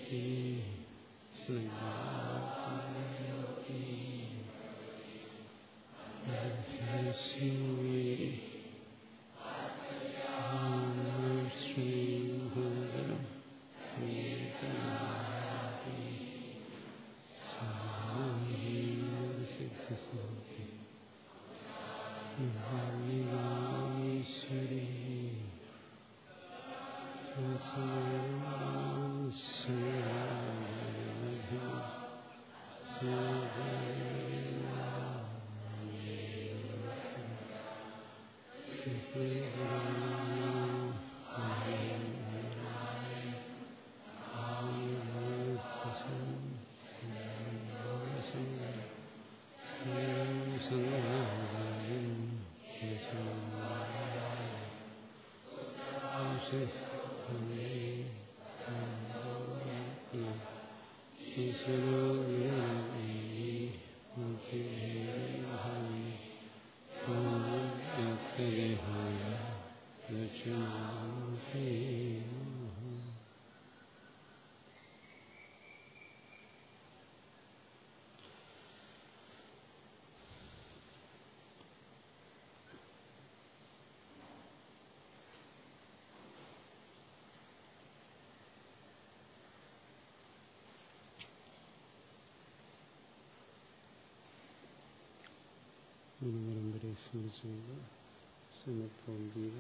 ഗുരുപരമ്പരയെ സ്മരിച്ചുകൊണ്ട് ശ്രീമദ്ഭഗവത്ഗീത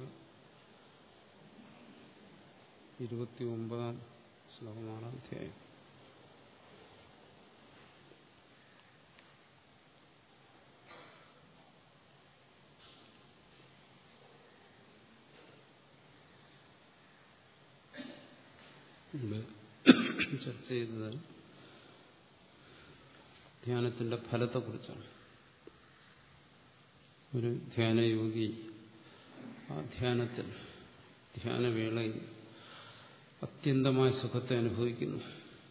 ഇരുപത്തി ഒമ്പതാം ശ്ലോകമാണ് അധ്യായം ഇവിടെ ചർച്ച ചെയ്തത് ധ്യാനത്തിന്റെ ഫലത്തെക്കുറിച്ചാണ് ഒരു ധ്യാനയോഗി ആ ധ്യാനത്തിൽ ധ്യാനവേളയിൽ അത്യന്തമായ സുഖത്തെ അനുഭവിക്കുന്നു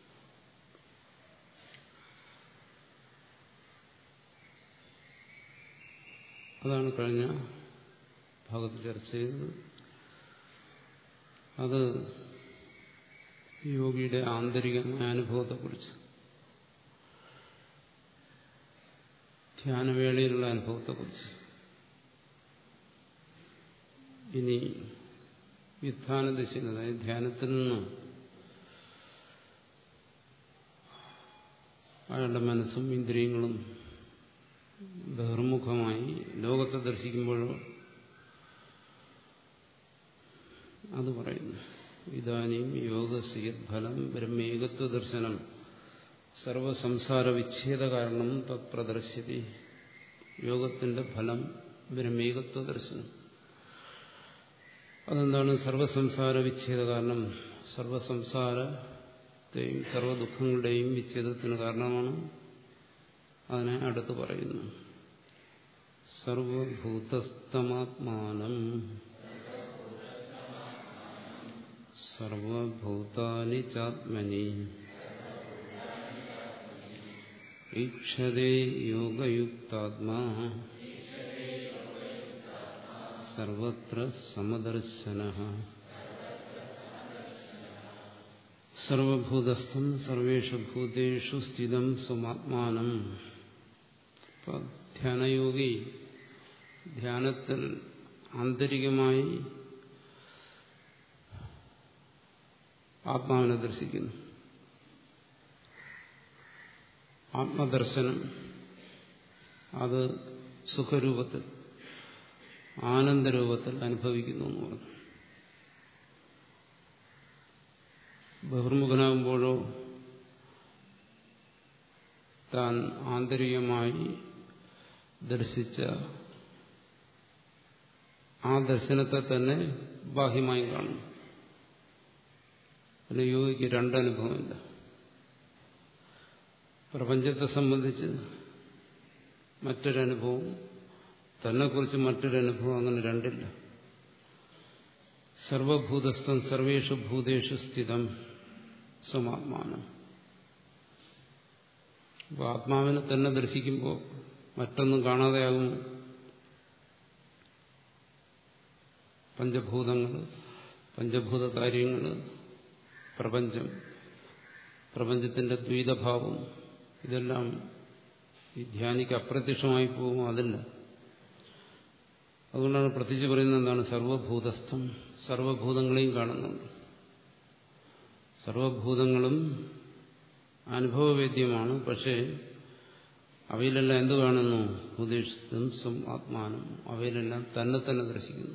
അതാണ് കഴിഞ്ഞ ഭാഗത്ത് ചർച്ച ചെയ്തത് അത് യോഗിയുടെ ആന്തരികമായ അനുഭവത്തെക്കുറിച്ച് ധ്യാനവേളയിലുള്ള അനുഭവത്തെക്കുറിച്ച് ഇനി വ്യുത്ഥാന ദിശയിൽ അതായത് ധ്യാനത്തിൽ നിന്ന് അയാളുടെ മനസ്സും ഇന്ദ്രിയങ്ങളും ബഹിർമുഖമായി ലോകത്തെ ദർശിക്കുമ്പോഴോ അത് പറയുന്നു ഇതാനും യോഗസിയത് ഫലം ബ്രഹ്മേകത്വ ദർശനം സർവസംസാര വിച്ഛേദ കാരണം തത്പ്രദർശ്യതി യോഗത്തിന്റെ ഫലം ബ്രഹ്മേകത്വ ദർശനം അതെന്താണ് സർവസംസാര വിച്ഛേദ കാരണം സർവസംസാരത്തെയും സർവദുഃഖങ്ങളുടെയും വിച്ഛേദത്തിന് കാരണമാണ് അതിനെ അടുത്ത് പറയുന്നു സർവഭൂതസ്തമാത്മാനം സർവഭൂതാനി ചാത്മനി ഈക്ഷതേ യോഗയുക്താത്മാ സർവത്ര സമദർശന സർവഭൂതസ്ഥം സർവേഷു ഭൂതേഷു സ്ഥിതം സ്വമാത്മാനം ധ്യാനയോഗി ധ്യാനത്തിൽ ആന്തരികമായി ആത്മാവിനെ ദർശിക്കുന്നു ആത്മദർശനം അത് സുഖരൂപത്തിൽ ആനന്ദരൂപത്തിൽ അനുഭവിക്കുന്നു എന്ന് പറഞ്ഞു ബഹിർമുഖനാകുമ്പോഴോ താൻ ആന്തരികമായി ദർശിച്ച ആ ദർശനത്തെ തന്നെ ബാഹ്യമായി കാണുന്നു പിന്നെ യോഗിക്ക് രണ്ടനുഭവമില്ല പ്രപഞ്ചത്തെ സംബന്ധിച്ച് മറ്റൊരനുഭവം തന്നെക്കുറിച്ച് മറ്റൊരനുഭവം അങ്ങനെ രണ്ടില്ല സർവഭൂതസ്ഥം സർവേഷു ഭൂതേഷു സ്ഥിതം സമാത്മാനം അപ്പോൾ ആത്മാവിനെ തന്നെ ദർശിക്കുമ്പോൾ മറ്റൊന്നും കാണാതെയാകും പഞ്ചഭൂതങ്ങൾ പഞ്ചഭൂത കാര്യങ്ങൾ പ്രപഞ്ചം പ്രപഞ്ചത്തിന്റെ ദ്വൈതഭാവം ഇതെല്ലാം ഈ ധ്യാനിക്ക് അപ്രത്യക്ഷമായി പോകും അതില്ല അതുകൊണ്ടാണ് പ്രത്യേകിച്ച് പറയുന്നത് എന്താണ് സർവഭൂതസ്ഥം സർവഭൂതങ്ങളെയും കാണുന്നുണ്ട് സർവഭൂതങ്ങളും അനുഭവവേദ്യമാണ് പക്ഷേ അവയിലെല്ലാം എന്ത് കാണുന്നു ഉദ്ദേശിച്ചും സ്വം ആത്മാനം അവയിലെല്ലാം തന്നെ തന്നെ ദർശിക്കുന്നു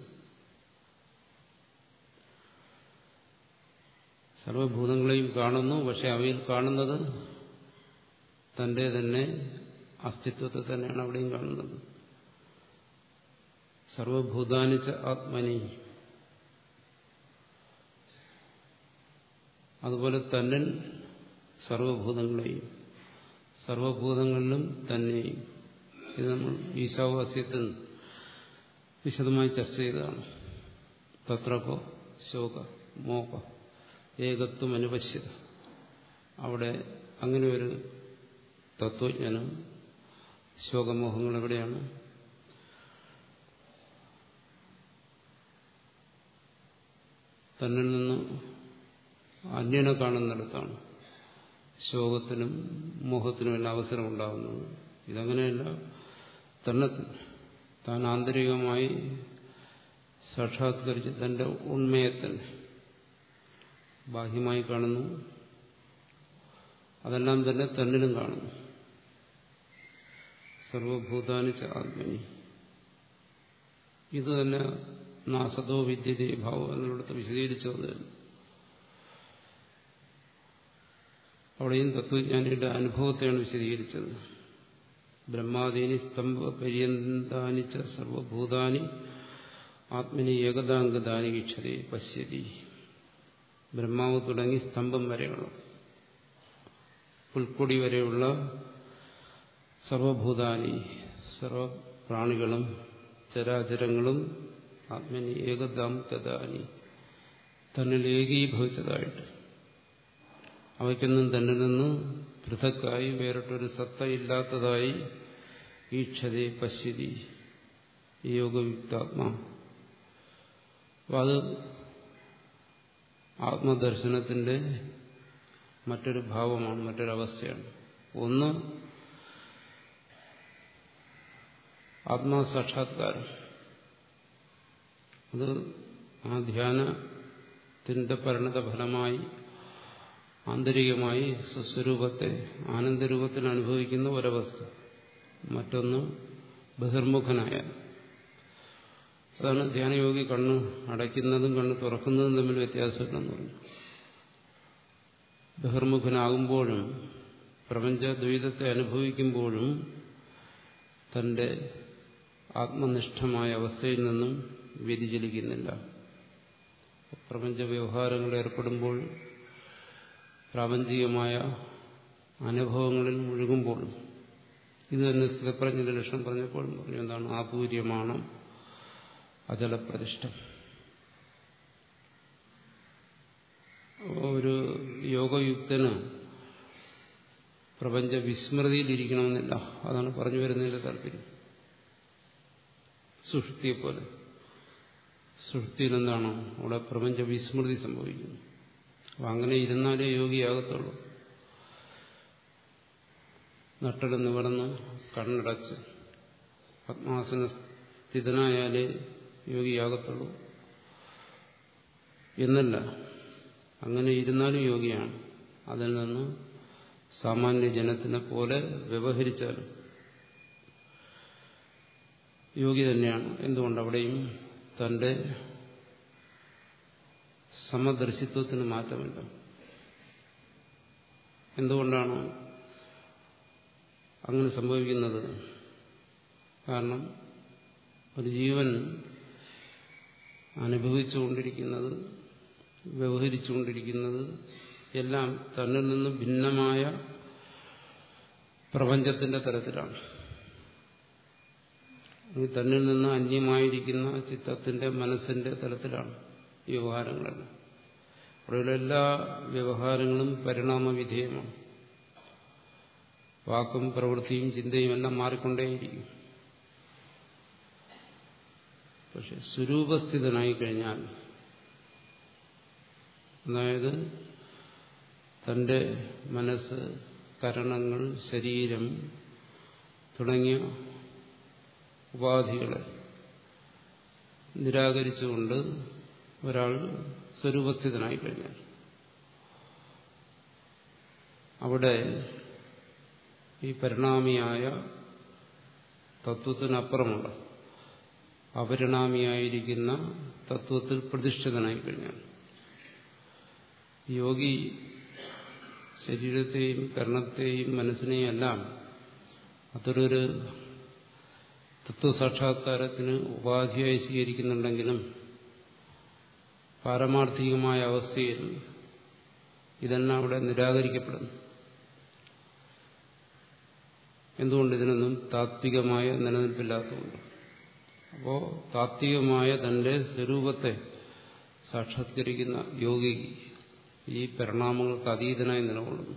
സർവഭൂതങ്ങളെയും കാണുന്നു പക്ഷെ അവയിൽ കാണുന്നത് തന്റെ തന്നെ അസ്തിത്വത്തെ തന്നെയാണ് അവിടെയും കാണുന്നത് സർവഭൂതാനിച്ച ആത്മനി അതുപോലെ തന്നിൽ സർവഭൂതങ്ങളെയും സർവഭൂതങ്ങളിലും തന്നെയും ഇത് നമ്മൾ ഈശാവാസ്യത്തിൽ വിശദമായി ചർച്ച ചെയ്തതാണ് തത്രകോ ശോക മോഹ ഏകത്വം അനുപശ്യത അവിടെ അങ്ങനെ ഒരു തത്വജ്ഞാനം ശോകമോഹങ്ങൾ എവിടെയാണ് തന്നിൽ നിന്ന് അന്യനെ കാണുന്നിടത്താണ് ശോകത്തിനും മോഹത്തിനും എല്ലാം അവസരം ഉണ്ടാകുന്നത് ഇതങ്ങനെയല്ല തന്നെ താൻ ആന്തരികമായി സാക്ഷാത്കരിച്ച് തന്റെ ഉണ്മയെ തന്നെ ബാഹ്യമായി കാണുന്നു അതെല്ലാം തന്നെ തന്നിലും കാണുന്നു സർവഭൂതാനിച്ച ആത്മനി ഇത് തന്നെ നാസതോ വിദ്യതേ ഭാവം എന്നിടത്ത് വിശദീകരിച്ചത് അവിടെയും തത്വജ്ഞാനിയുടെ അനുഭവത്തെയാണ് വിശദീകരിച്ചത് ബ്രഹ്മാദീനി സ്തംഭ പര്യന്താനിച്ച സർവഭൂതാനി ആത്മനി ഏകദാംഗദാനി വീക്ഷതേ പശ്യതി ബ്രഹ്മാവ് തുടങ്ങി സ്തംഭം വരെയുള്ള പുൽക്കൊടി വരെയുള്ള സർവഭൂതാനി സർവപ്രാണികളും ചരാചരങ്ങളും ആത്മനി ഏകദാം തദാനി തന്നിൽ ഏകീഭവിച്ചതായിട്ട് അവയ്ക്കൊന്നും തന്നിൽ നിന്ന് പൃഥക്കായി വേറിട്ടൊരു സത്തയില്ലാത്തതായി ഈക്ഷതേ പശ്യതി യോഗയുക്താത്മാ അപ്പം അത് ആത്മദർശനത്തിന്റെ മറ്റൊരു ഭാവമാണ് മറ്റൊരവസ്ഥയാണ് ഒന്ന് ആത്മാസാക്ഷാത്കാരം അത് ആ ധ്യാനത്തിന്റെ പരിണത ഫലമായി ആന്തരികമായി സ്വസ്വരൂപത്തെ ആനന്ദരൂപത്തിൽ അനുഭവിക്കുന്ന ഒരവസ്ഥ മറ്റൊന്ന് ബഹിർമുഖനായ അതാണ് ധ്യാനയോഗി കണ്ണ് അടയ്ക്കുന്നതും കണ്ണ് തുറക്കുന്നതും തമ്മിൽ വ്യത്യാസമില്ലെന്ന് പറഞ്ഞു ബഹിർമുഖനാകുമ്പോഴും പ്രപഞ്ചദ്വൈതത്തെ അനുഭവിക്കുമ്പോഴും തന്റെ ആത്മനിഷ്ഠമായ അവസ്ഥയിൽ നിന്നും വ്യതിചലിക്കുന്നില്ല പ്രപഞ്ച വ്യവഹാരങ്ങളിൽ ഏർപ്പെടുമ്പോൾ പ്രാപഞ്ചികമായ അനുഭവങ്ങളിൽ മുഴുകുമ്പോഴും ഇത് തന്നെ സ്ഥിരപ്രജ്ഞന്റെ ലക്ഷണം പറഞ്ഞപ്പോൾ പറഞ്ഞു എന്താണ് ആപൂര്യമാണ് അചലപ്രതിഷ്ഠം ഒരു യോഗയുക്തന് പ്രപഞ്ച വിസ്മൃതിയിലിരിക്കണമെന്നില്ല അതാണ് പറഞ്ഞു വരുന്നതിന്റെ താല്പര്യം സുഷുപ്തിയെ പോലെ സുഷുപ്തിയിൽ എന്താണോ അവിടെ പ്രപഞ്ച വിസ്മൃതി സംഭവിക്കുന്നു അപ്പം അങ്ങനെ ഇരുന്നാലേ യോഗിയാകത്തുള്ളൂ നട്ടല് നിവർന്ന് കണ്ണടച്ച് പത്മാസന സ്ഥിതനായാലേ യോഗിയാകത്തുള്ളൂ എന്നല്ല അങ്ങനെ ഇരുന്നാലും യോഗിയാണ് അതിൽ നിന്ന് സാമാന്യ ജനത്തിനെ പോലെ വ്യവഹരിച്ചാലും യോഗി തന്നെയാണ് എന്തുകൊണ്ട് അവിടെയും തന്റെ സമദർശിത്വത്തിന് മാറ്റമില്ല എന്തുകൊണ്ടാണ് അങ്ങനെ സംഭവിക്കുന്നത് കാരണം ഒരു ജീവൻ അനുഭവിച്ചുകൊണ്ടിരിക്കുന്നത് വ്യവഹരിച്ചുകൊണ്ടിരിക്കുന്നത് എല്ലാം തന്നിൽ നിന്ന് ഭിന്നമായ പ്രപഞ്ചത്തിന്റെ തരത്തിലാണ് തന്നിൽ നിന്ന് അന്യമായിരിക്കുന്ന ചിത്തത്തിന്റെ മനസ്സിന്റെ തലത്തിലാണ് ഈ വ്യവഹാരങ്ങളെല്ലാം അവിടെയുള്ള എല്ലാ വ്യവഹാരങ്ങളും പരിണാമവിധേയമാണ് വാക്കും പ്രവൃത്തിയും ചിന്തയും എല്ലാം മാറിക്കൊണ്ടേയിരിക്കും പക്ഷെ സ്വരൂപസ്ഥിതനായി കഴിഞ്ഞാൽ അതായത് തന്റെ മനസ്സ് കരണങ്ങൾ ശരീരം തുടങ്ങിയ ഉപാധികളെ നിരാകരിച്ചുകൊണ്ട് ഒരാൾ സ്വരൂപസ്ഥിതനായി കഴിഞ്ഞാൽ അവിടെ ഈ പരിണാമിയായ തത്വത്തിനപ്പുറമുള്ള അപരിണാമിയായിരിക്കുന്ന തത്വത്തിൽ പ്രതിഷ്ഠിതനായി കഴിഞ്ഞാൽ യോഗി ശരീരത്തെയും കർണത്തെയും മനസ്സിനെയും എല്ലാം അത്തരൊരു തത്വസാക്ഷാത്കാരത്തിന് ഉപാധിയായി സ്വീകരിക്കുന്നുണ്ടെങ്കിലും പാരമാർത്ഥികമായ അവസ്ഥയിൽ ഇതെല്ലാം അവിടെ നിരാകരിക്കപ്പെടുന്നു എന്തുകൊണ്ട് ഇതിനൊന്നും താത്വികമായ നിലനിൽപ്പില്ലാത്തതുകൊണ്ട് അപ്പോൾ താത്വികമായ തന്റെ സ്വരൂപത്തെ സാക്ഷാത്കരിക്കുന്ന യോഗി ഈ പരിണാമങ്ങൾക്ക് അതീതനായി നിലകൊള്ളുന്നു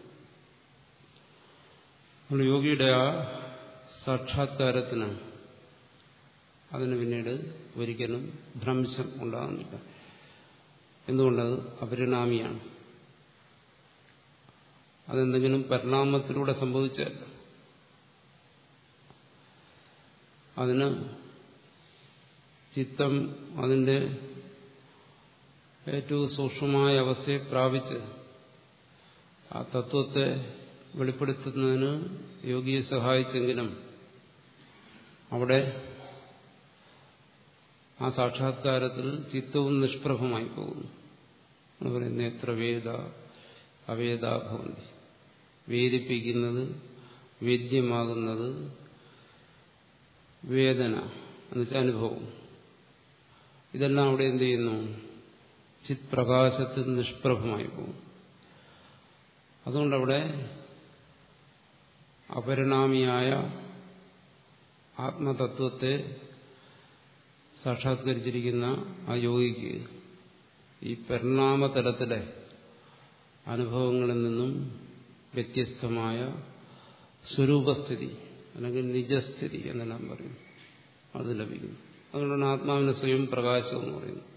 അപ്പോൾ യോഗിയുടെ ആ സാക്ഷാത്കാരത്തിന് അതിന് പിന്നീട് ഒരിക്കലും ഭ്രംശം ഉണ്ടാകുന്നില്ല എന്തുകൊണ്ടത് അപരിണാമിയാണ് അതെന്തെങ്കിലും പരിണാമത്തിലൂടെ സംഭവിച്ചല്ല അതിന് ചിത്തം അതിന്റെ ഏറ്റവും സൂക്ഷ്മമായ അവസ്ഥയെ പ്രാപിച്ച് ആ തത്വത്തെ വെളിപ്പെടുത്തുന്നതിന് യോഗിയെ സഹായിച്ചെങ്കിലും അവിടെ ആ സാക്ഷാത്കാരത്തിൽ ചിത്തവും നിഷ്പ്രഭമായി പോകുന്നു എന്ന് പറയുന്നത് എത്ര വേദ അവേദാഭവന്തി വേദിപ്പിക്കുന്നത് വേദ്യമാകുന്നത് വേദന എന്നുവെച്ചാൽ അനുഭവം ഇതെല്ലാം അവിടെ എന്ത് ചെയ്യുന്നു ചിത് പ്രകാശത്തിൽ നിഷ്പ്രഭമായി പോകും അതുകൊണ്ടവിടെ അപരിണാമിയായ ആത്മതത്വത്തെ സാക്ഷാത്കരിച്ചിരിക്കുന്ന ആ യോഗിക്ക് ഈ പരിണാമതലത്തിലെ അനുഭവങ്ങളിൽ നിന്നും വ്യത്യസ്തമായ സ്വരൂപസ്ഥിതി അല്ലെങ്കിൽ നിജസ്ഥിതി എന്നെല്ലാം പറയും അത് ലഭിക്കുന്നു അതുകൊണ്ടാണ് ആത്മാവിന് സ്വയം പ്രകാശം എന്ന് പറയുന്നത്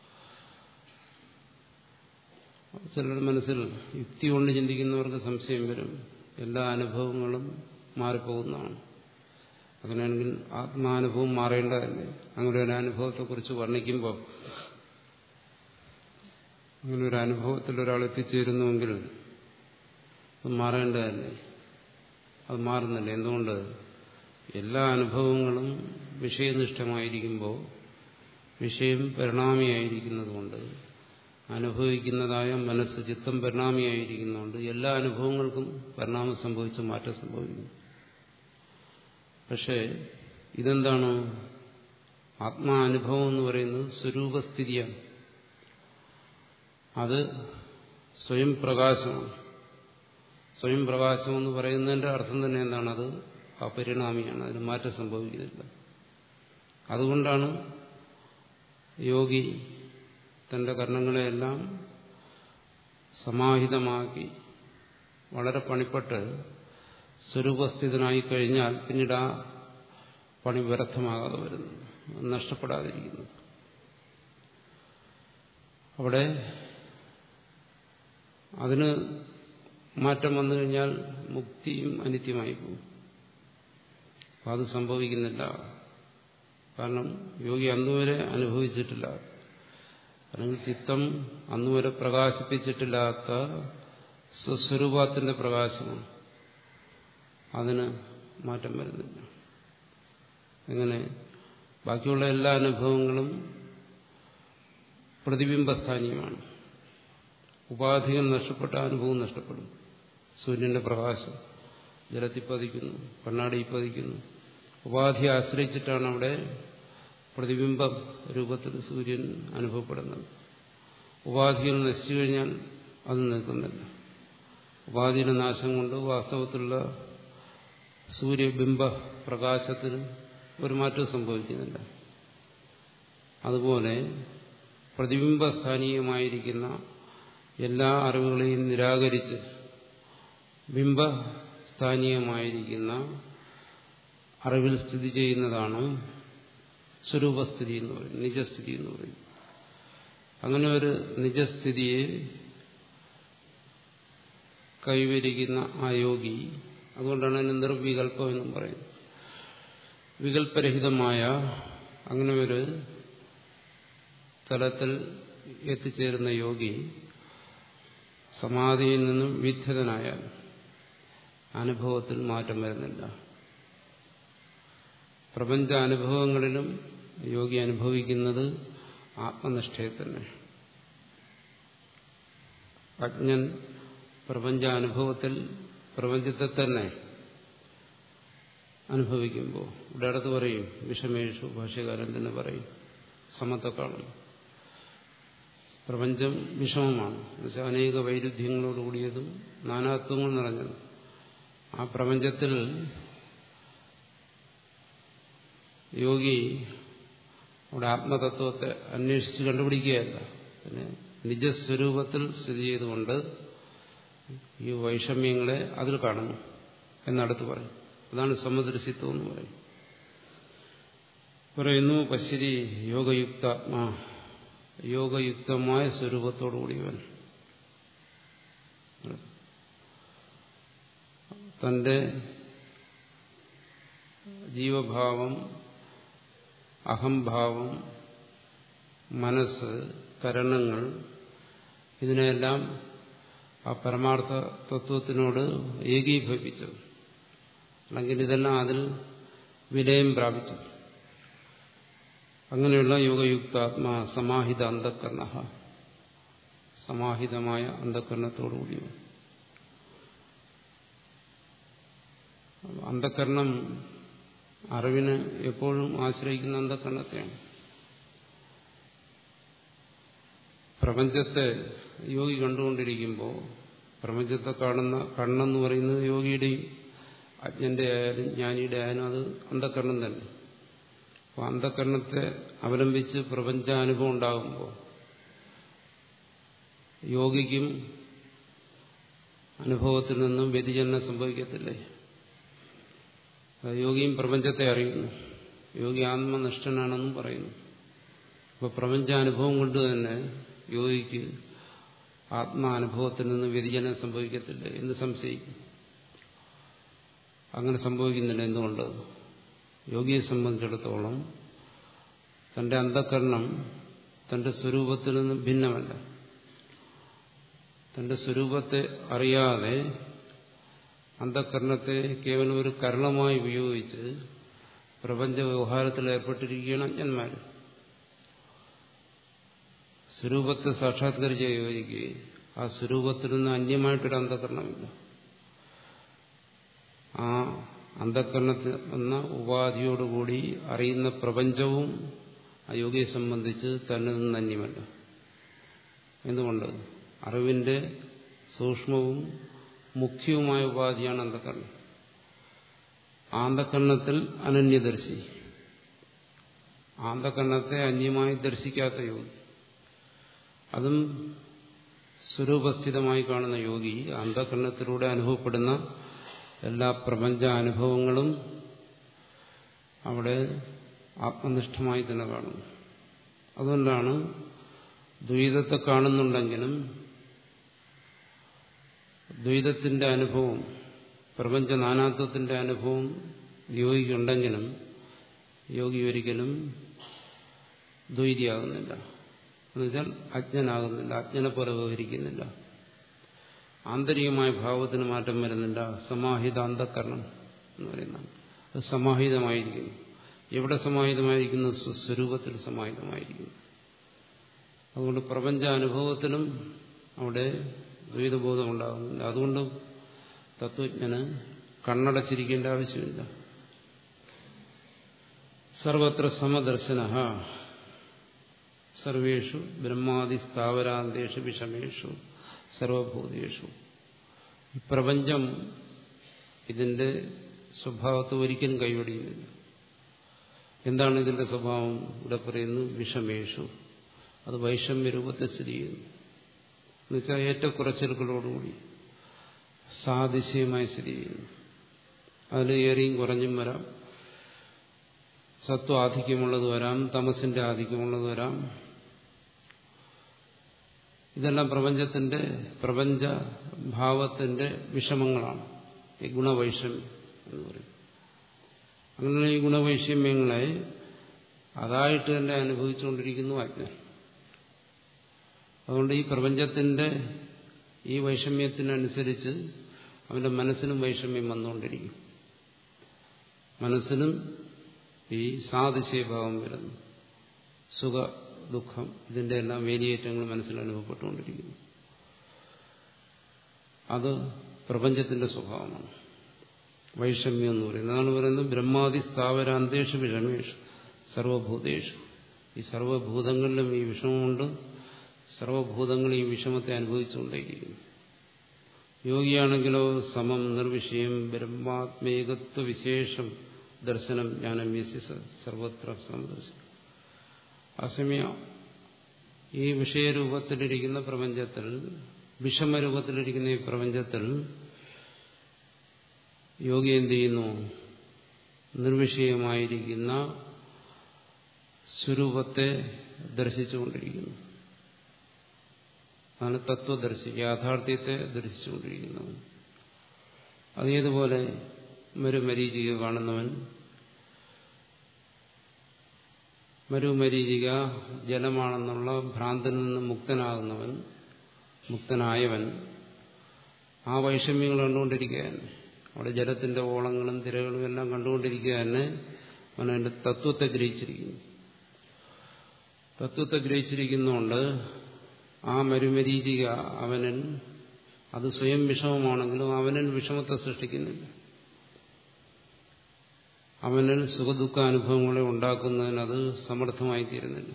ചിലരുടെ മനസ്സിൽ യുക്തി കൊണ്ട് ചിന്തിക്കുന്നവർക്ക് സംശയം വരും എല്ലാ അനുഭവങ്ങളും മാറിപ്പോകുന്നതാണ് അങ്ങനെയാണെങ്കിൽ ആത്മാനുഭവം മാറേണ്ടതല്ലേ അങ്ങനെ ഒരു അനുഭവത്തെക്കുറിച്ച് വർണ്ണിക്കുമ്പോൾ അങ്ങനെ ഒരു അനുഭവത്തിൽ ഒരാൾ എത്തിച്ചേരുന്നുവെങ്കിൽ അത് മാറേണ്ടതല്ലേ അത് മാറുന്നില്ല എന്തുകൊണ്ട് എല്ലാ അനുഭവങ്ങളും വിഷയനിഷ്ഠമായിരിക്കുമ്പോൾ വിഷയം പരിണാമിയായിരിക്കുന്നതുകൊണ്ട് അനുഭവിക്കുന്നതായ മനസ്സ് ചിത്തം പരിണാമിയായിരിക്കുന്നതുകൊണ്ട് എല്ലാ അനുഭവങ്ങൾക്കും പരിണാമം സംഭവിച്ച് മാറ്റം സംഭവിക്കുന്നു പക്ഷേ ഇതെന്താണ് ആത്മാനുഭവം എന്ന് പറയുന്നത് സ്വരൂപസ്ഥിതിയാണ് അത് സ്വയം പ്രകാശമാണ് സ്വയം പ്രകാശം എന്ന് പറയുന്നതിന്റെ അർത്ഥം തന്നെ എന്താണ് അത് അപരിണാമിയാണ് അതിന് മാറ്റം സംഭവിക്കുന്നില്ല അതുകൊണ്ടാണ് യോഗി തന്റെ കർണങ്ങളെയെല്ലാം സമാഹിതമാക്കി വളരെ പണിപ്പെട്ട് സ്വരൂപസ്ഥിതനായി കഴിഞ്ഞാൽ പിന്നീട് ആ പണി വ്യർത്ഥമാകാതെ വരുന്നു നഷ്ടപ്പെടാതിരിക്കുന്നു അവിടെ അതിന് മാറ്റം വന്നു കഴിഞ്ഞാൽ മുക്തിയും അനിത്യമായി പോകും അപ്പം അത് സംഭവിക്കുന്നില്ല കാരണം യോഗി അന്നുവരെ അനുഭവിച്ചിട്ടില്ല അല്ലെങ്കിൽ ചിത്തം അന്നുവരെ പ്രകാശിപ്പിച്ചിട്ടില്ലാത്ത സ്വസ്വരൂപത്തിന്റെ പ്രകാശമാണ് അതിന് മാറ്റം വരുന്നില്ല എങ്ങനെ ബാക്കിയുള്ള എല്ലാ അനുഭവങ്ങളും പ്രതിബിംബസ്ഥാനീയമാണ് ഉപാധികൾ നഷ്ടപ്പെട്ട അനുഭവം നഷ്ടപ്പെടും സൂര്യന്റെ പ്രകാശം ജലത്തിൽ പതിക്കുന്നു കണ്ണാടിയിൽ പതിക്കുന്നു ഉപാധിയെ ആശ്രയിച്ചിട്ടാണ് അവിടെ പ്രതിബിംബ രൂപത്തിൽ സൂര്യൻ അനുഭവപ്പെടുന്നത് ഉപാധികൾ നശിച്ചു കഴിഞ്ഞാൽ അത് നിൽക്കുന്നില്ല ഉപാധിയുടെ നാശം കൊണ്ട് വാസ്തവത്തിലുള്ള സൂര്യബിംബ പ്രകാശത്തിന് ഒരു മാറ്റവും സംഭവിക്കുന്നില്ല അതുപോലെ പ്രതിബിംബസ്ഥാനീയമായിരിക്കുന്ന എല്ലാ അറിവുകളെയും നിരാകരിച്ച് ബിംബസ്ഥാനീയമായിരിക്കുന്ന അറിവിൽ സ്ഥിതി ചെയ്യുന്നതാണ് സ്വരൂപസ്ഥിതി എന്ന് പറയും നിജസ്ഥിതി എന്ന് പറയും അങ്ങനെ ഒരു നിജസ്ഥിതിയെ കൈവരിക്കുന്ന ആ യോഗി അതുകൊണ്ടാണ് അതിന് നിർവികല്പം എന്നും പറയുന്നത് വികല്പരഹിതമായ അങ്ങനെ ഒരു തലത്തിൽ എത്തിച്ചേരുന്ന യോഗി സമാധിയിൽ നിന്നും വിദ്യതനായാൽ അനുഭവത്തിൽ മാറ്റം വരുന്നില്ല പ്രപഞ്ച അനുഭവങ്ങളിലും യോഗി അനുഭവിക്കുന്നത് ആത്മനിഷ്ഠയെ തന്നെ അജ്ഞൻ പ്രപഞ്ച അനുഭവത്തിൽ പ്രപഞ്ചത്തെ തന്നെ അനുഭവിക്കുമ്പോൾ ഇവിടെ അടുത്ത് പറയും വിഷമേഷു ഭാഷ്യകാരൻ തന്നെ പറയും സമത്തെ കാണും പ്രപഞ്ചം വിഷമമാണ് എന്നുവെച്ചാൽ അനേക വൈരുദ്ധ്യങ്ങളോടുകൂടിയതും നാനാത്വങ്ങൾ നിറഞ്ഞതും ആ പ്രപഞ്ചത്തിൽ യോഗി അവിടെ ആത്മതത്വത്തെ അന്വേഷിച്ച് കണ്ടുപിടിക്കുകയല്ല പിന്നെ നിജസ്വരൂപത്തിൽ സ്ഥിതി ചെയ്തുകൊണ്ട് ഈ വൈഷമ്യങ്ങളെ അതിൽ കാണുന്നു എന്നടുത്ത് പറയും അതാണ് സമദൃശിത്വം എന്ന് പറയും പറയുന്നു പശ്ശിരി യോഗയുക്താത്മാ യോഗയുക്തമായ സ്വരൂപത്തോടുകൂടിയവൻ തന്റെ ജീവഭാവം അഹംഭാവം മനസ്സ് കരണങ്ങൾ ഇതിനെല്ലാം ആ പരമാർത്ഥ തത്വത്തിനോട് ഏകീഭവിച്ചു അല്ലെങ്കിൽ ഇതെല്ലാം അതിൽ വിലയം പ്രാപിച്ചു അങ്ങനെയുള്ള യോഗയുക്താത്മാ സമാഹിത അന്ധക്കരണ സമാഹിതമായ അന്ധക്കരണത്തോടുകൂടി അന്ധക്കരണം അറിവിന് എപ്പോഴും ആശ്രയിക്കുന്ന അന്ധക്കരണത്തെയാണ് പ്രപഞ്ചത്തെ യോഗി കണ്ടുകൊണ്ടിരിക്കുമ്പോൾ പ്രപഞ്ചത്തെ കാണുന്ന കണ്ണെന്ന് പറയുന്നത് യോഗിയുടെയും അജ്ഞന്റെ ആയാലും ജ്ഞാനിയുടെ ആയാലും അത് അന്ധക്കരണം തന്നെ അപ്പോൾ അന്ധക്കരണത്തെ അവലംബിച്ച് പ്രപഞ്ചാനുഭവം ഉണ്ടാകുമ്പോൾ യോഗിക്കും അനുഭവത്തിൽ നിന്നും വ്യതിചലനം സംഭവിക്കത്തില്ലേ യോഗിയും പ്രപഞ്ചത്തെ അറിയുന്നു യോഗി ആത്മനിഷ്ഠനാണെന്നും പറയുന്നു അപ്പോൾ പ്രപഞ്ചാനുഭവം കൊണ്ട് തന്നെ യോഗിക്ക് ആത്മാനുഭവത്തിൽ നിന്ന് വ്യതിചലനം സംഭവിക്കത്തില്ല എന്ന് സംശയിക്കും അങ്ങനെ സംഭവിക്കുന്നില്ല എന്തുകൊണ്ട് യോഗിയെ സംബന്ധിച്ചിടത്തോളം തന്റെ അന്ധകരണം തന്റെ സ്വരൂപത്തിൽ നിന്ന് ഭിന്നമല്ല തന്റെ സ്വരൂപത്തെ അറിയാതെ അന്ധകരണത്തെ കേവലം ഒരു കരണമായി ഉപയോഗിച്ച് പ്രപഞ്ച വ്യവഹാരത്തിൽ ഏർപ്പെട്ടിരിക്കുകയാണ് അജ്ഞന്മാർ സ്വരൂപത്തെ സാക്ഷാത്കരിച്ച് യോജിക്കുകയും ആ സ്വരൂപത്തിൽ നിന്ന് അന്യമായിട്ടൊരു അന്ധകരണമില്ല ആ അന്ധകരണത്തിൽ എന്ന ഉപാധിയോടുകൂടി അറിയുന്ന പ്രപഞ്ചവും ആ യോഗിയെ സംബന്ധിച്ച് തന്നിൽ നിന്ന് അന്യമല്ല എന്തുകൊണ്ട് അറിവിന്റെ സൂക്ഷ്മവും മുഖ്യവുമായ ഉപാധിയാണ് അന്ധകരണം ആന്തകരണത്തിൽ അനന്യദർശി ആന്തകരണത്തെ അന്യമായി ദർശിക്കാത്ത യോഗി അതും സ്വരൂപസ്ഥിതമായി കാണുന്ന യോഗി അന്ധകരണത്തിലൂടെ അനുഭവപ്പെടുന്ന എല്ലാ പ്രപഞ്ച അനുഭവങ്ങളും അവിടെ ആത്മനിഷ്ഠമായി തന്നെ കാണുന്നു അതുകൊണ്ടാണ് ദ്വൈതത്തെ കാണുന്നുണ്ടെങ്കിലും ദ്വൈതത്തിന്റെ അനുഭവം പ്രപഞ്ച നാനാത്വത്തിന്റെ അനുഭവം യോഗിക്കുണ്ടെങ്കിലും യോഗി ഒരിക്കലും ദ്വൈതിയാകുന്നില്ല എന്നുവെച്ചാൽ അജ്ഞനാകുന്നില്ല അജ്ഞനെ പോലെ വ്യവഹരിക്കുന്നില്ല ആന്തരികമായ ഭാവത്തിന് മാറ്റം വരുന്നില്ല സമാഹിത അന്ധക്കരണം എന്ന് പറയുന്നതാണ് അത് സമാഹിതമായിരിക്കുന്നു എവിടെ സമാഹിതമായിരിക്കുന്നു സ്വരൂപത്തിൽ സമാഹിതമായിരിക്കുന്നു അതുകൊണ്ട് പ്രപഞ്ച അനുഭവത്തിലും അവിടെ ദ്വൈതബോധം ഉണ്ടാകുന്നില്ല അതുകൊണ്ട് തത്വജ്ഞന് കണ്ണടച്ചിരിക്കേണ്ട ആവശ്യമില്ല സർവത്ര സമദർശന സർവേഷു ബ്രഹ്മാദി സ്ഥാവരാന്തേഷു വിഷമേഷു സർവഭൂതേഷു ഈ പ്രപഞ്ചം ഇതിന്റെ സ്വഭാവത്തെ ഒരിക്കലും കൈവടിയുന്നില്ല എന്താണ് ഇതിന്റെ സ്വഭാവം ഇവിടെ പറയുന്നു വിഷമേഷു അത് വൈഷമ്യ രൂപത്തിൽ സ്ഥിതി ചെയ്യുന്നു എന്നുവെച്ചാൽ ഏറ്റക്കുറച്ചിലുകളോടുകൂടി സാതിശയമായി സ്ഥിതി ചെയ്യുന്നു അതിൽ ഏറിയും കുറഞ്ഞും വരാം സത്വ ആധിക്യമുള്ളത് വരാം തമസിന്റെ ആധിക്യമുള്ളത് വരാം ഇതെല്ലാം പ്രപഞ്ചത്തിന്റെ പ്രപഞ്ച ഭാവത്തിന്റെ വിഷമങ്ങളാണ് ഈ ഗുണവൈഷമ്യം എന്ന് പറയും അങ്ങനെ ഈ ഗുണവൈഷമ്യങ്ങളെ അതായിട്ട് തന്നെ അനുഭവിച്ചുകൊണ്ടിരിക്കുന്നു അജ്ഞൻ അതുകൊണ്ട് ഈ പ്രപഞ്ചത്തിന്റെ ഈ വൈഷമ്യത്തിനനുസരിച്ച് അവന്റെ മനസ്സിനും വൈഷമ്യം വന്നുകൊണ്ടിരിക്കും മനസ്സിനും ഈ സാതിശയഭാവം വരുന്നു സുഖ ദുഃഖം ഇതിന്റെ എല്ലാം വേലിയേറ്റങ്ങൾ മനസ്സിൽ അനുഭവപ്പെട്ടുകൊണ്ടിരിക്കുന്നു അത് പ്രപഞ്ചത്തിന്റെ സ്വഭാവമാണ് വൈഷമ്യം എന്ന് പറയുന്നത് അതാണ് പറയുന്നത് ബ്രഹ്മാദി സ്ഥാവരാന്തേഷു വിഷമേഷു സർവഭൂതേഷു ഈ സർവഭൂതങ്ങളിലും ഈ വിഷമമുണ്ട് സർവഭൂതങ്ങൾ ഈ വിഷമത്തെ അനുഭവിച്ചുകൊണ്ടേയിരിക്കുന്നു യോഗിയാണെങ്കിലോ സമം നിർവിഷയം ബ്രഹ്മാത്മേകത്വ വിശേഷം ദർശനം ജ്ഞാനം യസ്യ സർവത്ര സമദർശനം അസമയം ഈ വിഷയരൂപത്തിലിരിക്കുന്ന പ്രപഞ്ചത്തിൽ വിഷമരൂപത്തിലിരിക്കുന്ന ഈ പ്രപഞ്ചത്തിൽ യോഗി എന്ത് ചെയ്യുന്നു നിർവിഷയമായിരിക്കുന്ന സ്വരൂപത്തെ ദർശിച്ചുകൊണ്ടിരിക്കുന്നു അതാണ് തത്വദർശി യാഥാർത്ഥ്യത്തെ ദർശിച്ചുകൊണ്ടിരിക്കുന്നവൻ അതേതുപോലെ മരുമരീചിക കാണുന്നവൻ മരുമരീചിക ജലമാണെന്നുള്ള ഭ്രാന്തിൽ നിന്ന് മുക്തനാകുന്നവൻ മുക്തനായവൻ ആ വൈഷമ്യങ്ങൾ കണ്ടുകൊണ്ടിരിക്കുക തന്നെ അവിടെ ജലത്തിന്റെ ഓളങ്ങളും തിരകളും എല്ലാം കണ്ടുകൊണ്ടിരിക്കുക തന്നെ അവൻ അതിന്റെ തത്വത്തെ ഗ്രഹിച്ചിരിക്കുന്നു തത്വത്തെ ഗ്രഹിച്ചിരിക്കുന്നതുകൊണ്ട് ആ മരുമരീചിക അവനൻ അത് സ്വയം വിഷമമാണെങ്കിലും അവനൻ വിഷമത്തെ സൃഷ്ടിക്കുന്നില്ല അവനിൽ സുഖദുഃഖ അനുഭവങ്ങളെ ഉണ്ടാക്കുന്നതിന് അത് സമർത്ഥമായി തീരുന്നില്ല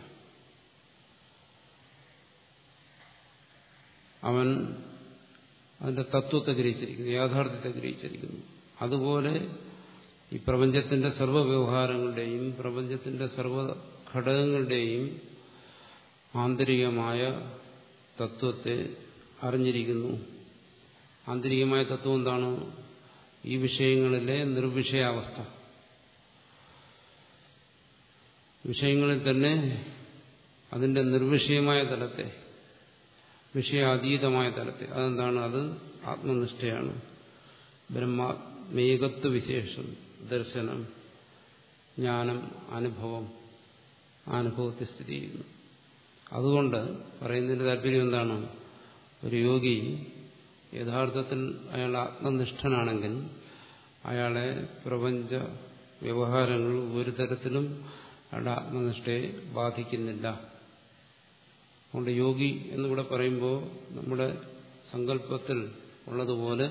അവൻ അതിന്റെ തത്വത്തെ ഗ്രഹിച്ചിരിക്കുന്നു യാഥാർത്ഥ്യത്തെ ഗ്രഹിച്ചിരിക്കുന്നു അതുപോലെ ഈ പ്രപഞ്ചത്തിന്റെ സർവ്വ വ്യവഹാരങ്ങളുടെയും പ്രപഞ്ചത്തിന്റെ സർവ്വ ഘടകങ്ങളുടെയും ആന്തരികമായ തത്വത്തെ അറിഞ്ഞിരിക്കുന്നു ആന്തരികമായ തത്വം എന്താണ് ഈ വിഷയങ്ങളിലെ നിർവിഷയാവസ്ഥ വിഷയങ്ങളിൽ തന്നെ അതിന്റെ നിർവിഷയമായ തലത്തെ വിഷയാതീതമായ തലത്തെ അതെന്താണ് അത് ആത്മനിഷ്ഠയാണ് ബ്രഹ്മാത്മേകത്വ വിശേഷം ദർശനം ജ്ഞാനം അനുഭവം അനുഭവത്തെ സ്ഥിതി ചെയ്യുന്നു അതുകൊണ്ട് പറയുന്നതിന്റെ താല്പര്യം എന്താണ് ഒരു യോഗി യഥാർത്ഥത്തിൽ അയാൾ ആത്മനിഷ്ഠനാണെങ്കിൽ അയാളെ പ്രപഞ്ച വ്യവഹാരങ്ങൾ ഒരു തരത്തിലും അയാളുടെ ആത്മനിഷ്ഠയെ ബാധിക്കുന്നില്ല അതുകൊണ്ട് യോഗി എന്നിവിടെ പറയുമ്പോൾ നമ്മുടെ സങ്കല്പത്തിൽ ഉള്ളതുപോലെ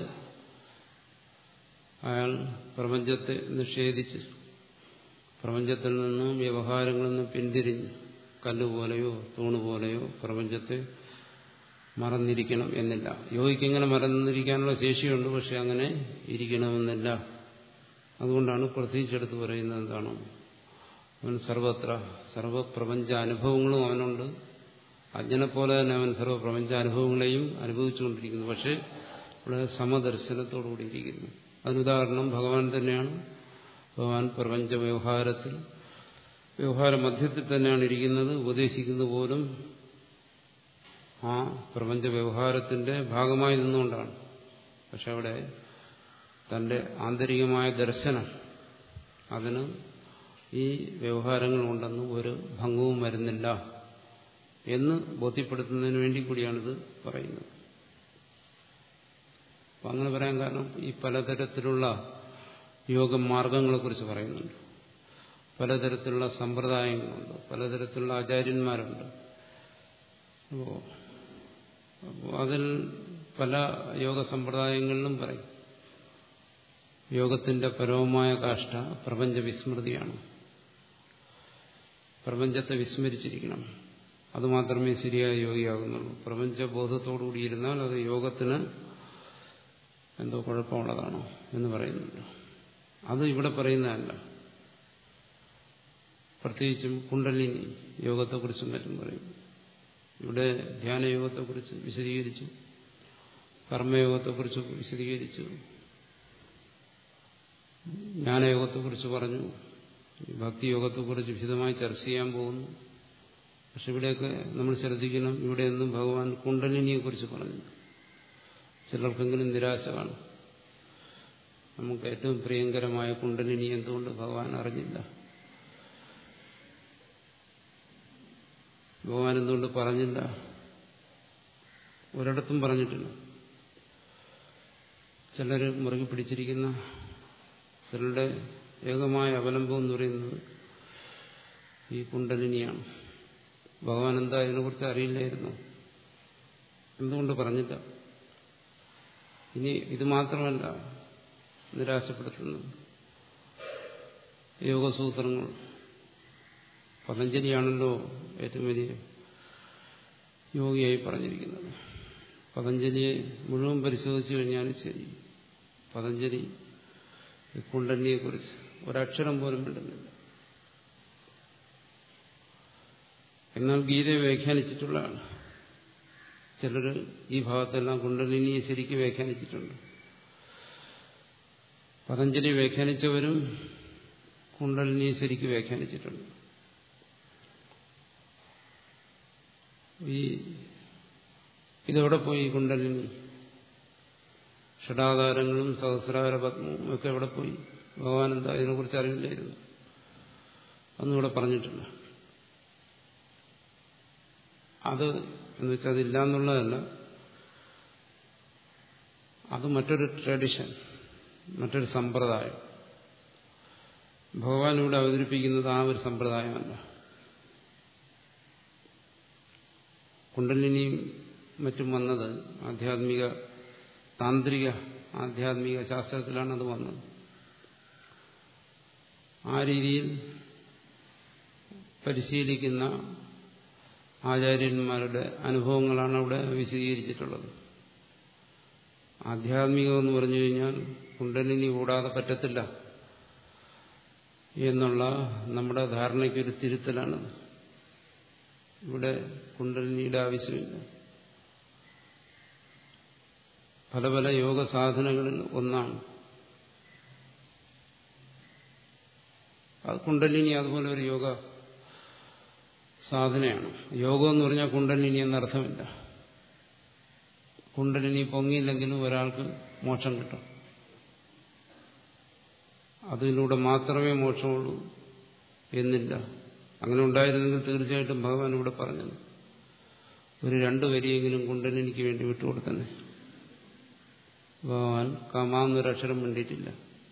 അയാൾ പ്രപഞ്ചത്തെ നിഷേധിച്ച് പ്രപഞ്ചത്തിൽ നിന്നും വ്യവഹാരങ്ങളിൽ നിന്നും പിന്തിരിഞ്ഞ് കല്ലുപോലെയോ തൂണുപോലെയോ പ്രപഞ്ചത്തെ മറന്നിരിക്കണം എന്നില്ല യോഗിക്ക് എങ്ങനെ മറന്നിരിക്കാനുള്ള ശേഷിയുണ്ട് പക്ഷെ അങ്ങനെ ഇരിക്കണമെന്നില്ല അതുകൊണ്ടാണ് പ്രത്യേകിച്ചെടുത്ത് പറയുന്നത് എന്താണ് അവൻ സർവത്ര സർവപ്രപഞ്ച അനുഭവങ്ങളും അവനുണ്ട് അജ്ഞനെ പോലെ തന്നെ അവൻ സർവപ്രപഞ്ച അനുഭവങ്ങളെയും അനുഭവിച്ചുകൊണ്ടിരിക്കുന്നു പക്ഷെ ഇവിടെ സമദർശനത്തോടുകൂടി ഇരിക്കുന്നു അതിനുദാഹരണം ഭഗവാൻ തന്നെയാണ് ഭഗവാൻ പ്രപഞ്ച വ്യവഹാരത്തിൽ വ്യവഹാര മധ്യത്തിൽ തന്നെയാണ് ഇരിക്കുന്നത് ഉപദേശിക്കുന്നത് പോലും ആ പ്രപഞ്ച വ്യവഹാരത്തിന്റെ ഭാഗമായി നിന്നുകൊണ്ടാണ് പക്ഷെ അവിടെ തന്റെ ആന്തരികമായ ദർശനം അതിന് ഈ വ്യവഹാരങ്ങളുണ്ടെന്ന് ഒരു ഭംഗവും വരുന്നില്ല എന്ന് ബോധ്യപ്പെടുത്തുന്നതിന് വേണ്ടി കൂടിയാണിത് പറയുന്നത് അപ്പം അങ്ങനെ പറയാൻ കാരണം ഈ പലതരത്തിലുള്ള യോഗമാർഗങ്ങളെക്കുറിച്ച് പറയുന്നുണ്ട് പലതരത്തിലുള്ള സമ്പ്രദായങ്ങളുണ്ട് പലതരത്തിലുള്ള ആചാര്യന്മാരുണ്ട് അപ്പോൾ അപ്പോൾ അതിൽ പല യോഗ സമ്പ്രദായങ്ങളിലും പറയും യോഗത്തിന്റെ പരമമായ കാഷ്ട പ്രപഞ്ച വിസ്മൃതിയാണ് പ്രപഞ്ചത്തെ വിസ്മരിച്ചിരിക്കണം അതുമാത്രമേ ശരിയായ യോഗിയാകുന്നുള്ളൂ പ്രപഞ്ചബോധത്തോടുകൂടി ഇരുന്നാൽ അത് യോഗത്തിന് എന്തോ കുഴപ്പമുള്ളതാണോ എന്ന് പറയുന്നുണ്ട് അത് ഇവിടെ പറയുന്നതല്ല പ്രത്യേകിച്ചും കുണ്ടലിനി യോഗത്തെക്കുറിച്ചും മറ്റും പറയും ഇവിടെ ധ്യാനയോഗത്തെക്കുറിച്ച് വിശദീകരിച്ചു കർമ്മയോഗത്തെക്കുറിച്ച് വിശദീകരിച്ചു ജ്ഞാനയോഗത്തെക്കുറിച്ച് പറഞ്ഞു ഭക്തിയോഗത്തെക്കുറിച്ച് വിശദമായി ചർച്ച ചെയ്യാൻ പോകുന്നു പക്ഷെ ഇവിടെയൊക്കെ നമ്മൾ ശ്രദ്ധിക്കണം ഇവിടെയൊന്നും ഭഗവാൻ കുണ്ടലിനിയെക്കുറിച്ച് പറഞ്ഞു ചിലർക്കെങ്കിലും നിരാശ കാണും നമുക്ക് ഏറ്റവും പ്രിയങ്കരമായ കുണ്ടലിനി എന്തുകൊണ്ട് ഭഗവാൻ അറിഞ്ഞില്ല ഭഗവാൻ എന്തുകൊണ്ട് പറഞ്ഞില്ല ഒരിടത്തും പറഞ്ഞിട്ടില്ല ചിലർ മുറുകി പിടിച്ചിരിക്കുന്ന ചിലരുടെ ഏകമായ അവലംബം എന്ന് പറയുന്നത് ഈ കുണ്ടലിനിയാണ് ഭഗവാൻ എന്താ ഇതിനെക്കുറിച്ച് അറിയില്ലായിരുന്നു എന്തുകൊണ്ട് പറഞ്ഞില്ല ഇനി ഇത് മാത്രമല്ല നിരാശപ്പെടുത്തുന്നത് യോഗസൂത്രങ്ങൾ പതഞ്ജലിയാണല്ലോ ഏറ്റവും വലിയ യോഗിയായി പറഞ്ഞിരിക്കുന്നത് പതഞ്ജലിയെ മുഴുവൻ പരിശോധിച്ചു കഴിഞ്ഞാലും ശരി പതഞ്ജലി കുണ്ടലിനെക്കുറിച്ച് ഒരക്ഷരം പോലും മിണ്ടുന്നില്ല എന്നാൽ ഗീതയെ വ്യാഖ്യാനിച്ചിട്ടുള്ളതാണ് ചിലർ ഈ ഭാഗത്തെല്ലാം കുണ്ടലിനിയെ ശരിക്കും വ്യാഖ്യാനിച്ചിട്ടുണ്ട് പതഞ്ജലി വ്യാഖ്യാനിച്ചവരും കുണ്ടലിനിയെ ശരിക്കും വ്യാഖ്യാനിച്ചിട്ടുണ്ട് ഈ ഇതെവിടെ പോയി കുണ്ടലിനി ഷടാധാരങ്ങളും സഹസ്രാര പത്മവും ഒക്കെ എവിടെ പോയി ഭഗവാൻ എന്താ ഇതിനെക്കുറിച്ച് അറിയില്ലായിരുന്നു ഒന്നും ഇവിടെ പറഞ്ഞിട്ടില്ല അത് എന്ന് വെച്ചാൽ അതില്ല എന്നുള്ളതല്ല അത് മറ്റൊരു ട്രഡീഷൻ മറ്റൊരു സമ്പ്രദായം ഭഗവാൻ ഇവിടെ അവതരിപ്പിക്കുന്നത് ആ ഒരു സമ്പ്രദായമല്ല കുണ്ടലിനിയും മറ്റും വന്നത് ആധ്യാത്മിക താന്ത്രിക ആധ്യാത്മിക ശാസ്ത്രത്തിലാണ് അത് വന്നത് ആ രീതിയിൽ പരിശീലിക്കുന്ന ആചാര്യന്മാരുടെ അനുഭവങ്ങളാണ് അവിടെ വിശദീകരിച്ചിട്ടുള്ളത് ആധ്യാത്മികം എന്ന് പറഞ്ഞു കഴിഞ്ഞാൽ കുണ്ടലിനി കൂടാതെ പറ്റത്തില്ല എന്നുള്ള നമ്മുടെ ധാരണയ്ക്കൊരു തിരുത്തലാണ് ഇവിടെ കുണ്ടലിനിയുടെ ആവശ്യമില്ല പല പല യോഗ സാധനങ്ങളിൽ ഒന്നാണ് അത് കുണ്ടലിനി അതുപോലെ ഒരു യോഗ സാധനയാണ് യോഗം എന്ന് പറഞ്ഞാൽ കുണ്ടലിനി എന്നർത്ഥമില്ല കുണ്ടലിനി പൊങ്ങിയില്ലെങ്കിലും ഒരാൾക്ക് മോക്ഷം കിട്ടും അതിലൂടെ മാത്രമേ മോക്ഷമുള്ളൂ എന്നില്ല അങ്ങനെ ഉണ്ടായിരുന്നെങ്കിൽ തീർച്ചയായിട്ടും ഭഗവാൻ ഇവിടെ പറഞ്ഞത് ഒരു രണ്ടു വരിയെങ്കിലും കുണ്ടലിനിക്ക് വേണ്ടി വിട്ടുകൊടുത്തന്നെ ഭഗവാൻ കമാന്നൊരക്ഷരം വേണ്ടിയിട്ടില്ല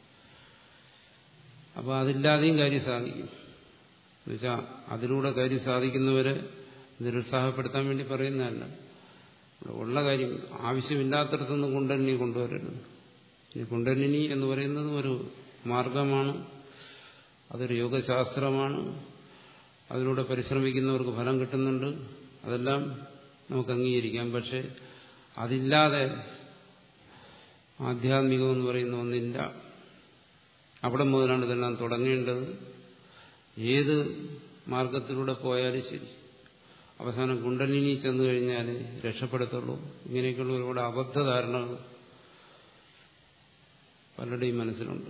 അപ്പോൾ അതില്ലാതെയും കാര്യം സാധിക്കും എന്നുവെച്ചാൽ അതിലൂടെ കാര്യം സാധിക്കുന്നവരെ നിരുത്സാഹപ്പെടുത്താൻ വേണ്ടി പറയുന്നതല്ല ഉള്ള കാര്യം ആവശ്യമില്ലാത്തടത്തുനിന്ന് കുണ്ടലിനി കൊണ്ടുവരരുത് ഈ കുണ്ടലിനി എന്ന് പറയുന്നത് ഒരു മാർഗമാണ് അതൊരു യോഗശാസ്ത്രമാണ് അതിലൂടെ പരിശ്രമിക്കുന്നവർക്ക് ഫലം കിട്ടുന്നുണ്ട് അതെല്ലാം നമുക്ക് അംഗീകരിക്കാം പക്ഷെ അതില്ലാതെ ആധ്യാത്മികം എന്ന് പറയുന്ന ഒന്നില്ല അവിടെ മുതലാണ് ഇതെല്ലാം തുടങ്ങേണ്ടത് ഏത് മാർഗത്തിലൂടെ പോയാലും ശരി അവസാനം കുണ്ടലിനി ചെന്നു കഴിഞ്ഞാൽ രക്ഷപ്പെടുത്തുള്ളൂ ഇങ്ങനെയൊക്കെയുള്ള ഒരുപാട് അബദ്ധധാരണകൾ പലരുടെയും മനസ്സിലുണ്ട്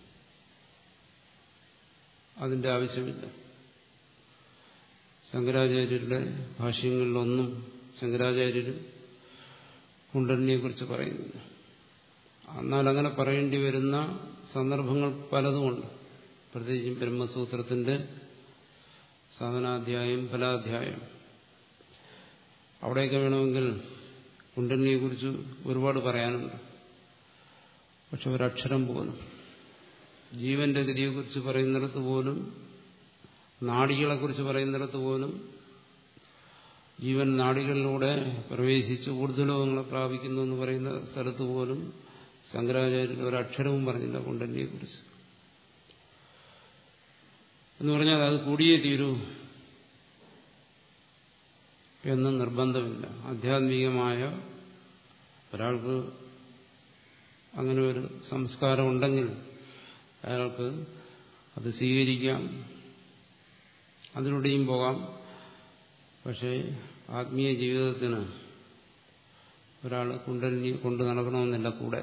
അതിന്റെ ആവശ്യമില്ല ശങ്കരാചാര്യരുടെ ഭാഷ്യങ്ങളിലൊന്നും ശങ്കരാചാര്യർ കുണ്ടലിനെക്കുറിച്ച് പറയുന്നില്ല എന്നാൽ അങ്ങനെ പറയേണ്ടി വരുന്ന സന്ദർഭങ്ങൾ പലതുമുണ്ട് പ്രത്യേകിച്ചും ബ്രഹ്മസൂത്രത്തിന്റെ സാധനാധ്യായം ഫലാധ്യായം അവിടെയൊക്കെ വേണമെങ്കിൽ കുണ്ടലിനെക്കുറിച്ച് ഒരുപാട് പറയാനുണ്ട് പക്ഷെ ഒരക്ഷരം പോലും ജീവന്റെ ഗതിയെക്കുറിച്ച് പറയുന്നിടത്ത് പോലും നാടികളെക്കുറിച്ച് പറയുന്നിടത്ത് പോലും ജീവൻ നാടികളിലൂടെ പ്രവേശിച്ച് ഊർജ്ജലോകങ്ങളെ പ്രാപിക്കുന്നു എന്ന് പറയുന്ന സ്ഥലത്ത് പോലും ശങ്കരാചാര്യർ ഒരക്ഷരവും പറഞ്ഞില്ല കുണ്ടലിനെക്കുറിച്ച് എന്ന് പറഞ്ഞാൽ അത് കൂടിയേ തീരൂ എന്ന് നിർബന്ധമില്ല ആധ്യാത്മികമായ ഒരാൾക്ക് അങ്ങനെ ഒരു സംസ്കാരം ഉണ്ടെങ്കിൽ അയാൾക്ക് അത് സ്വീകരിക്കാം അതിലൂടെയും പോകാം പക്ഷേ ആത്മീയ ജീവിതത്തിന് ഒരാൾ കുണ്ടലിനി കൊണ്ട് നടക്കണമെന്നില്ല കൂടെ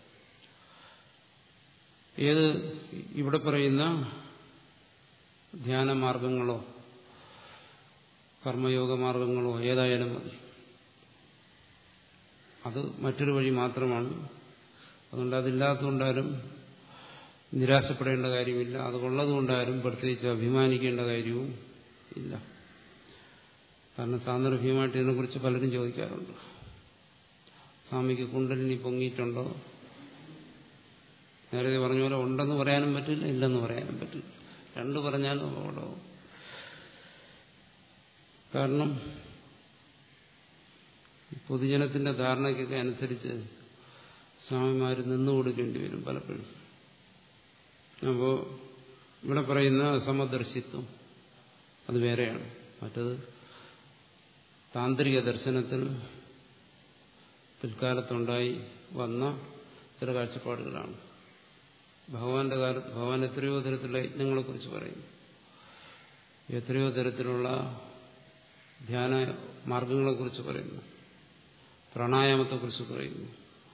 ഏത് ഇവിടെ പറയുന്ന ധ്യാനമാർഗങ്ങളോ കർമ്മയോഗ മാർഗങ്ങളോ ഏതായാലും മതി അത് മറ്റൊരു വഴി മാത്രമാണ് അതുകൊണ്ട് അതില്ലാത്തതുകൊണ്ടാലും നിരാശപ്പെടേണ്ട കാര്യമില്ല അത് ഉള്ളതുകൊണ്ടാരും പ്രത്യേകിച്ച് അഭിമാനിക്കേണ്ട കാര്യവും ഇല്ല കാരണം സാന്ദർഭ്യമായിട്ട് ഇതിനെക്കുറിച്ച് പലരും ചോദിക്കാറുണ്ട് സ്വാമിക്ക് കുണ്ടലിനി പൊങ്ങിയിട്ടുണ്ടോ നേരത്തെ പറഞ്ഞ പോലെ ഉണ്ടെന്ന് പറയാനും പറ്റില്ല ഇല്ലെന്ന് പറയാനും പറ്റില്ല രണ്ട് പറഞ്ഞാലും അപകടവും കാരണം പൊതുജനത്തിന്റെ ധാരണയ്ക്കൊക്കെ അനുസരിച്ച് സ്വാമിമാർ നിന്നു കൊടുക്കേണ്ടി വരും പലപ്പോഴും അപ്പോൾ ഇവിടെ പറയുന്ന സമദർശിത്വം അത് വേറെയാണ് മറ്റത് താന്ത്രിക ദർശനത്തിൽ പിൽക്കാലത്തുണ്ടായി വന്ന ചില കാഴ്ചപ്പാടുകളാണ് ഭഗവാന്റെ കാലത്ത് ഭഗവാൻ എത്രയോ തരത്തിലുള്ള യജ്ഞങ്ങളെക്കുറിച്ച് പറയുന്നു എത്രയോ തരത്തിലുള്ള ധ്യാന മാർഗങ്ങളെക്കുറിച്ച് പറയുന്നു പ്രാണായാമത്തെക്കുറിച്ച് പറയുന്നു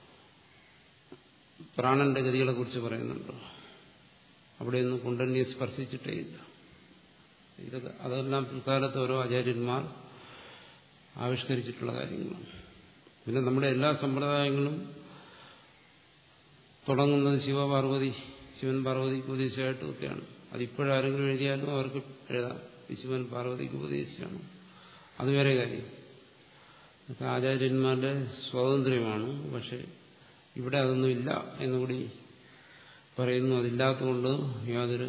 പ്രാണന്റെ ഗതികളെക്കുറിച്ച് പറയുന്നുണ്ട് അവിടെയൊന്നും കുണ്ടലിനെ സ്പർശിച്ചിട്ടേ ഇല്ല ഇതൊക്കെ അതെല്ലാം പിൽക്കാലത്ത് ഓരോ ആചാര്യന്മാർ ആവിഷ്കരിച്ചിട്ടുള്ള കാര്യങ്ങളാണ് പിന്നെ നമ്മുടെ എല്ലാ സമ്പ്രദായങ്ങളും തുടങ്ങുന്നത് ശിവപാർവതി ശിവൻ പാർവതിക്ക് ഉപദേശമായിട്ടും ഒക്കെയാണ് അതിപ്പോഴാരെങ്കിലും എഴുതിയാലും അവർക്ക് എഴുതാം ശിവൻ പാർവതിക്ക് ഉപദേശിച്ചാണ് അത് വേറെ കാര്യം അതൊക്കെ ആചാര്യന്മാരുടെ സ്വാതന്ത്ര്യമാണ് പക്ഷെ ഇവിടെ അതൊന്നുമില്ല എന്നുകൂടി പറയുന്നു അതില്ലാത്തതുകൊണ്ട് യാതൊരു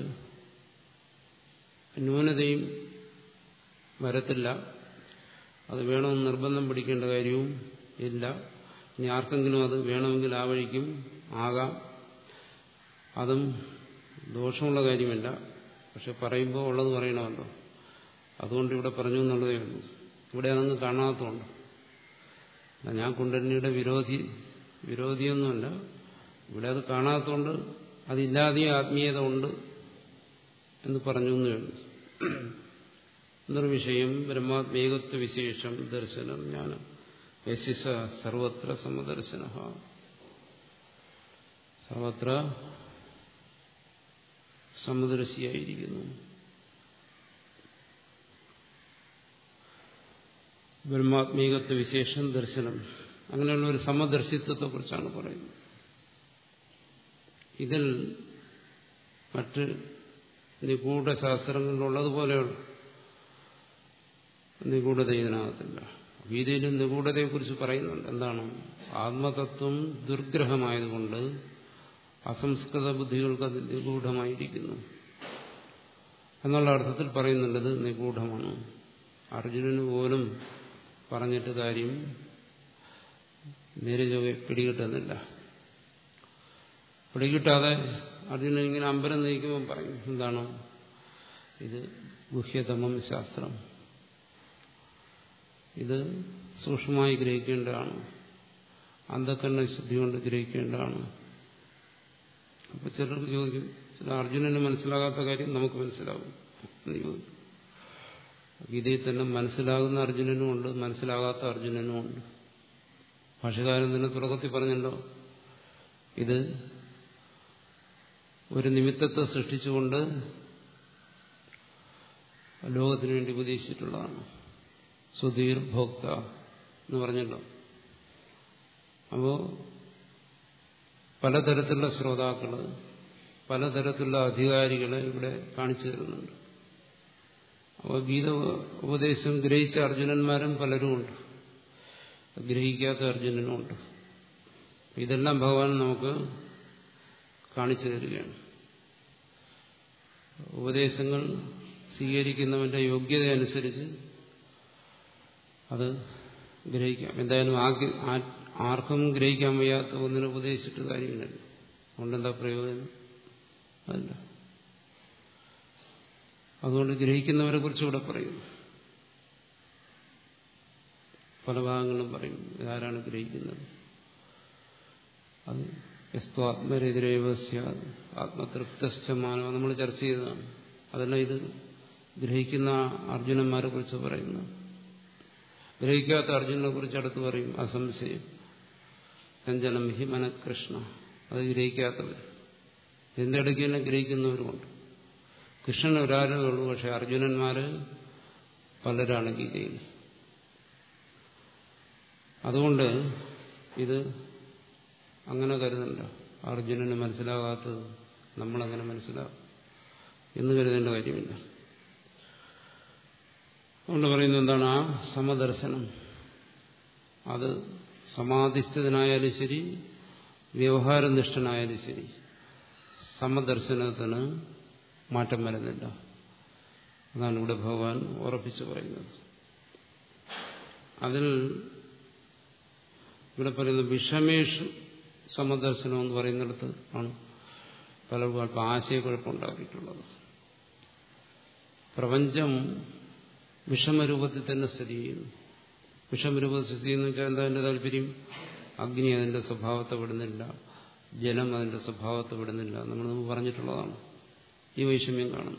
ന്യൂനതയും വരത്തില്ല അത് വേണമെന്ന് നിർബന്ധം പിടിക്കേണ്ട കാര്യവും ഇല്ല ഇനി ആർക്കെങ്കിലും അത് വേണമെങ്കിൽ ആ വഴിക്കും ആകാം അതും ദോഷമുള്ള കാര്യമല്ല പക്ഷെ പറയുമ്പോൾ ഉള്ളത് പറയണമല്ലോ അതുകൊണ്ട് ഇവിടെ പറഞ്ഞു എന്നുള്ളതേ ഉള്ളൂ ഇവിടെ അതങ്ങ് കാണാത്തതുകൊണ്ട് ഞാൻ കുണ്ടലിനിയുടെ വിരോധി വിരോധിയൊന്നുമല്ല ഇവിടെ അത് കാണാത്തതുകൊണ്ട് അതില്ലാതെയും ആത്മീയത ഉണ്ട് എന്ന് പറഞ്ഞു എന്നേ ഉള്ളൂ നിർവിഷയം ബ്രഹ്മാത്മേകത്വ വിശേഷം ദർശനം ജ്ഞാനം യശിസ സർവത്ര സമദർശന സർവത്ര സമദർശിയായിരിക്കുന്നു ബ്രഹ്മാത്മീകത്വ വിശേഷം ദർശനം അങ്ങനെയുള്ള ഒരു സമദർശിത്വത്തെ കുറിച്ചാണ് പറയുന്നത് ഇതിൽ മറ്റ് നിഗൂഢ ശാസ്ത്രങ്ങളിലുള്ളതുപോലെയുള്ള നിഗൂഢത ഇതിനകത്തില്ല ഗീതയിലും നിഗൂഢതയെക്കുറിച്ച് പറയുന്നുണ്ട് എന്താണ് ആത്മതത്വം ദുർഗ്രഹമായതുകൊണ്ട് അസംസ്കൃത ബുദ്ധികൾക്ക് അത് നിഗൂഢമായിരിക്കുന്നു എന്നുള്ള അർത്ഥത്തിൽ പറയുന്നുണ്ട് ഇത് നിഗൂഢമാണ് അർജുനന് പോലും പറഞ്ഞിട്ട് കാര്യം നേരെ ചൊവ്വെ പിടികിട്ടുന്നില്ല പിടികിട്ടാതെ അർജുനൻ ഇങ്ങനെ അമ്പരം നയിക്കുമ്പോൾ പറയും എന്താണ് ഇത് ഗുഹ്യതമം ശാസ്ത്രം ഇത് സൂക്ഷ്മമായി ഗ്രഹിക്കേണ്ടതാണ് അന്ധക്കണ്ണ ശുദ്ധി കൊണ്ട് ഗ്രഹിക്കേണ്ടതാണ് അപ്പൊ ചിലർക്ക് ചോദിക്കും ചില അർജുനന് മനസ്സിലാകാത്ത കാര്യം നമുക്ക് മനസ്സിലാവും എന്ന് ചോദിക്കും ഗീതയിൽ തന്നെ മനസ്സിലാകുന്ന അർജുനനും ഉണ്ട് മനസ്സിലാകാത്ത അർജുനനും ഉണ്ട് ഭാഷകാരൻ തന്നെ തുടക്കത്തിൽ പറഞ്ഞല്ലോ ഇത് ഒരു നിമിത്തത്തെ സൃഷ്ടിച്ചുകൊണ്ട് ലോകത്തിന് വേണ്ടി ഉപദേശിച്ചിട്ടുള്ളതാണ് സുധീർ ഭോക്ത എന്ന് പറഞ്ഞല്ലോ അപ്പോ പലതരത്തിലുള്ള ശ്രോതാക്കള് പലതരത്തിലുള്ള അധികാരികളെ ഇവിടെ കാണിച്ചു തരുന്നുണ്ട് അപ്പോൾ ഗീത ഉപദേശം ഗ്രഹിച്ച അർജുനന്മാരും പലരുമുണ്ട് ഗ്രഹിക്കാത്ത അർജുനനുമുണ്ട് ഇതെല്ലാം ഭഗവാൻ നമുക്ക് കാണിച്ചു തരികയാണ് ഉപദേശങ്ങൾ സ്വീകരിക്കുന്നവന്റെ യോഗ്യത അനുസരിച്ച് അത് ഗ്രഹിക്കാം എന്തായാലും ആർക്കും ഗ്രഹിക്കാൻ വയ്യാത്ത ഒന്നിനെ ഉപദേശിച്ചിട്ട് കാര്യമില്ലല്ലോ അതുകൊണ്ടെന്താ പ്രയോജനം അതല്ല അതുകൊണ്ട് ഗ്രഹിക്കുന്നവരെ കുറിച്ച് ഇവിടെ പറയുന്നു പല ഭാഗങ്ങളും പറയും ഇതാരാണ് ഗ്രഹിക്കുന്നത് അത് എസ്തു ആത്മരതിരേവസ്യ ആത്മതൃപ്തമാനോ നമ്മൾ ചർച്ച ചെയ്തതാണ് അതെല്ലാം ഇത് ഗ്രഹിക്കുന്ന അർജുനന്മാരെ കുറിച്ച് പറയുന്നു ഗ്രഹിക്കാത്ത അർജുനെ കുറിച്ച് അടുത്ത് പറയും അസംശയം ചഞ്ചലം ഹി മനകൃഷ്ണ അത് ഗ്രഹിക്കാത്തവർ ഇതിന്റെ ഇടയ്ക്ക് തന്നെ ഗ്രഹിക്കുന്നവരുമുണ്ട് കൃഷ്ണൻ ഒരാളേ ഉള്ളൂ പക്ഷെ അർജുനന്മാര് പലരാണ് ഗീതയിൽ അതുകൊണ്ട് ഇത് അങ്ങനെ കരുതണ്ട അർജുനന് മനസ്സിലാകാത്തത് നമ്മളങ്ങനെ മനസ്സിലാകും എന്ന് കരുതേണ്ട കാര്യമില്ല അതുകൊണ്ട് പറയുന്നത് എന്താണ് ആ സമദർശനം അത് സമാധിഷ്ഠിതനായാലും ശരി വ്യവഹാരനിഷ്ഠനായാലും ശരി സമദർശനത്തിന് മാറ്റം വരുന്നില്ല അതാണ് ഇവിടെ ഭഗവാൻ ഉറപ്പിച്ചു പറയുന്നത് അതിൽ ഇവിടെ പറയുന്ന വിഷമേഷു സമദർശനം എന്ന് പറയുന്നിടത്ത് ആണ് പലർക്കും അല്പം ആശയക്കുഴപ്പമുണ്ടാക്കിയിട്ടുള്ളത് പ്രപഞ്ചം വിഷമരൂപത്തിൽ തന്നെ സ്ഥിതി ചെയ്യുന്നു വിഷമരൂപത്തിൽ സ്ഥിതി ചെയ്യുന്നു വെച്ചാൽ എന്താ അതിന്റെ താല്പര്യം അഗ്നി അതിന്റെ സ്വഭാവത്തെ വിടുന്നില്ല ജലം അതിന്റെ സ്വഭാവത്തെ വിടുന്നില്ല നമ്മൾ മുമ്പ് പറഞ്ഞിട്ടുള്ളതാണ് ഈ വൈഷമ്യം കാണുന്നു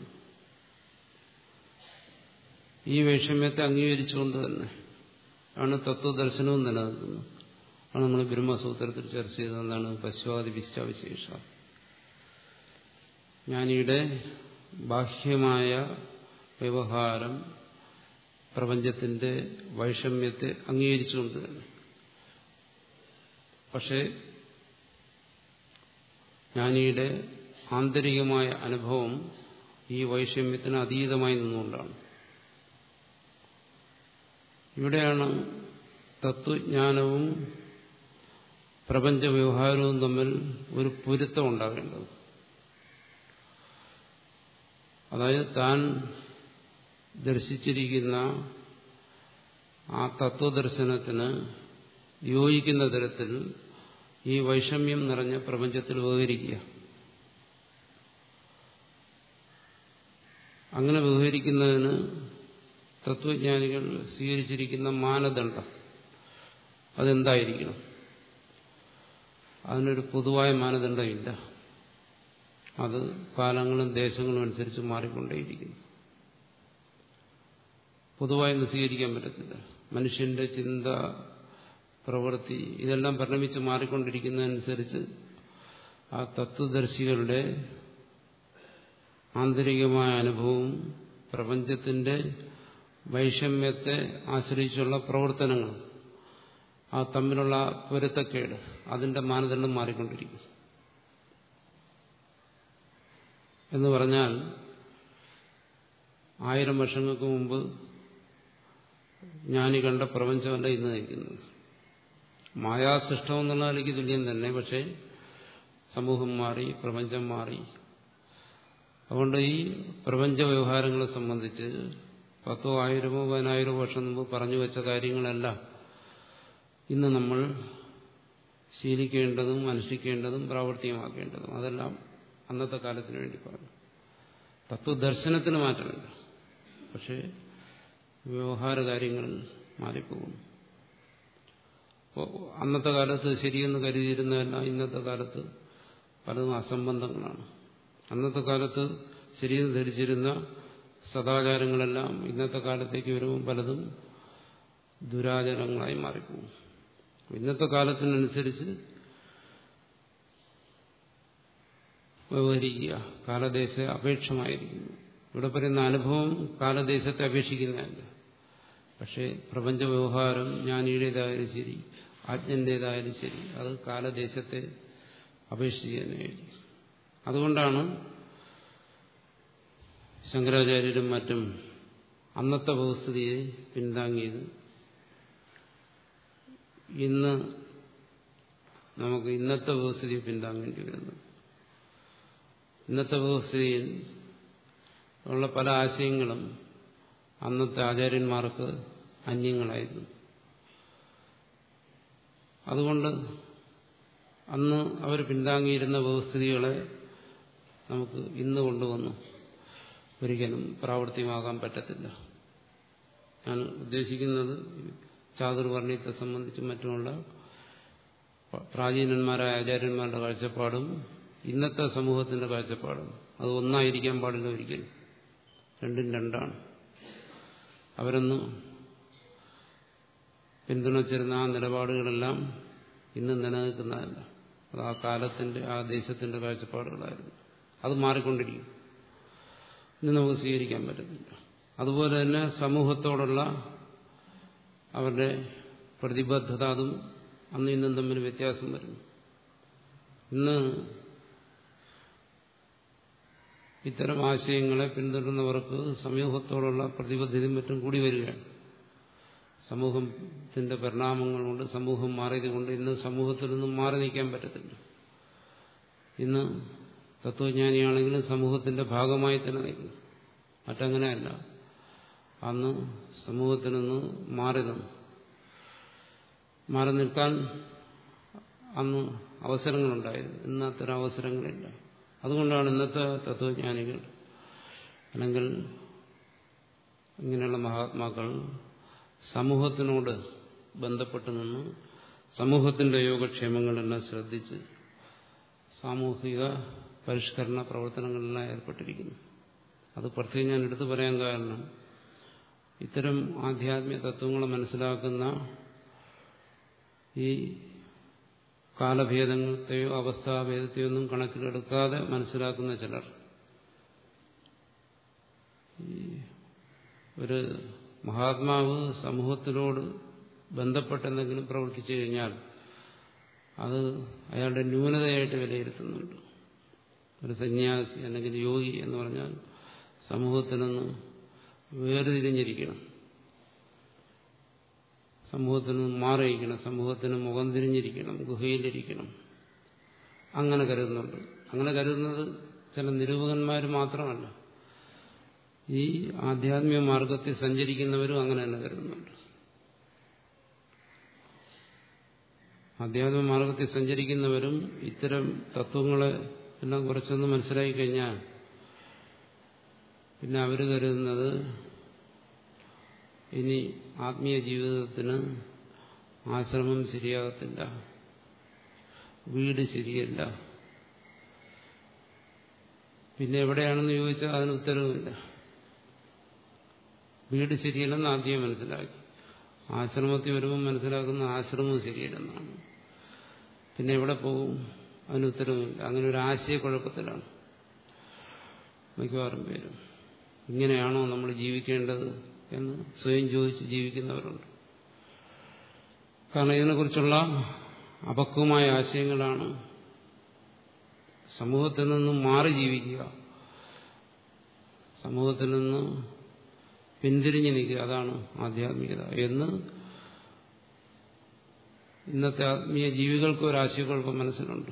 ഈ വൈഷമ്യത്തെ അംഗീകരിച്ചുകൊണ്ട് തന്നെ ആണ് തത്വദർശനവും നിലനിൽക്കുന്നത് ആണ് നമ്മൾ ബ്രഹ്മസൂത്രത്തിൽ ചർച്ച ചെയ്തത് എന്താണ് പശ്വാദി വിശ്വാവിശേഷ ജ്ഞാനിയുടെ ബാഹ്യമായ വ്യവഹാരം പ്രപഞ്ചത്തിന്റെ വൈഷമ്യത്തെ അംഗീകരിച്ചുകൊണ്ട് തന്നെ പക്ഷേ ജ്ഞാനിയുടെ ആന്തരികമായ അനുഭവം ഈ വൈഷമ്യത്തിന് അതീതമായി നിന്നുകൊണ്ടാണ് ഇവിടെയാണ് തത്വജ്ഞാനവും പ്രപഞ്ച വ്യവഹാരവും തമ്മിൽ ഒരു പൊരുത്തം ഉണ്ടാകേണ്ടത് അതായത് താൻ ദർശിച്ചിരിക്കുന്ന ആ തത്വദർശനത്തിന് യോജിക്കുന്ന തരത്തിൽ ഈ വൈഷമ്യം നിറഞ്ഞ പ്രപഞ്ചത്തിൽ വ്യവഹരിക്കുക അങ്ങനെ വ്യവഹരിക്കുന്നതിന് തത്വജ്ഞാനികൾ സ്വീകരിച്ചിരിക്കുന്ന മാനദണ്ഡം അതെന്തായിരിക്കണം അതിനൊരു പൊതുവായ മാനദണ്ഡമില്ല അത് കാലങ്ങളും ദേശങ്ങളും അനുസരിച്ച് മാറിക്കൊണ്ടേയിരിക്കുന്നു പൊതുവായൊന്നും സ്വീകരിക്കാൻ പറ്റത്തില്ല മനുഷ്യന്റെ ചിന്ത പ്രവൃത്തി ഇതെല്ലാം പരിണമിച്ച് മാറിക്കൊണ്ടിരിക്കുന്നതനുസരിച്ച് ആ തത്വദർശികളുടെ ആന്തരികമായ അനുഭവവും പ്രപഞ്ചത്തിന്റെ വൈഷമ്യത്തെ ആശ്രയിച്ചുള്ള പ്രവർത്തനങ്ങൾ ആ തമ്മിലുള്ള പൊരുത്തക്കേട് അതിന്റെ മാനദണ്ഡം മാറിക്കൊണ്ടിരിക്കും എന്ന് പറഞ്ഞാൽ ആയിരം വർഷങ്ങൾക്ക് മുമ്പ് ഞാനീ കണ്ട പ്രപഞ്ചമല്ല ഇന്ന് നയിക്കുന്നത് മായാസൃഷ്ടം എന്നുള്ള നിലയ്ക്ക് തുല്യം തന്നെ പക്ഷേ സമൂഹം മാറി പ്രപഞ്ചം മാറി അതുകൊണ്ട് ഈ പ്രപഞ്ച വ്യവഹാരങ്ങളെ സംബന്ധിച്ച് പത്തോ ആയിരമോ പതിനായിരമോ വർഷം മുമ്പ് പറഞ്ഞു വെച്ച കാര്യങ്ങളെല്ലാം ഇന്ന് നമ്മൾ ശീലിക്കേണ്ടതും അനുഷ്ഠിക്കേണ്ടതും പ്രാവർത്തികമാക്കേണ്ടതും അതെല്ലാം അന്നത്തെ കാലത്തിന് വേണ്ടി പറഞ്ഞു തത്വദർശനത്തിന് മാറ്റമില്ല പക്ഷേ വ്യവഹാര കാര്യങ്ങളിൽ മാറിപ്പോകുന്നു അപ്പോൾ അന്നത്തെ കാലത്ത് ശരിയെന്ന് കരുതിയിരുന്നതല്ല ഇന്നത്തെ കാലത്ത് പലതും അസംബന്ധങ്ങളാണ് അന്നത്തെ കാലത്ത് ശരിയെന്ന് ധരിച്ചിരുന്ന സദാചാരങ്ങളെല്ലാം ഇന്നത്തെ കാലത്തേക്ക് വരുമ്പോൾ പലതും ദുരാചാരങ്ങളായി മാറിപ്പോകും ഇന്നത്തെ കാലത്തിനനുസരിച്ച് വ്യവഹരിക്കുക കാലദേശ അപേക്ഷമായിരിക്കുന്നു ഇവിടെ പറയുന്ന അനുഭവം കാലദേശത്തെ അപേക്ഷിക്കുന്നതല്ല പക്ഷേ പ്രപഞ്ച വ്യവഹാരം ജ്ഞാനിയുടേതായാലും ശരി ആജ്ഞന്റേതായാലും ശരി അത് കാലദേശത്തെ അപേക്ഷിച്ച് തന്നെയായിരിക്കും അതുകൊണ്ടാണ് ശങ്കരാചാര്യരും മറ്റും അന്നത്തെ വ്യവസ്ഥിതിയെ പിന്താങ്ങിയത് ഇന്ന് നമുക്ക് ഇന്നത്തെ വ്യവസ്ഥിതിയെ പിന്താങ്ങേണ്ടി വരുന്നു ഇന്നത്തെ വ്യവസ്ഥിതിയിൽ ഉള്ള പല ആശയങ്ങളും അന്നത്തെ ആചാര്യന്മാർക്ക് അന്യങ്ങളായിരുന്നു അതുകൊണ്ട് അന്ന് അവർ പിന്താങ്ങിയിരുന്ന വ്യവസ്ഥിതികളെ നമുക്ക് ഇന്ന് കൊണ്ടുവന്നു ഒരിക്കലും പ്രാവർത്തികമാകാൻ പറ്റത്തില്ല ഞാൻ ഉദ്ദേശിക്കുന്നത് ചാതുർവർണ്ണയത്തെ സംബന്ധിച്ചും മറ്റുമുള്ള പ്രാചീനന്മാരായ ആചാര്യന്മാരുടെ കാഴ്ചപ്പാടും ഇന്നത്തെ സമൂഹത്തിന്റെ കാഴ്ചപ്പാടും അത് ഒന്നായിരിക്കാൻ പാടില്ല ഒരിക്കലും രണ്ടും രണ്ടാണ് അവരൊന്നും പിന്തുണച്ചിരുന്ന ആ നിലപാടുകളെല്ലാം ഇന്ന് നിലനിൽക്കുന്നതല്ല അത് ആ കാലത്തിന്റെ ആ ദേശത്തിന്റെ കാഴ്ചപ്പാടുകളായിരുന്നു അത് മാറിക്കൊണ്ടിരിക്കും ഇന്ന് നമുക്ക് സ്വീകരിക്കാൻ പറ്റുന്നില്ല അതുപോലെ തന്നെ സമൂഹത്തോടുള്ള അവരുടെ പ്രതിബദ്ധത അതും അന്നും ഇന്നും തമ്മിൽ വ്യത്യാസം വരുന്നു ഇന്ന് ഇത്തരം ആശയങ്ങളെ പിന്തുടരുന്നവർക്ക് സമൂഹത്തോടുള്ള പ്രതിബദ്ധതയും മറ്റും കൂടി വരികയാണ് സമൂഹത്തിന്റെ പരിണാമങ്ങൾ കൊണ്ട് സമൂഹം മാറിയത് കൊണ്ട് ഇന്ന് സമൂഹത്തിൽ നിന്നും മാറി നിൽക്കാൻ പറ്റത്തില്ല ഇന്ന് തത്വജ്ഞാനിയാണെങ്കിലും സമൂഹത്തിന്റെ ഭാഗമായി തന്നെ നിൽക്കുന്നു മറ്റങ്ങനെയല്ല അന്ന് സമൂഹത്തിൽ നിന്ന് മാറി നിന്നു മാറി നിൽക്കാൻ അന്ന് അവസരങ്ങളുണ്ടായിരുന്നു ഇന്ന് അത്തരം അവസരങ്ങളില്ല അതുകൊണ്ടാണ് ഇന്നത്തെ തത്വജ്ഞാനികൾ അല്ലെങ്കിൽ ഇങ്ങനെയുള്ള മഹാത്മാക്കൾ സമൂഹത്തിനോട് ബന്ധപ്പെട്ട് നിന്ന് സമൂഹത്തിന്റെ യോഗക്ഷേമങ്ങളെല്ലാം ശ്രദ്ധിച്ച് സാമൂഹിക പരിഷ്കരണ പ്രവർത്തനങ്ങളെല്ലാം ഏർപ്പെട്ടിരിക്കുന്നു അത് പ്രത്യേകം ഞാൻ എടുത്തു പറയാൻ കാരണം ഇത്തരം ആധ്യാത്മിക തത്വങ്ങളെ മനസ്സിലാക്കുന്ന ഈ കാലഭേദത്തെയോ അവസ്ഥാഭേദത്തെയോ ഒന്നും കണക്കിലെടുക്കാതെ മനസ്സിലാക്കുന്ന ചിലർ ഒരു മഹാത്മാവ് സമൂഹത്തിനോട് ബന്ധപ്പെട്ടെന്തെങ്കിലും പ്രവർത്തിച്ചു കഴിഞ്ഞാൽ അത് അയാളുടെ ന്യൂനതയായിട്ട് വിലയിരുത്തുന്നുണ്ട് ഒരു സന്യാസി അല്ലെങ്കിൽ യോഗി എന്ന് പറഞ്ഞാൽ സമൂഹത്തിൽ നിന്ന് വേർതിരിഞ്ഞിരിക്കണം സമൂഹത്തിൽ നിന്ന് മാറിയിരിക്കണം സമൂഹത്തിന് മുഖം തിരിഞ്ഞിരിക്കണം ഗുഹയിലിരിക്കണം അങ്ങനെ കരുതുന്നുണ്ട് അങ്ങനെ കരുതുന്നത് ചില നിരൂപകന്മാർ മാത്രമല്ല ഈ ആധ്യാത്മിക മാർഗത്തിൽ സഞ്ചരിക്കുന്നവരും അങ്ങനെ തന്നെ കരുതുന്നുണ്ട് ആധ്യാത്മിക മാർഗത്തിൽ സഞ്ചരിക്കുന്നവരും ഇത്തരം തത്വങ്ങളെ എല്ലാം കുറച്ചൊന്ന് മനസ്സിലാക്കി കഴിഞ്ഞാൽ പിന്നെ അവർ കരുതുന്നത് ഇനി ആത്മീയ ജീവിതത്തിന് ആശ്രമം ശരിയാകത്തില്ല വീട് ശരിയല്ല പിന്നെ എവിടെയാണെന്ന് ചോദിച്ചാൽ അതിന് ഉത്തരവുമില്ല വീട് ശരിയല്ലെന്ന് ആദ്യം മനസ്സിലാക്കി ആശ്രമത്തിൽ വരുമ്പോൾ മനസ്സിലാക്കുന്ന ആശ്രമവും ശരിയല്ലെന്നാണ് പിന്നെ എവിടെ പോകും അതിന് ഉത്തരവുമില്ല അങ്ങനെ ഒരു ആശയക്കുഴപ്പത്തിലാണ് മിക്കവാറും പേരും ഇങ്ങനെയാണോ നമ്മൾ ജീവിക്കേണ്ടത് എന്ന് സ്വയം ചോദിച്ച് ജീവിക്കുന്നവരുണ്ട് കാരണം ഇതിനെക്കുറിച്ചുള്ള അപക്വമായ ആശയങ്ങളാണ് സമൂഹത്തിൽ നിന്നും മാറി ജീവിക്കുക സമൂഹത്തിൽ നിന്ന് പിന്തിരിഞ്ഞു നിൽക്കുക അതാണ് ആധ്യാത്മികത എന്ന് ഇന്നത്തെ ആത്മീയ ജീവികൾക്ക് ഒരു ആശയക്കുഴപ്പം മനസ്സിലുണ്ട്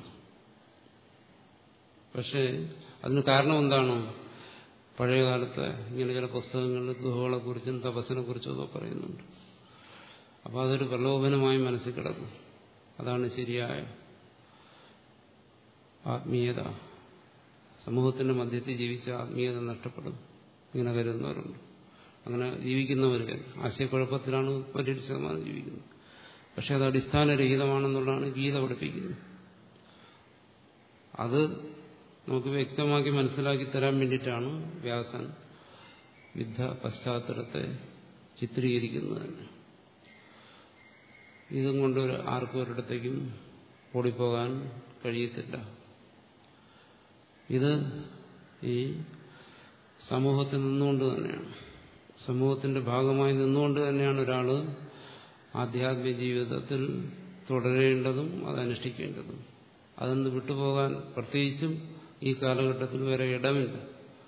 പക്ഷേ അതിന് കാരണം എന്താണ് പഴയ കാലത്തെ ഇങ്ങനെ ചില പുസ്തകങ്ങളിൽ ഗുഹകളെക്കുറിച്ചും തപസ്സിനെക്കുറിച്ചും ഒക്കെ പറയുന്നുണ്ട് അപ്പോൾ അതൊരു പ്രലോഭനമായി മനസ്സിൽ കിടക്കും അതാണ് ശരിയായ ആത്മീയത സമൂഹത്തിന്റെ മധ്യത്തിൽ ജീവിച്ച ആത്മീയത നഷ്ടപ്പെടും ഇങ്ങനെ കരുതുന്നവരുണ്ട് അങ്ങനെ ജീവിക്കുന്നവർ ആശയക്കുഴപ്പത്തിലാണ് വലിയൊരു ശതമാനം ജീവിക്കുന്നത് പക്ഷെ അത് അടിസ്ഥാനരഹിതമാണെന്നുള്ളതാണ് ഗീത പഠിപ്പിക്കുന്നത് അത് നമുക്ക് വ്യക്തമാക്കി മനസ്സിലാക്കി തരാൻ വേണ്ടിയിട്ടാണ് വ്യാസൻ യുദ്ധ പശ്ചാത്തലത്തെ ചിത്രീകരിക്കുന്നത് തന്നെ ഇതും കൊണ്ട് ആർക്കും ഒരിടത്തേക്കും ഓടിപ്പോകാൻ കഴിയത്തില്ല ഇത് ഈ സമൂഹത്തിൽ നിന്നുകൊണ്ട് തന്നെയാണ് സമൂഹത്തിന്റെ ഭാഗമായി നിന്നുകൊണ്ട് തന്നെയാണ് ഒരാൾ ആധ്യാത്മിക ജീവിതത്തിൽ തുടരേണ്ടതും അത് അനുഷ്ഠിക്കേണ്ടതും അതൊന്ന് വിട്ടുപോകാൻ പ്രത്യേകിച്ചും ഈ കാലഘട്ടത്തിൽ വേറെ ഇടമില്ല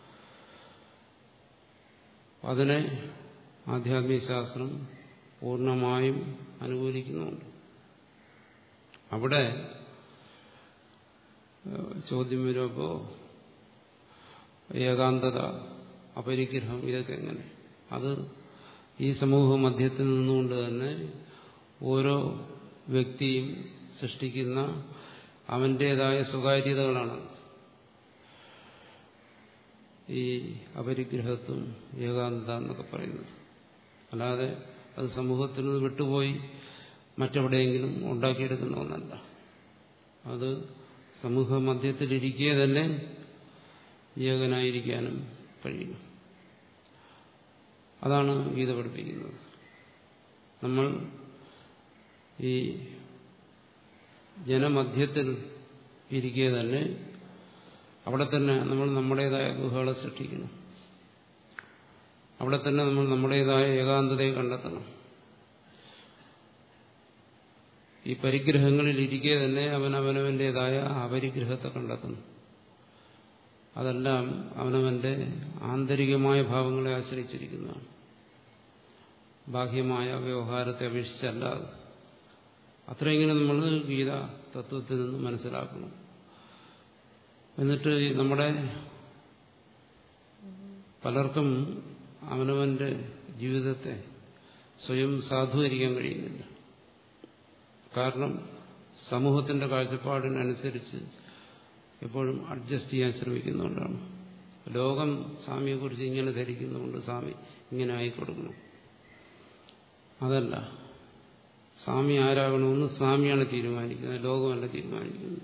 അതിനെ ആധ്യാത്മിക ശാസ്ത്രം പൂർണ്ണമായും അനുകൂലിക്കുന്നുണ്ട് അവിടെ ചോദ്യം വരുമ്പോൾ ഏകാന്തത അപരിഗ്രഹം ഇതൊക്കെ എങ്ങനെ അത് ഈ സമൂഹ മധ്യത്തിൽ നിന്നുകൊണ്ട് തന്നെ ഓരോ വ്യക്തിയും സൃഷ്ടിക്കുന്ന അവന്റേതായ സ്വകാര്യതകളാണ് ഈ അപരിഗ്രഹത്വം ഏകാന്തത എന്നൊക്കെ പറയുന്നത് അല്ലാതെ അത് സമൂഹത്തിൽ നിന്ന് വിട്ടുപോയി മറ്റെവിടെയെങ്കിലും ഉണ്ടാക്കിയെടുക്കുന്ന ഒന്നല്ല അത് സമൂഹ മധ്യത്തിലിരിക്കെ തന്നെ ഏകനായിരിക്കാനും കഴിയും അതാണ് ഗീത പഠിപ്പിക്കുന്നത് നമ്മൾ ഈ ജനമധ്യത്തിൽ ഇരിക്കെ തന്നെ അവിടെ തന്നെ നമ്മൾ നമ്മുടേതായ ഗുഹകളെ സൃഷ്ടിക്കണം അവിടെ തന്നെ നമ്മൾ നമ്മുടേതായ ഏകാന്തതയെ കണ്ടെത്തണം ഈ പരിഗ്രഹങ്ങളിൽ ഇരിക്കെ തന്നെ അവൻ അവനവൻ്റെതായ അപരിഗ്രഹത്തെ കണ്ടെത്തുന്നു അതെല്ലാം അവനവന്റെ ആന്തരികമായ ഭാവങ്ങളെ ആശ്രയിച്ചിരിക്കുന്നതാണ് ബാഹ്യമായ വ്യവഹാരത്തെ അപേക്ഷിച്ചല്ലാതെ അത്രയെങ്കിലും നമ്മൾ ഗീത തത്വത്തിൽ നിന്ന് മനസ്സിലാക്കണം എന്നിട്ട് നമ്മുടെ പലർക്കും അവനവന്റെ ജീവിതത്തെ സ്വയം സാധൂകരിക്കാൻ കഴിയുന്നില്ല കാരണം സമൂഹത്തിന്റെ കാഴ്ചപ്പാടിനനുസരിച്ച് എപ്പോഴും അഡ്ജസ്റ്റ് ചെയ്യാൻ ശ്രമിക്കുന്നതുകൊണ്ടാണ് ലോകം സ്വാമിയെക്കുറിച്ച് ഇങ്ങനെ ധരിക്കുന്നതുകൊണ്ട് സ്വാമി ഇങ്ങനെ ആയിക്കൊടുക്കണം അതല്ല സ്വാമി ആരാകണമെന്ന് സ്വാമിയാണ് തീരുമാനിക്കുന്നത് ലോകമല്ല തീരുമാനിക്കുന്നത്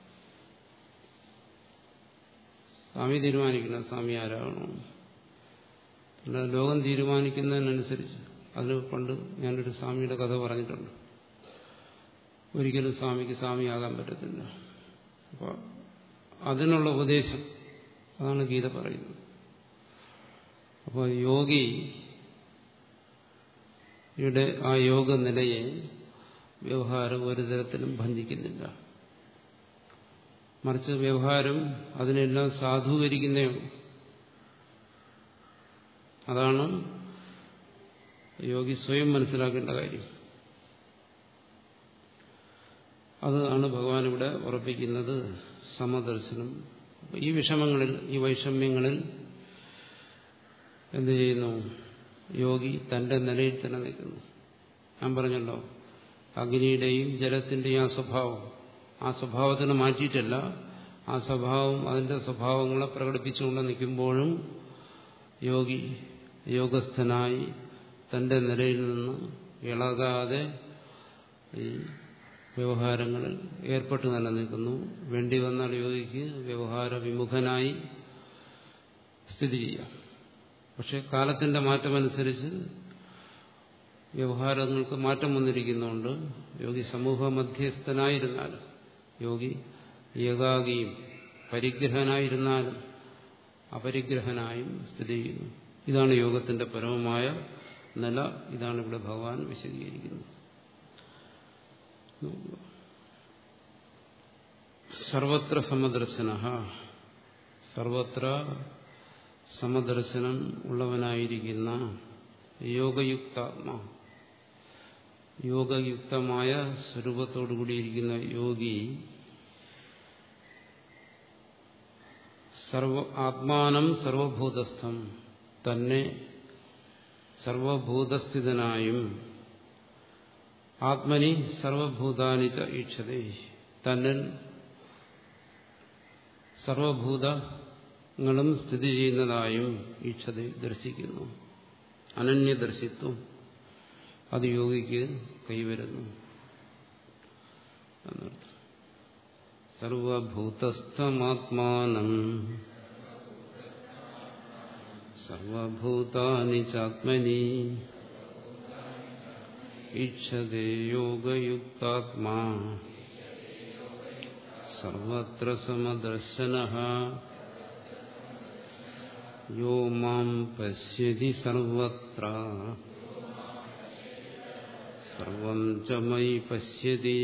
സ്വാമി തീരുമാനിക്കണം സ്വാമി ആരാകണമെന്ന് അല്ല ലോകം തീരുമാനിക്കുന്നതിനനുസരിച്ച് അതിന് പണ്ട് ഞാനൊരു സ്വാമിയുടെ കഥ പറഞ്ഞിട്ടുണ്ട് ഒരിക്കലും സ്വാമിക്ക് സ്വാമിയാകാൻ പറ്റത്തില്ല അപ്പോൾ അതിനുള്ള ഉപദേശം അതാണ് ഗീത പറയുന്നത് അപ്പോൾ യോഗി യുടെ ആ യോഗ നിലയെ വ്യവഹാരം ഒരു തരത്തിലും ഭഞ്ചിക്കുന്നില്ല മറിച്ച് വ്യവഹാരം അതിനെല്ലാം സാധൂകരിക്കുന്നേ അതാണ് യോഗി സ്വയം മനസ്സിലാക്കേണ്ട കാര്യം അതാണ് ഭഗവാൻ ഇവിടെ ഉറപ്പിക്കുന്നത് സമദർശനം ഈ വിഷമങ്ങളിൽ ഈ വൈഷമ്യങ്ങളിൽ എന്ത് ചെയ്യുന്നു യോഗി തന്റെ നിലയിൽ തന്നെ നിൽക്കുന്നു ഞാൻ പറഞ്ഞല്ലോ അഗ്നിയുടെയും ജലത്തിന്റെയും ആ സ്വഭാവം ആ സ്വഭാവത്തിനെ മാറ്റിയിട്ടല്ല ആ സ്വഭാവം അതിന്റെ സ്വഭാവങ്ങളെ പ്രകടിപ്പിച്ചുകൊണ്ട് നിൽക്കുമ്പോഴും യോഗി യോഗസ്ഥനായി തന്റെ നിലയിൽ നിന്ന് ഇളകാതെ ഈ വ്യവഹാരങ്ങളിൽ ഏർപ്പെട്ട് തന്നെ നിൽക്കുന്നു വേണ്ടി വന്നാൽ യോഗിക്ക് വ്യവഹാര വിമുഖനായി സ്ഥിതി ചെയ്യാം പക്ഷെ കാലത്തിന്റെ മാറ്റമനുസരിച്ച് വ്യവഹാരങ്ങൾക്ക് മാറ്റം വന്നിരിക്കുന്നുണ്ട് യോഗി സമൂഹ മധ്യസ്ഥനായിരുന്നാലും യോഗി ഏകാഗിയും പരിഗ്രഹനായിരുന്നാലും അപരിഗ്രഹനായും സ്ഥിതി ചെയ്യുന്നു ഇതാണ് യോഗത്തിന്റെ പരമമായ നില ഇതാണ് ഇവിടെ ഭഗവാൻ വിശദീകരിക്കുന്നത് സർവത്ര സമദർശന സർവത്ര സമദർശനം ഉള്ളവനായിരിക്കുന്ന യോഗയുക്താത്മാ യോഗയുക്തമായ സ്വരൂപത്തോടുകൂടിയിരിക്കുന്ന യോഗി സർവ ആത്മാനം സർവഭൂതസ്ഥം തന്നെ സർവഭൂതസ്ഥിതനായും ആത്മനി സർവഭൂതാനിച്ച ഈക്ഷതേ തന്നിൽ സർവഭൂതങ്ങളും സ്ഥിതി ചെയ്യുന്നതായും ഈക്ഷത ദർശിക്കുന്നു അനന്യദർശിത്വം അത് യോഗിക്ക് കൈവരുന്നു എന്നർത്ഥം സർവഭൂതസ്ഥമാത്മാനം സർവഭൂതാനി ചാത്മനി ഈക്ഷതേ യോഗയുക്താത്മാ സർവത്ര സമദർശന യോ മാം പശ്യതി സർവത്ര സർവം ച മയി പശ്യതി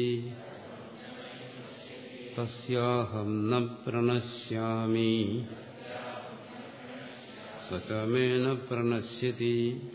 തസ്യാഹം ന പ്രണശ്യാമി സചമേന പ്രണശ്യതി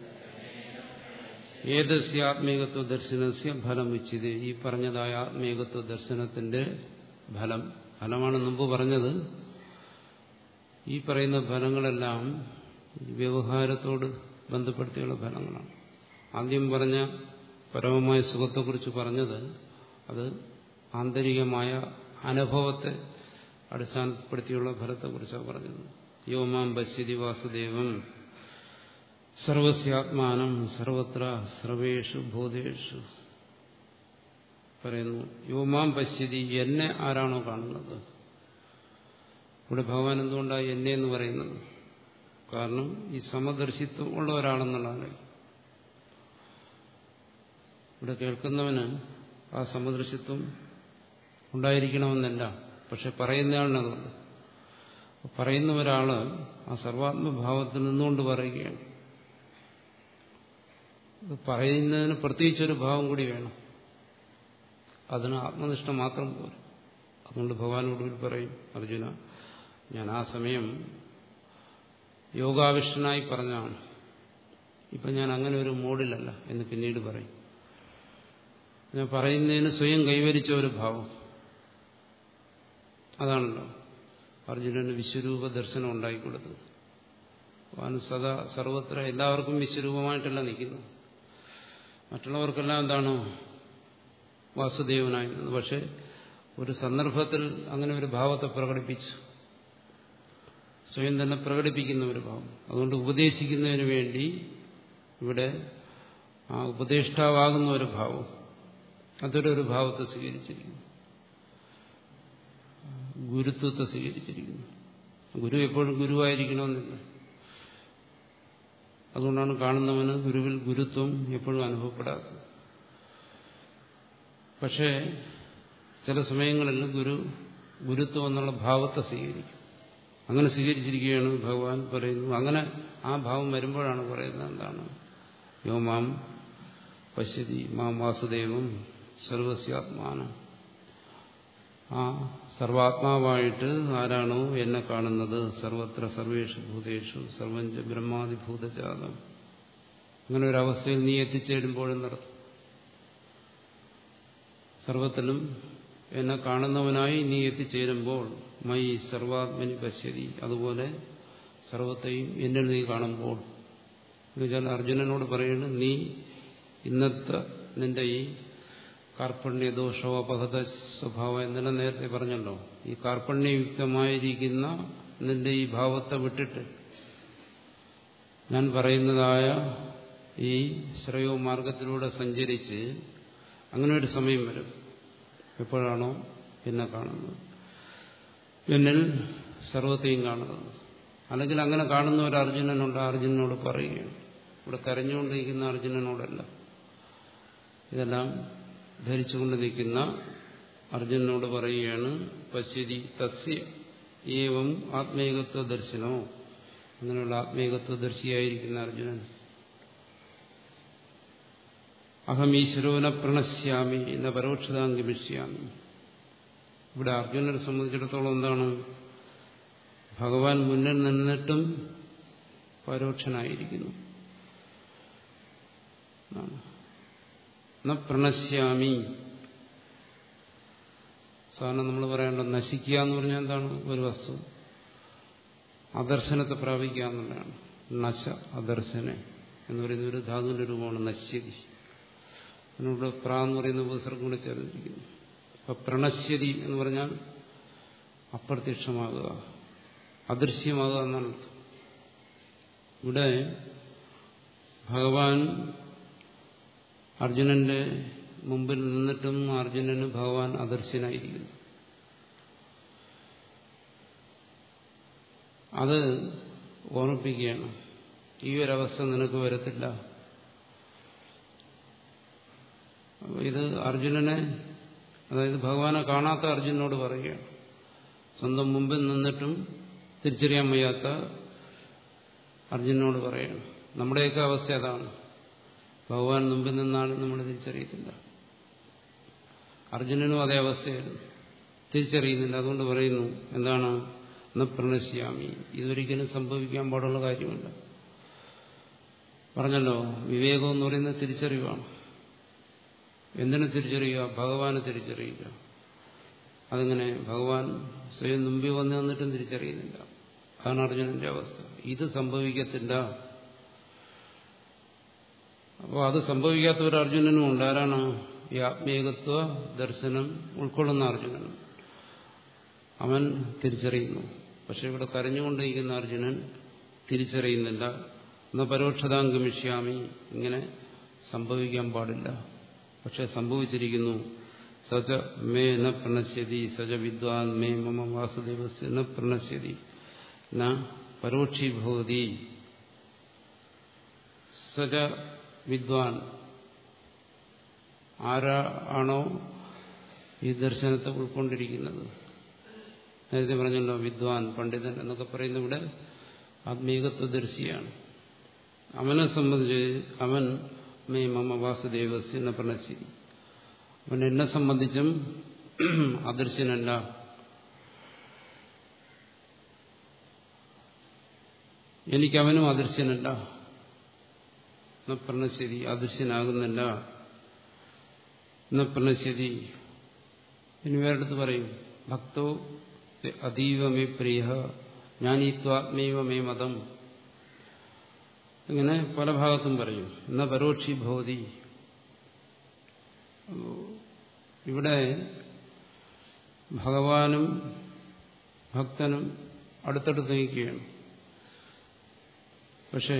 ഏതസ്യ ആത്മീകത്വ ദർശനസ്യ ഫലം ഉച്ചിത് ഈ പറഞ്ഞതായ ആത്മീകത്വ ദർശനത്തിന്റെ ഫലം ഫലമാണ് മുമ്പ് പറഞ്ഞത് ഈ പറയുന്ന ഫലങ്ങളെല്ലാം വ്യവഹാരത്തോട് ബന്ധപ്പെടുത്തിയുള്ള ഫലങ്ങളാണ് ആദ്യം പറഞ്ഞ പരമമായ സുഖത്തെക്കുറിച്ച് പറഞ്ഞത് അത് ആന്തരികമായ അനുഭവത്തെ അടിസ്ഥാനപ്പെടുത്തിയുള്ള ഫലത്തെക്കുറിച്ചാണ് പറഞ്ഞത് യോമാം പശ്യതി വാസുദേവം സർവസ്യാത്മാനം സർവത്ര സർവേഷു ഭൂതേഷു പറയുന്നു യോമാം പശ്യതി എന്നെ ആരാണോ കാണുന്നത് ഇവിടെ ഭഗവാൻ എന്തുകൊണ്ടാണ് എന്നെ എന്ന് പറയുന്നത് കാരണം ഈ സമദർശിത്വം ഉള്ള ഒരാളെന്നുള്ളതാണ് ഇവിടെ കേൾക്കുന്നവന് ആ സമദർശിത്വം ഉണ്ടായിരിക്കണമെന്നല്ല പക്ഷെ പറയുന്നയാളിനതുണ്ട് പറയുന്ന ഒരാള് ആ സർവാത്മഭാവത്തിൽ നിന്നുകൊണ്ട് പറയുകയാണ് പറയുന്നതിന് പ്രത്യേകിച്ചൊരു ഭാവം കൂടി വേണം അതിന് ആത്മനിഷ്ഠ മാത്രം പോരും അതുകൊണ്ട് ഭഗവാനോട് പറയും അർജുന ഞാൻ ആ സമയം യോഗാവിഷ്ടനായി പറഞ്ഞാണ് ഇപ്പൊ ഞാൻ അങ്ങനെ ഒരു മോഡിലല്ല എന്ന് പിന്നീട് പറയും ഞാൻ പറയുന്നതിന് സ്വയം കൈവരിച്ച ഒരു ഭാവം അതാണല്ലോ അർജുനന് വിശ്വരൂപ ദർശനം ഉണ്ടായിക്കൊടുത്തത് അവൻ സദാ സർവത്ര എല്ലാവർക്കും വിശ്വരൂപമായിട്ടല്ല നിൽക്കുന്നു മറ്റുള്ളവർക്കെല്ലാം എന്താണ് വാസുദേവനായിരുന്നത് പക്ഷെ ഒരു സന്ദർഭത്തിൽ അങ്ങനെ ഒരു ഭാവത്തെ പ്രകടിപ്പിച്ചു സ്വയം തന്നെ പ്രകടിപ്പിക്കുന്ന ഒരു ഭാവം അതുകൊണ്ട് ഉപദേശിക്കുന്നതിന് വേണ്ടി ഇവിടെ ആ ഉപദേഷ്ടാവാകുന്ന ഒരു ഭാവം അതൊരു ഭാവത്തെ സ്വീകരിച്ചിരിക്കുന്നു ഗുരുത്വത്തെ സ്വീകരിച്ചിരിക്കുന്നു ഗുരു എപ്പോഴും ഗുരുവായിരിക്കണമെന്നില്ല അതുകൊണ്ടാണ് കാണുന്നവന് ഗുരുവിൽ ഗുരുത്വം എപ്പോഴും അനുഭവപ്പെടാത്തത് പക്ഷേ ചില സമയങ്ങളിൽ ഗുരു ഗുരുത്വം എന്നുള്ള ഭാവത്തെ സ്വീകരിക്കും അങ്ങനെ സ്വീകരിച്ചിരിക്കുകയാണ് ഭഗവാൻ പറയുന്നു അങ്ങനെ ആ ഭാവം വരുമ്പോഴാണ് പറയുന്നത് എന്താണ് യോ മാം പശ്യതി മാം വാസുദേവം സർവസ്യാത്മാനം ആ സർവാത്മാവായിട്ട് ആരാണോ എന്നെ കാണുന്നത് സർവത്ര സർവേഷു ഭൂതേഷു സർവഞ്ച ബ്രഹ്മാതിഭൂതജാതം അങ്ങനെ ഒരു അവസ്ഥയിൽ നീ എത്തിച്ചേരുമ്പോഴെന്നർത്ഥം സർവത്തിലും എന്നെ കാണുന്നവനായി നീ എത്തിച്ചേരുമ്പോൾ മൈ സർവാത്മനി പശ്യതി അതുപോലെ സർവത്തെയും എന്നിൽ നീ കാണുമ്പോൾ എന്നുവെച്ചാൽ അർജുനനോട് പറയുന്നത് നീ ഇന്നത്തെ നിന്റെ ഈ കാർപ്പണ്യദോഷോ അപഹത സ്വഭാവം എന്നെല്ലാം നേരത്തെ പറഞ്ഞല്ലോ ഈ കാർപ്പണ്യയുക്തമായിരിക്കുന്ന നിന്റെ ഈ ഭാവത്തെ വിട്ടിട്ട് ഞാൻ പറയുന്നതായ ഈ ശ്രയോ മാർഗത്തിലൂടെ സഞ്ചരിച്ച് അങ്ങനെ ഒരു സമയം വരും എപ്പോഴാണോ എന്നെ കാണുന്നത് എന്നിൽ സർവത്തെയും കാണുന്നത് അല്ലെങ്കിൽ അങ്ങനെ കാണുന്ന ഒരു അർജുനനുണ്ട് ആ അർജുനനോട് പറയുകയാണ് ഇവിടെ കരഞ്ഞുകൊണ്ടിരിക്കുന്ന അർജുനനോടല്ല ഇതെല്ലാം ധരിച്ചുകൊണ്ട് നിൽക്കുന്ന അർജുനനോട് പറയുകയാണ് പശ്യതി തസ്യ ഏവം ആത്മീകത്വ ദർശനോ അങ്ങനെയുള്ള ആത്മീകത്വ ദർശിയായിരിക്കുന്ന അർജുനൻ അഹം ഈശ്വരോന പ്രണശ്യാമി എന്ന പരോക്ഷതാങ്കിമിഷ്യാമി ഇവിടെ അർജുനനെ സംബന്ധിച്ചിടത്തോളം എന്താണ് ഭഗവാൻ മുന്നിൽ നിന്നിട്ടും പരോക്ഷനായിരിക്കുന്നു പ്രണശ്യാമി സാധാരണ നമ്മൾ പറയേണ്ട നശിക്കുക എന്ന് പറഞ്ഞാൽ എന്താണ് ഒരു വസ്തു അദർശനത്തെ പ്രാപിക്കുക എന്നുള്ളതാണ് നശ അദർശനെ എന്ന് പറയുന്ന ഒരു ധാതുവിന്റെ രൂപമാണ് നശ്യതി അതിനോട് പ്ര എന്ന് പറയുന്ന ഉപസർഗം കൂടെ ചേർന്നിരിക്കുന്നു അപ്പൊ പ്രണശ്യതി എന്ന് പറഞ്ഞാൽ അപ്രത്യക്ഷമാകുക അദൃശ്യമാകുക എന്നാണ് അർത്ഥം ഇവിടെ ഭഗവാൻ അർജുനന്റെ മുമ്പിൽ നിന്നിട്ടും അർജുനന് ഭഗവാൻ അദർശ്യനായിരിക്കുന്നു അത് ഓർമ്മിപ്പിക്കുകയാണ് ഈ ഒരവസ്ഥ നിനക്ക് വരത്തില്ല ഇത് അർജുനനെ അതായത് ഭഗവാനെ കാണാത്ത അർജുനനോട് പറയുകയാണ് സ്വന്തം മുമ്പിൽ നിന്നിട്ടും തിരിച്ചറിയാൻ വയ്യാത്ത അർജുനനോട് പറയുകയാണ് നമ്മുടെയൊക്കെ അവസ്ഥ അതാണ് ഭഗവാൻ മുമ്പിൽ നിന്നാണ് നമ്മൾ തിരിച്ചറിയത്തില്ല അർജുനനും അതേ അവസ്ഥയായിരുന്നു തിരിച്ചറിയുന്നില്ല അതുകൊണ്ട് പറയുന്നു എന്താണ് ന പ്രണശ്യാമി ഇതൊരിക്കലും സംഭവിക്കാൻ പാടുള്ള കാര്യമല്ല പറഞ്ഞല്ലോ വിവേകം എന്ന് പറയുന്നത് തിരിച്ചറിവാണ് എന്തിനു തിരിച്ചറിയുക ഭഗവാനെ തിരിച്ചറിയുക അതിങ്ങനെ ഭഗവാൻ സ്വയം മുമ്പിൽ വന്നു നിന്നിട്ടും തിരിച്ചറിയുന്നില്ല അതാണ് അർജുനന്റെ അവസ്ഥ ഇത് സംഭവിക്കത്തില്ല അപ്പോൾ അത് സംഭവിക്കാത്ത ഒരു അർജുനനും ഉണ്ട് ആരാണ് ഈ ആത്മീയകത്വ ദർശനം ഉൾക്കൊള്ളുന്ന അർജുനൻ അവൻ തിരിച്ചറിയുന്നു പക്ഷെ ഇവിടെ കരഞ്ഞുകൊണ്ടിരിക്കുന്ന അർജുനൻ തിരിച്ചറിയുന്നില്ല എന്ന പരോക്ഷതാംഗമിഷ്യാമി ഇങ്ങനെ സംഭവിക്കാൻ പാടില്ല പക്ഷെ സംഭവിച്ചിരിക്കുന്നു സജ മേ ന പ്രണശ്യതി സജ വിദ്വാൻ മേ മമ വാസുദേവസ് ന പ്രണശ്യതി ന പരോക്ഷീഭവതി സജ വിദ്വാൻ ആരാണോ ഈ ദർശനത്തെ ഉൾക്കൊണ്ടിരിക്കുന്നത് നേരത്തെ പറഞ്ഞല്ലോ വിദ്വാൻ പണ്ഡിതൻ എന്നൊക്കെ പറയുന്ന ഇവിടെ ആത്മീകത്വദർശിയാണ് അവനെ സംബന്ധിച്ച് അവൻ മേ മമ വാസുദേവസ് എന്ന പ്രണശ്ശേരി അവൻ എന്നെ സംബന്ധിച്ചും അദൃശ്യനല്ല എനിക്കവനും അദൃശ്യനല്ല എന്ന പറഞ്ഞ ശരി അദൃശ്യനാകുന്നില്ല എന്ന പറഞ്ഞ ശരി ഇനി വേറെടുത്ത് പറയും ഭക്തോ അതീവമേ പ്രിയ ജ്ഞാനീത്വാത്മീവമേ മതം ഇങ്ങനെ പല ഭാഗത്തും പറയും എന്ന പരോക്ഷി ഭവതി ഇവിടെ ഭഗവാനും ഭക്തനും അടുത്തടുത്ത് നിൽക്കുകയാണ് പക്ഷേ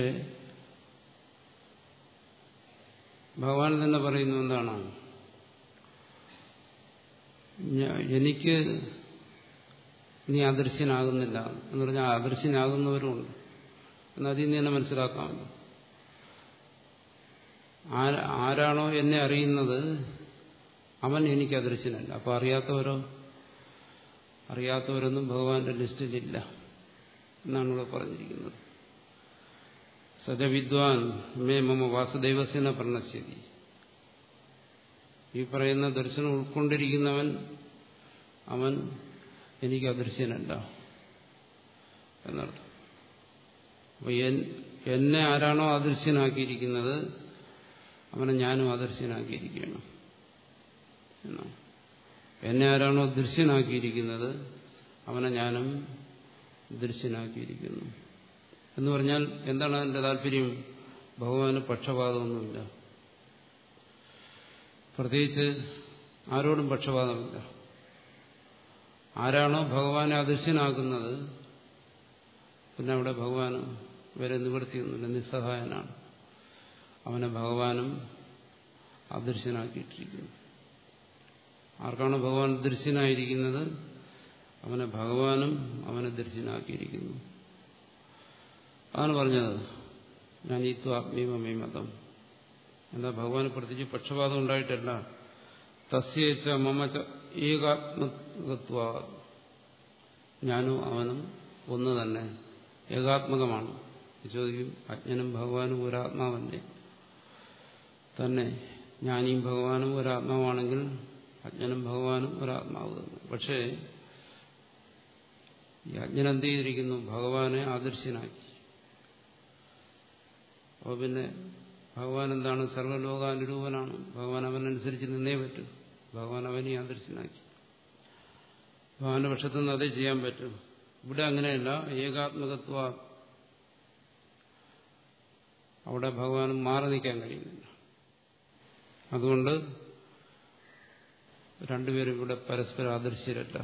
ഭഗവാൻ തന്നെ പറയുന്നു എന്താണ് എനിക്ക് ഇനി അദൃശ്യനാകുന്നില്ല എന്ന് പറഞ്ഞാൽ അദൃശ്യനാകുന്നവരുമുണ്ട് എന്നതിൽ നിന്ന് തന്നെ മനസ്സിലാക്കാമല്ലോ ആരാണോ എന്നെ അറിയുന്നത് അവൻ എനിക്ക് അദൃശ്യനല്ല അപ്പൊ അറിയാത്തവരോ അറിയാത്തവരൊന്നും ഭഗവാന്റെ ലിസ്റ്റിലില്ല എന്നാണ് ഇവിടെ പറഞ്ഞിരിക്കുന്നത് സജവിദ്വാൻ മേ മമ വാസുദൈവസേന പ്രണശ്യതി ഈ പറയുന്ന ദർശനം ഉൾക്കൊണ്ടിരിക്കുന്നവൻ അവൻ എനിക്ക് അദൃശ്യനല്ല എന്നർത്ഥം അപ്പൊ എന്നെ ആരാണോ അദൃശ്യനാക്കിയിരിക്കുന്നത് അവനെ ഞാനും അദൃശ്യനാക്കിയിരിക്കുകയാണ് എന്നാണ് എന്നെ ആരാണോ ദൃശ്യനാക്കിയിരിക്കുന്നത് അവനെ ഞാനും ദൃശ്യനാക്കിയിരിക്കുന്നു എന്ന് പറഞ്ഞാൽ എന്താണ് അതിന്റെ താല്പര്യം ഭഗവാന് പക്ഷപാതമൊന്നുമില്ല പ്രത്യേകിച്ച് ആരോടും പക്ഷപാതമില്ല ആരാണോ ഭഗവാനെ അദൃശ്യനാക്കുന്നത് പിന്നെ അവിടെ ഭഗവാന് വരെ നിവൃത്തിയൊന്നുമില്ല നിസ്സഹായനാണ് അവനെ ഭഗവാനും അദൃശ്യനാക്കിയിട്ടിരിക്കുന്നു ആർക്കാണോ ഭഗവാൻ ദൃശ്യനായിരിക്കുന്നത് അവനെ ഭഗവാനും അവനെ ദൃശ്യനാക്കിയിരിക്കുന്നു അതാണ് പറഞ്ഞത് ഞാൻ ഈ ത്വാത്മീയമേ മതം എന്താ ഭഗവാന് പ്രത്യേകിച്ച് പക്ഷപാതം ഉണ്ടായിട്ടല്ല തസ്യേച്ച മമച്ച ഏകാത്മകത്വ ഞാനും അവനും ഒന്ന് തന്നെ ഏകാത്മകമാണ് ചോദിക്കും അജ്ഞനും ഭഗവാനും ഒരാത്മാവല്ലേ തന്നെ ജ്ഞാനിയും ഭഗവാനും ഒരാത്മാവാണെങ്കിൽ അജ്ഞനും ഭഗവാനും ഒരാത്മാവ് തന്നെ പക്ഷേ ഈ അജ്ഞൻ എന്ത് ചെയ്തിരിക്കുന്നു ഭഗവാനെ ആദർശനാക്കി അപ്പോൾ പിന്നെ ഭഗവാൻ എന്താണ് സർവ്വലോകാനുരൂപനാണ് ഭഗവാൻ അവനനുസരിച്ച് നിന്നേ പറ്റും ഭഗവാൻ അവനെ ആദർശനാക്കി ഭഗവാന്റെ പക്ഷത്തു നിന്ന് അതേ ചെയ്യാൻ പറ്റും ഇവിടെ അങ്ങനെയല്ല ഏകാത്മകത്വ അവിടെ ഭഗവാനും മാറി നിൽക്കാൻ കഴിയുന്നില്ല അതുകൊണ്ട് രണ്ടുപേരും ഇവിടെ പരസ്പരം അദൃശ്യരല്ല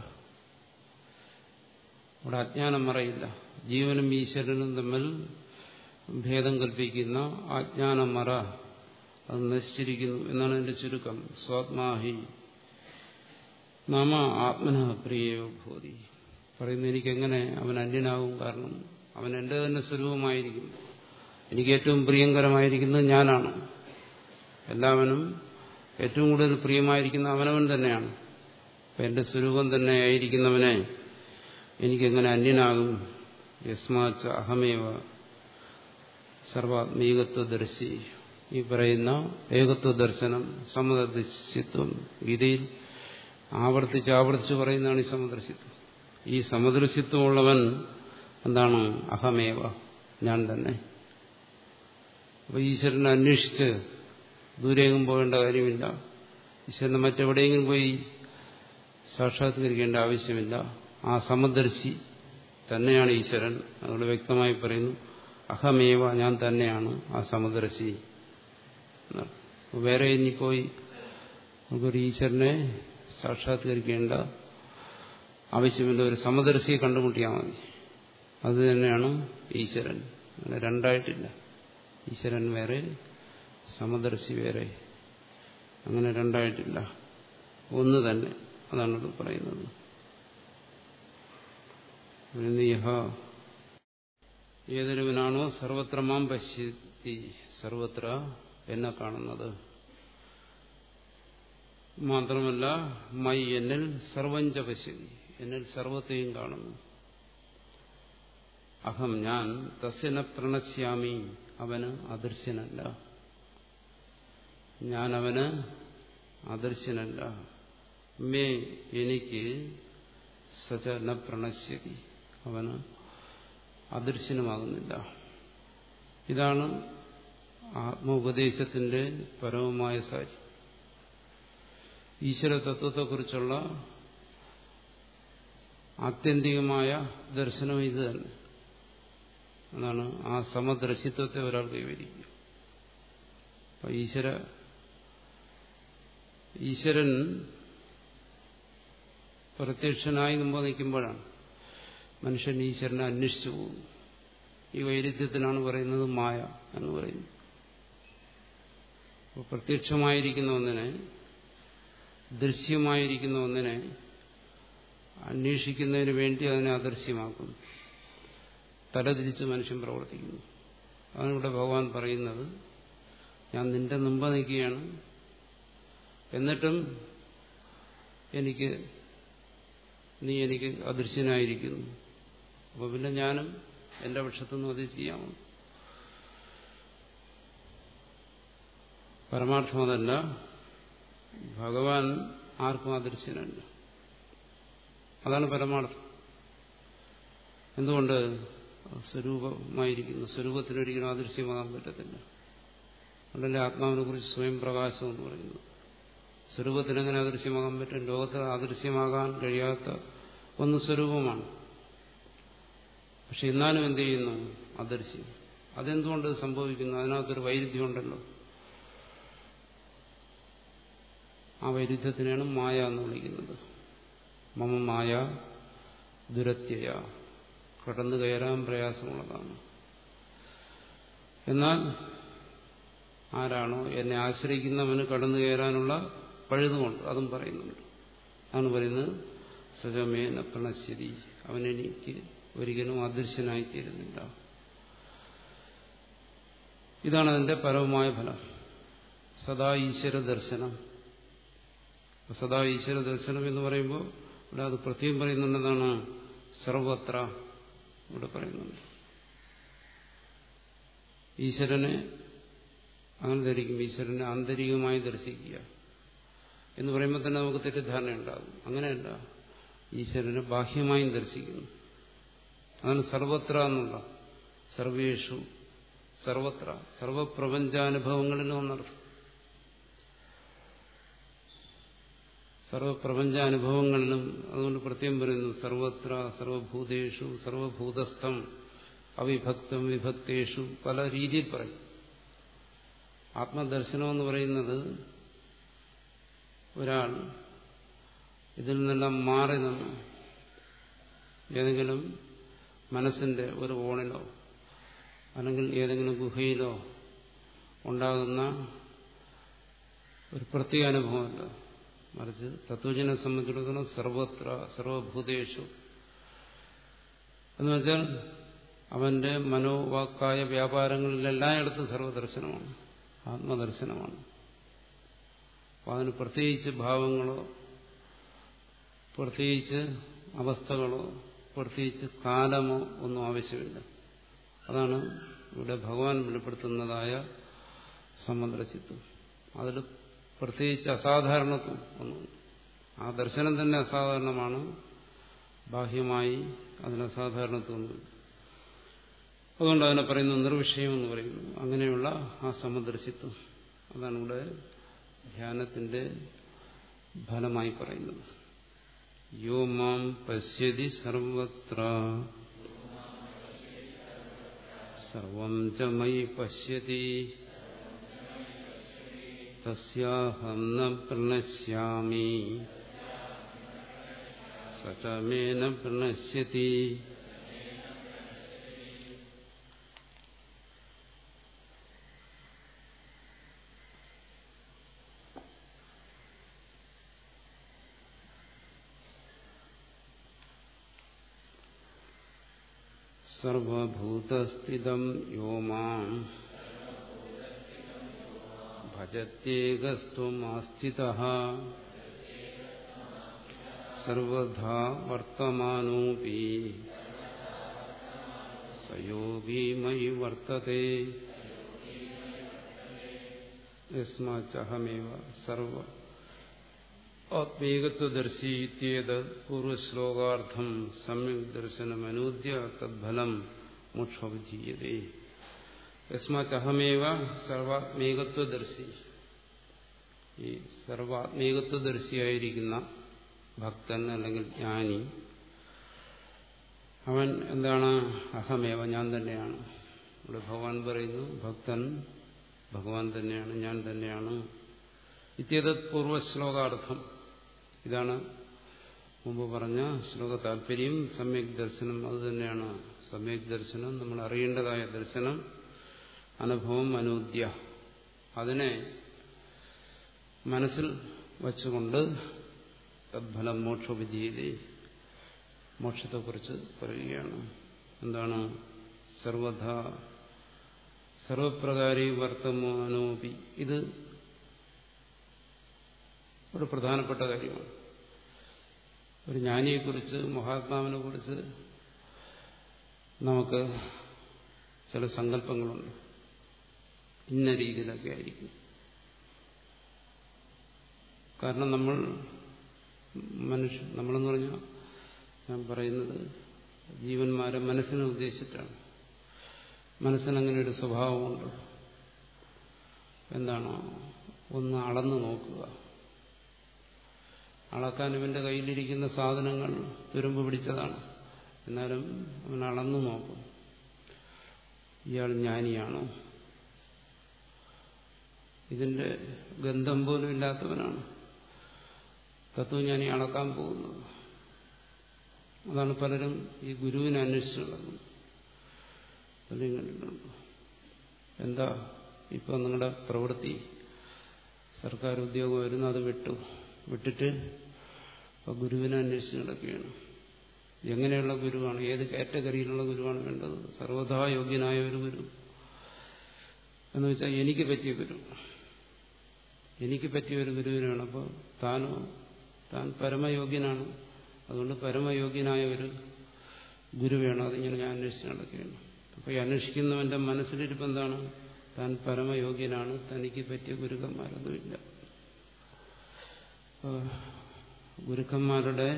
അവിടെ അജ്ഞാനം മറയില്ല ജീവനും ഈശ്വരനും തമ്മിൽ ഭേദം കൽപ്പിക്കുന്ന അജ്ഞാനം മറ അത് നശിച്ചിരിക്കുന്നു എന്നാണ് എന്റെ ചുരുക്കം സ്വാത്മാഹി നാമ ആത്മന പ്രിയോ ഭൂതി പറയുന്ന എനിക്കെങ്ങനെ അവൻ അന്യനാകും കാരണം അവൻ എൻ്റെ തന്നെ സ്വരൂപമായിരിക്കും എനിക്ക് ഏറ്റവും പ്രിയങ്കരമായിരിക്കുന്നത് ഞാനാണ് എല്ലാവനും ഏറ്റവും കൂടുതൽ പ്രിയമായിരിക്കുന്ന അവനവൻ തന്നെയാണ് അപ്പം എൻ്റെ സ്വരൂപം തന്നെ ആയിരിക്കുന്നവനെ എനിക്കെങ്ങനെ അന്യനാകും യസ്മാച്ച അഹമേവ സർവാത്മീകത്വദർശി ഈ പറയുന്ന ഏകത്വ ദർശനം സമദർശിത്വം ഗീതയിൽ ആവർത്തിച്ച് ആവർത്തിച്ച് പറയുന്നതാണ് ഈ സമദർശിത്വം ഈ സമദർശിത്വമുള്ളവൻ എന്താണ് അഹമേവ ഞാൻ തന്നെ അപ്പോൾ ഈശ്വരനെ അന്വേഷിച്ച് ദൂരെയെങ്കിലും പോകേണ്ട കാര്യമില്ല ഈശ്വരനെ മറ്റെവിടെയെങ്കിലും പോയി സാക്ഷാത്കരിക്കേണ്ട ആവശ്യമില്ല ആ സമദർശി തന്നെയാണ് ഈശ്വരൻ അതുകൊണ്ട് വ്യക്തമായി പറയുന്നു അഹമേവ ഞാൻ തന്നെയാണ് ആ സമദർശി വേറെ ഇനി പോയി നമുക്കൊരു ഈശ്വരനെ സാക്ഷാത്കരിക്കേണ്ട ആവശ്യമില്ല ഒരു സമദർശിയെ കണ്ടുമുട്ടിയാൽ മതി അത് തന്നെയാണ് ഈശ്വരൻ അങ്ങനെ രണ്ടായിട്ടില്ല ഈശ്വരൻ വേറെ സമദർശി വേറെ അങ്ങനെ രണ്ടായിട്ടില്ല ഒന്ന് തന്നെ അതാണ് പറയുന്നത് യഹ ഏതൊരുവനാണോ സർവത്ര മാം പശ്യത്തി സർവത്ര എന്നെ കാണുന്നത് മാത്രമല്ല മൈ എന്നിൽ സർവഞ്ച പശ്യതി എന്നിൽ സർവത്തെയും കാണുന്നു അഹം ഞാൻ തസ്യന പ്രണശ്യാമി അവന് അദൃശ്യനല്ല ഞാൻ അവന് അദർശനല്ല മേ എനിക്ക് സച ന പ്രണശ്യതി അവന് അദർശനമാകുന്നില്ല ഇതാണ് ആത്മോപദേശത്തിന്റെ പരമമായ സാരി ഈശ്വര തത്വത്തെക്കുറിച്ചുള്ള ആത്യന്തികമായ ദർശനം ഇത് തന്നെ അതാണ് ആ സമദർശിത്വത്തെ ഒരാൾ കൈവരിക്കും അപ്പൊ ഈശ്വര ഈശ്വരൻ പ്രത്യക്ഷനായി മുമ്പ് നിൽക്കുമ്പോഴാണ് മനുഷ്യൻ ഈശ്വരനെ അന്വേഷിച്ചു പോകും ഈ വൈരുദ്ധ്യത്തിനാണ് പറയുന്നത് മായ എന്ന് പറയുന്നത് അപ്പോൾ പ്രത്യക്ഷമായിരിക്കുന്ന ഒന്നിനെ ദൃശ്യമായിരിക്കുന്ന ഒന്നിനെ അന്വേഷിക്കുന്നതിന് വേണ്ടി അതിനെ അദൃശ്യമാക്കുന്നു തലതിരിച്ച് മനുഷ്യൻ പ്രവർത്തിക്കുന്നു അതിനിവിടെ ഭഗവാൻ പറയുന്നത് ഞാൻ നിന്റെ മുമ്പ് നിൽക്കുകയാണ് എന്നിട്ടും എനിക്ക് നീ എനിക്ക് അദൃശ്യനായിരിക്കുന്നു അപ്പോൾ പിന്നെ ഞാനും എന്റെ പക്ഷത്തുനിന്ന് അത് ചെയ്യാമോ പരമാർത്ഥം അതല്ല ഭഗവാൻ ആർക്കും അദൃശ്യനല്ല അതാണ് പരമാർത്ഥം എന്തുകൊണ്ട് സ്വരൂപമായിരിക്കുന്നു സ്വരൂപത്തിനൊരിക്കലും അദൃശ്യമാകാൻ പറ്റത്തില്ല അതുകൊണ്ടല്ലേ ആത്മാവിനെ കുറിച്ച് സ്വയം പ്രകാശം എന്ന് പറയുന്നു സ്വരൂപത്തിനെങ്ങനെ അദൃശ്യമാകാൻ പറ്റും ലോകത്തിൽ അദൃശ്യമാകാൻ കഴിയാത്ത ഒന്ന് സ്വരൂപമാണ് പക്ഷെ എന്നാലും എന്ത് ചെയ്യുന്നു അദൃശ്യം അതെന്തുകൊണ്ട് സംഭവിക്കുന്നു അതിനകത്തൊരു വൈരുദ്ധ്യമുണ്ടല്ലോ ആ വൈരുദ്ധ്യത്തിനാണ് മായ എന്ന് വിളിക്കുന്നത് മമ മായ ദുരത്യയ കടന്നു കയറാൻ പ്രയാസമുള്ളതാണ് എന്നാൽ ആരാണോ എന്നെ ആശ്രയിക്കുന്നവന് കടന്നു കയറാനുള്ള പഴുതുമുണ്ട് അതും പറയുന്നുണ്ട് അതാണ് പറയുന്നത് സജമേന പ്രണശ്യതി അവനെനിക്ക് ഒരിക്കലും അദൃശ്യനായിത്തീരുന്നില്ല ഇതാണ് അതിന്റെ പരമമായ ഫലം സദാ ഈശ്വര ദർശനം സദാ ഈശ്വര ദർശനം എന്ന് പറയുമ്പോൾ ഇവിടെ അത് പ്രത്യേകം പറയുന്നുണ്ടെന്നാണ് സർവത്ര ഇവിടെ പറയുന്നുണ്ട് ഈശ്വരനെ അങ്ങനെ ധരിക്കും ഈശ്വരനെ ആന്തരികമായി ദർശിക്കുക എന്ന് പറയുമ്പോൾ തന്നെ നമുക്ക് തെറ്റിദ്ധാരണ ഉണ്ടാകും അങ്ങനെയല്ല ഈശ്വരനെ ബാഹ്യമായും ദർശിക്കുന്നു അതാണ് സർവത്ര എന്നുള്ള സർവേഷു സർവത്ര സർവപ്രപഞ്ചാനുഭവങ്ങളിലും ഒന്നർത്ഥം സർവപ്രപഞ്ചാനുഭവങ്ങളിലും അതുകൊണ്ട് പ്രത്യേകം പറയുന്നു സർവത്ര സർവഭൂതേഷു സർവഭൂതസ്ഥം അവിഭക്തം വിഭക്തേഷു പല രീതിയിൽ പറയും ആത്മദർശനം എന്ന് പറയുന്നത് ഒരാൾ ഇതിൽ നിന്നെല്ലാം മാറി നിന്ന് ഏതെങ്കിലും മനസ്സിന്റെ ഒരു ഓണിലോ അല്ലെങ്കിൽ ഏതെങ്കിലും ഗുഹയിലോ ഉണ്ടാകുന്ന ഒരു പ്രത്യേക അനുഭവമല്ല മറിച്ച് തത്വജനെ സംബന്ധിച്ചിടത്തോളം സർവത്ര സർവഭൂതേഷു എന്ന് വെച്ചാൽ അവന്റെ മനോവാക്കായ വ്യാപാരങ്ങളിലെല്ലായിടത്തും സർവദർശനമാണ് ആത്മദർശനമാണ് അപ്പോൾ അതിന് പ്രത്യേകിച്ച് ഭാവങ്ങളോ പ്രത്യേകിച്ച് അവസ്ഥകളോ പ്രത്യേകിച്ച് കാലമോ ഒന്നും ആവശ്യമില്ല അതാണ് ഇവിടെ ഭഗവാൻ വെളിപ്പെടുത്തുന്നതായ സമുദ്രചിത്വം അതിൽ പ്രത്യേകിച്ച് അസാധാരണത്വം ഒന്നും ആ ദർശനം തന്നെ അസാധാരണമാണ് ബാഹ്യമായി അതിന് അസാധാരണത്വമൊന്നുമില്ല അതുകൊണ്ട് അതിനെ പറയുന്നു നിർവിഷയം എന്ന് പറയുന്നു അങ്ങനെയുള്ള ആ സമദർശിത്വം അതാണ് ഇവിടെ ധ്യാനത്തിന്റെ ഫലമായി പറയുന്നത് യോ മാം പശ്യതി സർവത്ര സർവം ച മയി പശ്യതി തസ്യാഹം ന പ്രണശ്യാമി സചമേന പ്രണശ്യതി സർവഭൂതസ്ഥിതം യോ മാം ഭജത്യേകസ്ത്വമാസ്ഥിത സർവധാ വർത്തമാനോപി സയോഗീ മയി വർത്തത്തെ യസ്മാച്ചഹമേവ സർവ ആത്മീകത്വദർശി ഇത്യേത് പൂർവശ്ലോകാർത്ഥം സമ്യക് ദർശനമനൂദ്യ തദ്ഫലം മോക്ഷോപജീയതേ യസ്മാച്ചഹമേവ സർവാത്മീകത്വദർശി ഈ സർവാത്മീകത്വദർശിയായിരിക്കുന്ന ഭക്തൻ അല്ലെങ്കിൽ ജ്ഞാനി അവൻ എന്താണ് അഹമേവ ഞാൻ തന്നെയാണ് ഇവിടെ ഭഗവാൻ പറയുന്നു ഭക്തൻ ഭഗവാൻ തന്നെയാണ് ഞാൻ തന്നെയാണ് ഇത്യത് പൂർവശ്ലോകാർത്ഥം ഇതാണ് മുമ്പ് പറഞ്ഞ ശ്ലോക താല്പര്യം സമ്യക് ദർശനം അത് തന്നെയാണ് സമ്യക് ദർശനം നമ്മൾ അറിയേണ്ടതായ ദർശനം അനുഭവം അനൂദ്യ അതിനെ മനസ്സിൽ വച്ചുകൊണ്ട് തദ്ഫലം മോക്ഷോപജീതി മോക്ഷത്തെക്കുറിച്ച് പറയുകയാണ് എന്താണ് സർവധ സർവപ്രകാരി വർത്തമാനോപി ഇത് ഒരു പ്രധാനപ്പെട്ട കാര്യമാണ് ഒരു ജ്ഞാനിയെക്കുറിച്ച് മഹാത്മാവിനെ കുറിച്ച് നമുക്ക് ചില സങ്കല്പങ്ങളുണ്ട് ഇന്ന രീതിയിലൊക്കെ ആയിരിക്കും കാരണം നമ്മൾ മനുഷ്യ നമ്മളെന്ന് പറഞ്ഞാൽ ഞാൻ പറയുന്നത് ജീവന്മാരെ മനസ്സിനെ ഉദ്ദേശിച്ചിട്ടാണ് മനസ്സിനങ്ങനെ ഒരു സ്വഭാവമുണ്ട് എന്താണ് ഒന്ന് അളന്നു നോക്കുക അളക്കാൻ ഇവന്റെ കയ്യിലിരിക്കുന്ന സാധനങ്ങൾ തുരുമ്പ് പിടിച്ചതാണ് എന്നാലും അവൻ അളന്നു നോക്കും ഇയാൾ ജ്ഞാനിയാണോ ഇതിന്റെ ഗന്ധം പോലും ഇല്ലാത്തവനാണ് തത്വജ്ഞാനി അളക്കാൻ പോകുന്നത് അതാണ് പലരും ഈ ഗുരുവിനെ അന്വേഷിച്ചു നടക്കുന്നത് പലരും കണ്ടിട്ടുണ്ട് എന്താ ഇപ്പൊ നിങ്ങളുടെ പ്രവൃത്തി സർക്കാർ ഉദ്യോഗം വരുന്നു അത് വിട്ടു വിട്ടിട്ട് ഇപ്പൊ ഗുരുവിനെ അന്വേഷിച്ച് നടക്കുകയാണ് എങ്ങനെയുള്ള ഗുരുവാണ് ഏത് കാറ്റഗറിയിലുള്ള ഗുരുവാണ് വേണ്ടത് സർവഥാ യോഗ്യനായ ഒരു ഗുരു എന്ന് വെച്ചാൽ എനിക്ക് പറ്റിയ ഗുരു എനിക്ക് പറ്റിയ ഒരു ഗുരുവിനാണ് അപ്പോൾ താനോ താൻ പരമയോഗ്യനാണ് അതുകൊണ്ട് പരമയോഗ്യനായ ഒരു ഗുരു വേണം അതിങ്ങനെ ഞാൻ അന്വേഷിച്ച് നടക്കുകയാണ് അപ്പോൾ ഈ അന്വേഷിക്കുന്നവന്റെ മനസ്സിലിരിപ്പ് എന്താണ് താൻ പരമയോഗ്യനാണ് തനിക്ക് പറ്റിയ ഗുരുക്കന്മാരൊന്നുമില്ല ഗുരുക്കന്മാരുടെ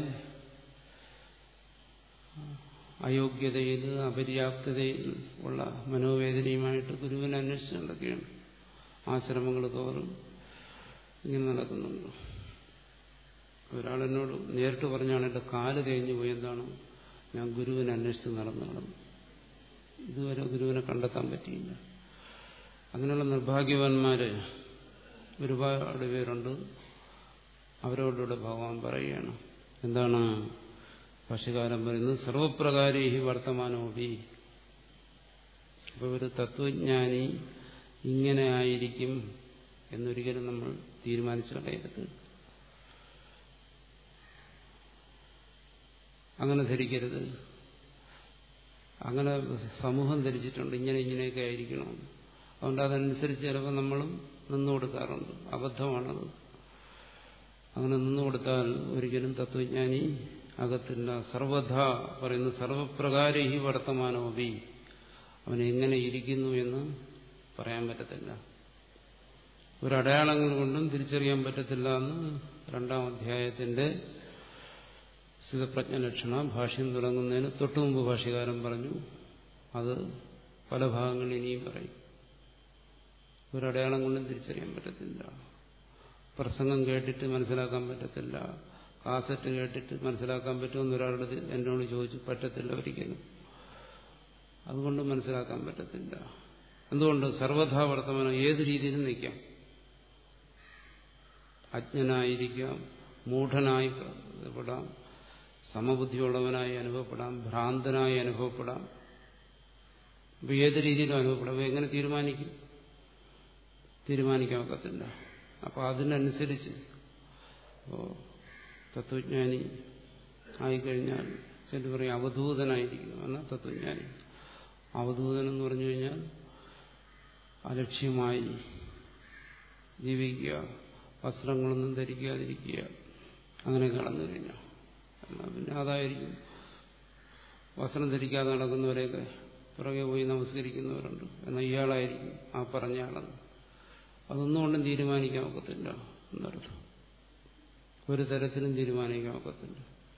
അയോഗ്യതയിൽ അപര്യാപ്തതയിൽ ഉള്ള മനോവേദനയുമായിട്ട് ഗുരുവിനെ അന്വേഷിച്ച് നടക്കുകയാണ് ആശ്രമങ്ങൾ തോറും ഇങ്ങനെ നടക്കുന്നുണ്ട് ഒരാളെന്നോട് നേരിട്ട് പറഞ്ഞാണ് എൻ്റെ കാല് തേഞ്ഞു പോയി എന്താണ് ഞാൻ ഗുരുവിനെ അന്വേഷിച്ച് നടന്നു നടന്നു ഇതുവരെ ഗുരുവിനെ കണ്ടെത്താൻ പറ്റിയില്ല അങ്ങനെയുള്ള നിർഭാഗ്യവാന്മാര് ഒരുപാട് പേരുണ്ട് അവരോടുകൂടെ ഭഗവാൻ പറയുകയാണ് എന്താണ് ഭാഷകാരൻ പറയുന്നത് സർവപ്രകാരേ വർത്തമാനോപി അപ്പോൾ ഒരു തത്വജ്ഞാനി ഇങ്ങനെ ആയിരിക്കും എന്നൊരിക്കലും നമ്മൾ തീരുമാനിച്ചു കളയരുത് അങ്ങനെ ധരിക്കരുത് അങ്ങനെ സമൂഹം ധരിച്ചിട്ടുണ്ട് ഇങ്ങനെ ഇങ്ങനെയൊക്കെ ആയിരിക്കണം അതുകൊണ്ട് അതനുസരിച്ച് ചിലപ്പോൾ നമ്മളും നിന്നു കൊടുക്കാറുണ്ട് അബദ്ധമാണത് അങ്ങനെ നിന്നു കൊടുത്താൽ ഒരിക്കലും തത്വജ്ഞാനി അകത്തില്ല സർവധ പറയുന്ന സർവപ്രകാരേ ഈ വർത്തമാനോപി അവൻ എങ്ങനെ ഇരിക്കുന്നു എന്ന് പറയാൻ പറ്റത്തില്ല ഒരടയാളങ്ങൾ കൊണ്ടും തിരിച്ചറിയാൻ പറ്റത്തില്ല എന്ന് രണ്ടാം അധ്യായത്തിന്റെ സ്ഥിതപ്രജ്ഞ ലക്ഷണ ഭാഷ്യം തുടങ്ങുന്നതിന് തൊട്ടുമുമ്പ് ഭാഷ്യകാരൻ പറഞ്ഞു അത് പല ഭാഗങ്ങളിൽ ഇനിയും പറയും ഒരടയാളം കൊണ്ടും തിരിച്ചറിയാൻ പറ്റത്തില്ല പ്രസംഗം കേട്ടിട്ട് മനസ്സിലാക്കാൻ പറ്റത്തില്ല കാസറ്റ് കേട്ടിട്ട് മനസ്സിലാക്കാൻ പറ്റുമെന്ന് ഒരാളുടെ എന്നോട് ചോദിച്ചു പറ്റത്തില്ല ഒരിക്കലും അതുകൊണ്ട് മനസ്സിലാക്കാൻ പറ്റത്തില്ല എന്തുകൊണ്ട് സർവഥാ വർത്തമാനം ഏത് രീതിയിലും നിൽക്കാം അജ്ഞനായിരിക്കാം മൂഢനായി പെടാം സമബുദ്ധിയുള്ളവനായി അനുഭവപ്പെടാം ഭ്രാന്തനായി അനുഭവപ്പെടാം അപ്പൊ ഏത് രീതിയിലും അനുഭവപ്പെടാം അപ്പൊ എങ്ങനെ തീരുമാനിക്കും തീരുമാനിക്കാൻ ഒക്കത്തില്ല അപ്പൊ അതിനനുസരിച്ച് തത്വജ്ഞാനി ആയിക്കഴിഞ്ഞാൽ ചില പറയും അവധൂതനായിരിക്കുന്നു എന്നാൽ തത്വജ്ഞാനി അവധൂതൻ എന്ന് പറഞ്ഞു കഴിഞ്ഞാൽ അലക്ഷ്യമായി ജീവിക്കുക വസ്ത്രങ്ങളൊന്നും ധരിക്കാതിരിക്കുക അങ്ങനെ കടന്നു കഴിഞ്ഞാൽ എന്നാൽ പിന്നെ അതായിരിക്കും വസ്ത്രം ധരിക്കാതെ നടക്കുന്നവരെയൊക്കെ പുറകെ പോയി നമസ്കരിക്കുന്നവരുണ്ട് എന്നാൽ ഇയാളായിരിക്കും ആ പറഞ്ഞ ആളെന്ന് അതൊന്നും കൊണ്ടും തീരുമാനിക്കാൻ ഒക്കത്തില്ല എന്നർത്ഥം ഒരു തരത്തിലും തീരുമാനിക്കാൻ ഒക്കത്തില്ല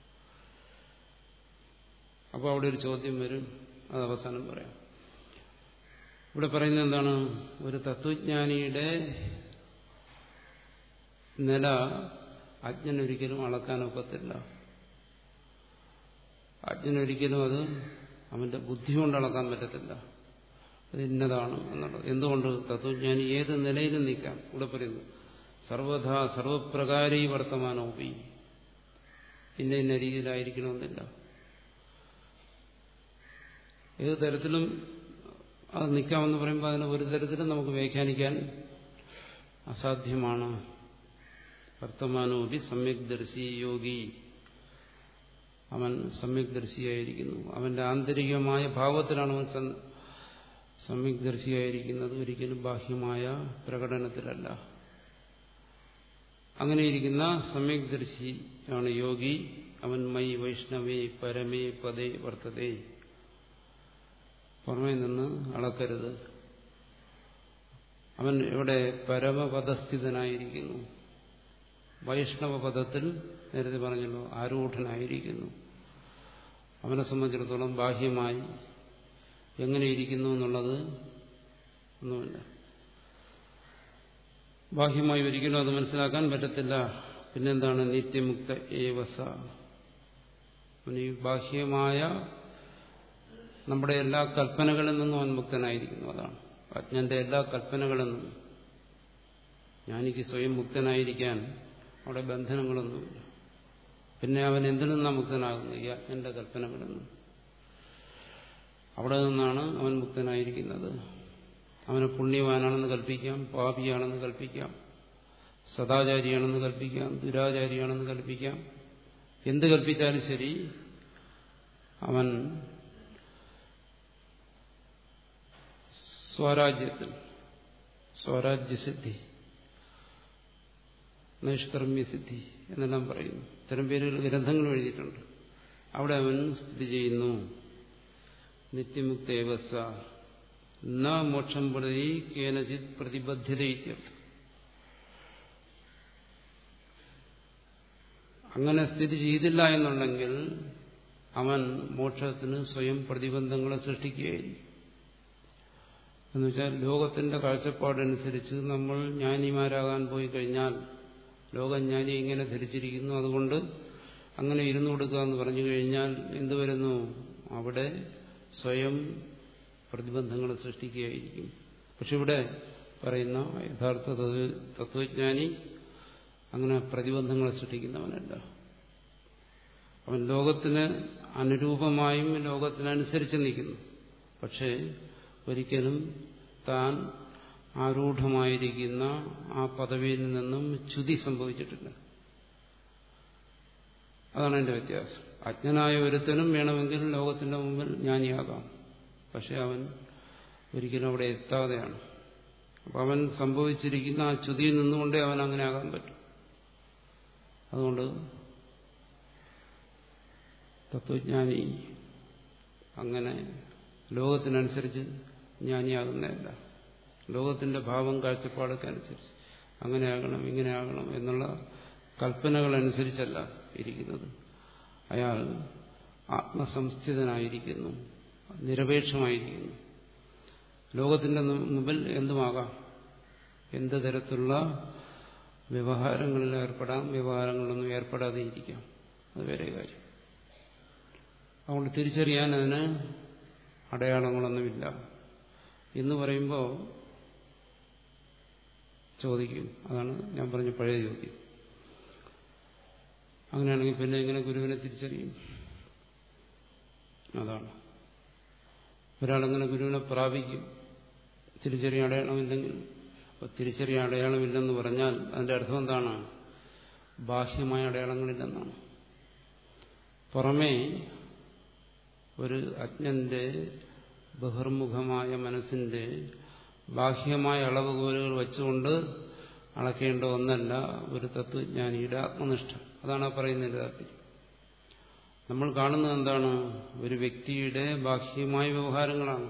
അപ്പോൾ അവിടെ ഒരു ചോദ്യം വരും അത് അവസാനം പറയാം ഇവിടെ പറയുന്നത് എന്താണ് ഒരു തത്വജ്ഞാനിയുടെ നില അജ്ഞനൊരിക്കലും അളക്കാനൊക്കത്തില്ല അജ്ഞനൊരിക്കലും അത് അവന്റെ ബുദ്ധി കൊണ്ട് അളക്കാൻ പറ്റത്തില്ല അത് ഇന്നതാണ് എന്നുള്ളത് എന്തുകൊണ്ട് തത്വജ്ഞാനി ഏത് നിലയിലും നിൽക്കാം ഇവിടെ പറയുന്നു സർവധ സർവപ്രകാരീ വർത്തമാനോപി ഇന്ന ഇന്ന രീതിയിലായിരിക്കണമെന്നില്ല ഏത് തരത്തിലും അത് നിൽക്കാമെന്ന് പറയുമ്പോൾ അതിനെ ഒരു തരത്തിലും നമുക്ക് വ്യാഖ്യാനിക്കാൻ അസാധ്യമാണ് വർത്തമാനോപി സമ്യക് ദർശി യോഗി അവൻ സമ്യക് ദർശിയായിരിക്കുന്നു അവന്റെ ആന്തരികമായ ഭാവത്തിലാണ് അവൻ സമ്യക് ദർശിയായിരിക്കുന്നത് ഒരിക്കലും ബാഹ്യമായ പ്രകടനത്തിലല്ല അങ്ങനെയിരിക്കുന്ന സമ്യക് ദർശി ആണ് യോഗി അവൻ മൈ വൈഷ്ണവേ പരമേ പദേ വർത്തതേ പുറമേ നിന്ന് അളക്കരുത് അവൻ ഇവിടെ പരമപദസ്ഥിതനായിരിക്കുന്നു വൈഷ്ണവ പദത്തിൽ നേരത്തെ പറഞ്ഞല്ലോ ആരൂഢനായിരിക്കുന്നു അവനെ സംബന്ധിച്ചിടത്തോളം ബാഹ്യമായി എങ്ങനെയിരിക്കുന്നു എന്നുള്ളത് ഒന്നുമില്ല ബാഹ്യമായി ഒരിക്കലും അത് മനസ്സിലാക്കാൻ പറ്റത്തില്ല പിന്നെന്താണ് നിത്യമുക്ത ഏവസ ഈ ബാഹ്യമായ നമ്മുടെ എല്ലാ കൽപ്പനകളിൽ നിന്നും അവൻ മുക്തനായിരിക്കുന്നു അതാണ് അജ്ഞന്റെ എല്ലാ കൽപ്പനകളിൽ നിന്നും ഞാനിക്ക് സ്വയം മുക്തനായിരിക്കാൻ അവിടെ ബന്ധനങ്ങളൊന്നുമില്ല പിന്നെ അവൻ എന്തിൽ നിന്നാണ് മുക്തനാകുന്നത് ഈ അജ്ഞന്റെ കൽപ്പനകളിൽ നിന്നും അവിടെ നിന്നാണ് അവൻ മുക്തനായിരിക്കുന്നത് അവനെ പുണ്യവാനാണെന്ന് കൽപ്പിക്കാം പാപിയാണെന്ന് കൽപ്പിക്കാം സദാചാരിയാണെന്ന് കൽപ്പിക്കാം ദുരാചാരിയാണെന്ന് കൽപ്പിക്കാം എന്ത് കൽപ്പിച്ചാലും ശരി അവൻ സ്വരാജ്യത്തിൽ സ്വരാജ്യസിദ്ധി നൈഷ്കർമ്മ്യസിദ്ധി എന്നെല്ലാം പറയുന്നു ഇത്തരം പേരുകൾ ഗ്രന്ഥങ്ങൾ എഴുതിയിട്ടുണ്ട് അവിടെ അവൻ സ്ഥിതി ചെയ്യുന്നു നിത്യമുക്തേവസ ന മോക്ഷം പ്രതി കേനചിത് പ്രതിബദ്ധ്യത അങ്ങനെ സ്ഥിതി ചെയ്തില്ല എന്നുണ്ടെങ്കിൽ അവൻ മോക്ഷത്തിന് സ്വയം പ്രതിബന്ധങ്ങളെ സൃഷ്ടിക്കുകയായിരിക്കും എന്നുവെച്ചാൽ ലോകത്തിന്റെ കാഴ്ചപ്പാടനുസരിച്ച് നമ്മൾ ജ്ഞാനിമാരാകാൻ പോയി കഴിഞ്ഞാൽ ലോകജ്ഞാനി ഇങ്ങനെ ധരിച്ചിരിക്കുന്നു അതുകൊണ്ട് അങ്ങനെ ഇരുന്നു കൊടുക്കുക എന്ന് പറഞ്ഞു കഴിഞ്ഞാൽ എന്തു വരുന്നു അവിടെ സ്വയം പ്രതിബന്ധങ്ങൾ സൃഷ്ടിക്കുകയായിരിക്കും പക്ഷെ ഇവിടെ പറയുന്ന യഥാർത്ഥ തത്വജ്ഞാനി അങ്ങനെ പ്രതിബന്ധങ്ങൾ സൃഷ്ടിക്കുന്നവനല്ല അവൻ ലോകത്തിന് അനുരൂപമായും ലോകത്തിനനുസരിച്ച് നിൽക്കുന്നു പക്ഷേ ഒരിക്കലും താൻ ആരൂഢമായിരിക്കുന്ന ആ പദവിയിൽ നിന്നും ച്യുതി സംഭവിച്ചിട്ടില്ല അതാണ് എന്റെ വ്യത്യാസം അജ്ഞനായ ഒരുത്തനും വേണമെങ്കിൽ ലോകത്തിന്റെ മുമ്പിൽ ജ്ഞാനിയാകാം പക്ഷെ അവൻ ഒരിക്കലും അവിടെ എത്താതെയാണ് അപ്പം അവൻ സംഭവിച്ചിരിക്കുന്ന ആ ച്യുതിയിൽ നിന്നുകൊണ്ടേ അവൻ അങ്ങനെ ആകാൻ പറ്റും അതുകൊണ്ട് തത്വജ്ഞാനി അങ്ങനെ ലോകത്തിനനുസരിച്ച് ജ്ഞാനിയാകുന്നതല്ല ലോകത്തിന്റെ ഭാവം കാഴ്ചപ്പാടൊക്കെ അനുസരിച്ച് അങ്ങനെയാകണം ഇങ്ങനെയാകണം എന്നുള്ള കൽപ്പനകളനുസരിച്ചല്ല ഇരിക്കുന്നത് അയാൾ ആത്മസംസ്ഥിതനായിരിക്കുന്നു നിരപേക്ഷമായിരിക്കുന്നു ലോകത്തിന്റെ മുമ്പിൽ എന്തുമാകാം എന്ത് തരത്തിലുള്ള വ്യവഹാരങ്ങളിൽ ഏർപ്പെടാം വ്യവഹാരങ്ങളിലൊന്നും ഏർപ്പെടാതെ ഇരിക്കാം അത് വേറെ കാര്യം അതുകൊണ്ട് തിരിച്ചറിയാൻ അതിന് അടയാളങ്ങളൊന്നുമില്ല എന്ന് പറയുമ്പോൾ ചോദിക്കും അതാണ് ഞാൻ പറഞ്ഞ പഴയ ചോദ്യം അങ്ങനെയാണെങ്കിൽ പിന്നെ എങ്ങനെ ഗുരുവിനെ തിരിച്ചറിയും അതാണ് ഒരാളെങ്ങനെ ഗുരുവിനെ പ്രാപിക്കും തിരിച്ചറിയാൻ അടയാളമില്ലെങ്കിൽ അപ്പോൾ തിരിച്ചറിയാൻ അടയാളമില്ലെന്ന് പറഞ്ഞാൽ അതിന്റെ അർത്ഥം എന്താണ് ബാഹ്യമായ അടയാളങ്ങളില്ലെന്നാണ് പുറമേ ഒരു അജ്ഞന്റെ ബഹിർമുഖമായ മനസ്സിന്റെ ബാഹ്യമായ അളവുകോലുകൾ വെച്ചുകൊണ്ട് അളക്കേണ്ട ഒന്നല്ല ഒരു തത്വജ്ഞാനിയുടെ ആത്മനിഷ്ഠ അതാണ് പറയുന്നതിന്റെ താല്പര്യം നമ്മൾ കാണുന്നത് എന്താണ് ഒരു വ്യക്തിയുടെ ബാഹ്യമായ വ്യവഹാരങ്ങളാണ്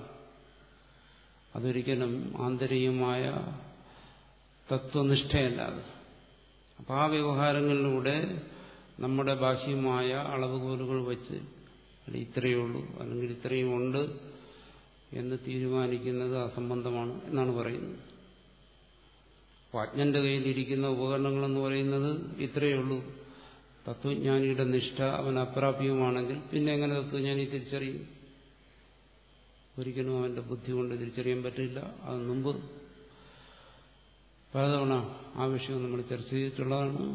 അതൊരിക്കലും ആന്തരികമായ തത്വനിഷ്ഠയല്ലാതെ അപ്പം ആ വ്യവഹാരങ്ങളിലൂടെ നമ്മുടെ ബാഹ്യമായ അളവുകോലുകൾ വെച്ച് അല്ല ഇത്രയേ ഉള്ളൂ അല്ലെങ്കിൽ ഇത്രയും ഉണ്ട് എന്ന് തീരുമാനിക്കുന്നത് അസംബന്ധമാണ് എന്നാണ് പറയുന്നത് അപ്പോൾ അജ്ഞന്റെ കയ്യിലിരിക്കുന്ന ഉപകരണങ്ങളെന്ന് പറയുന്നത് ഇത്രയേ ഉള്ളൂ തത്വജ്ഞാനിയുടെ നിഷ്ഠ അവൻ അപ്രാപ്യവുമാണെങ്കിൽ പിന്നെ എങ്ങനെ തത്വജ്ഞാനി തിരിച്ചറിയും ഒരിക്കലും അവന്റെ ബുദ്ധി കൊണ്ട് തിരിച്ചറിയാൻ പറ്റില്ല അത് മുമ്പ് പലതവണ ആ വിഷയം നമ്മൾ ചർച്ച ചെയ്തിട്ടുള്ളതാണ്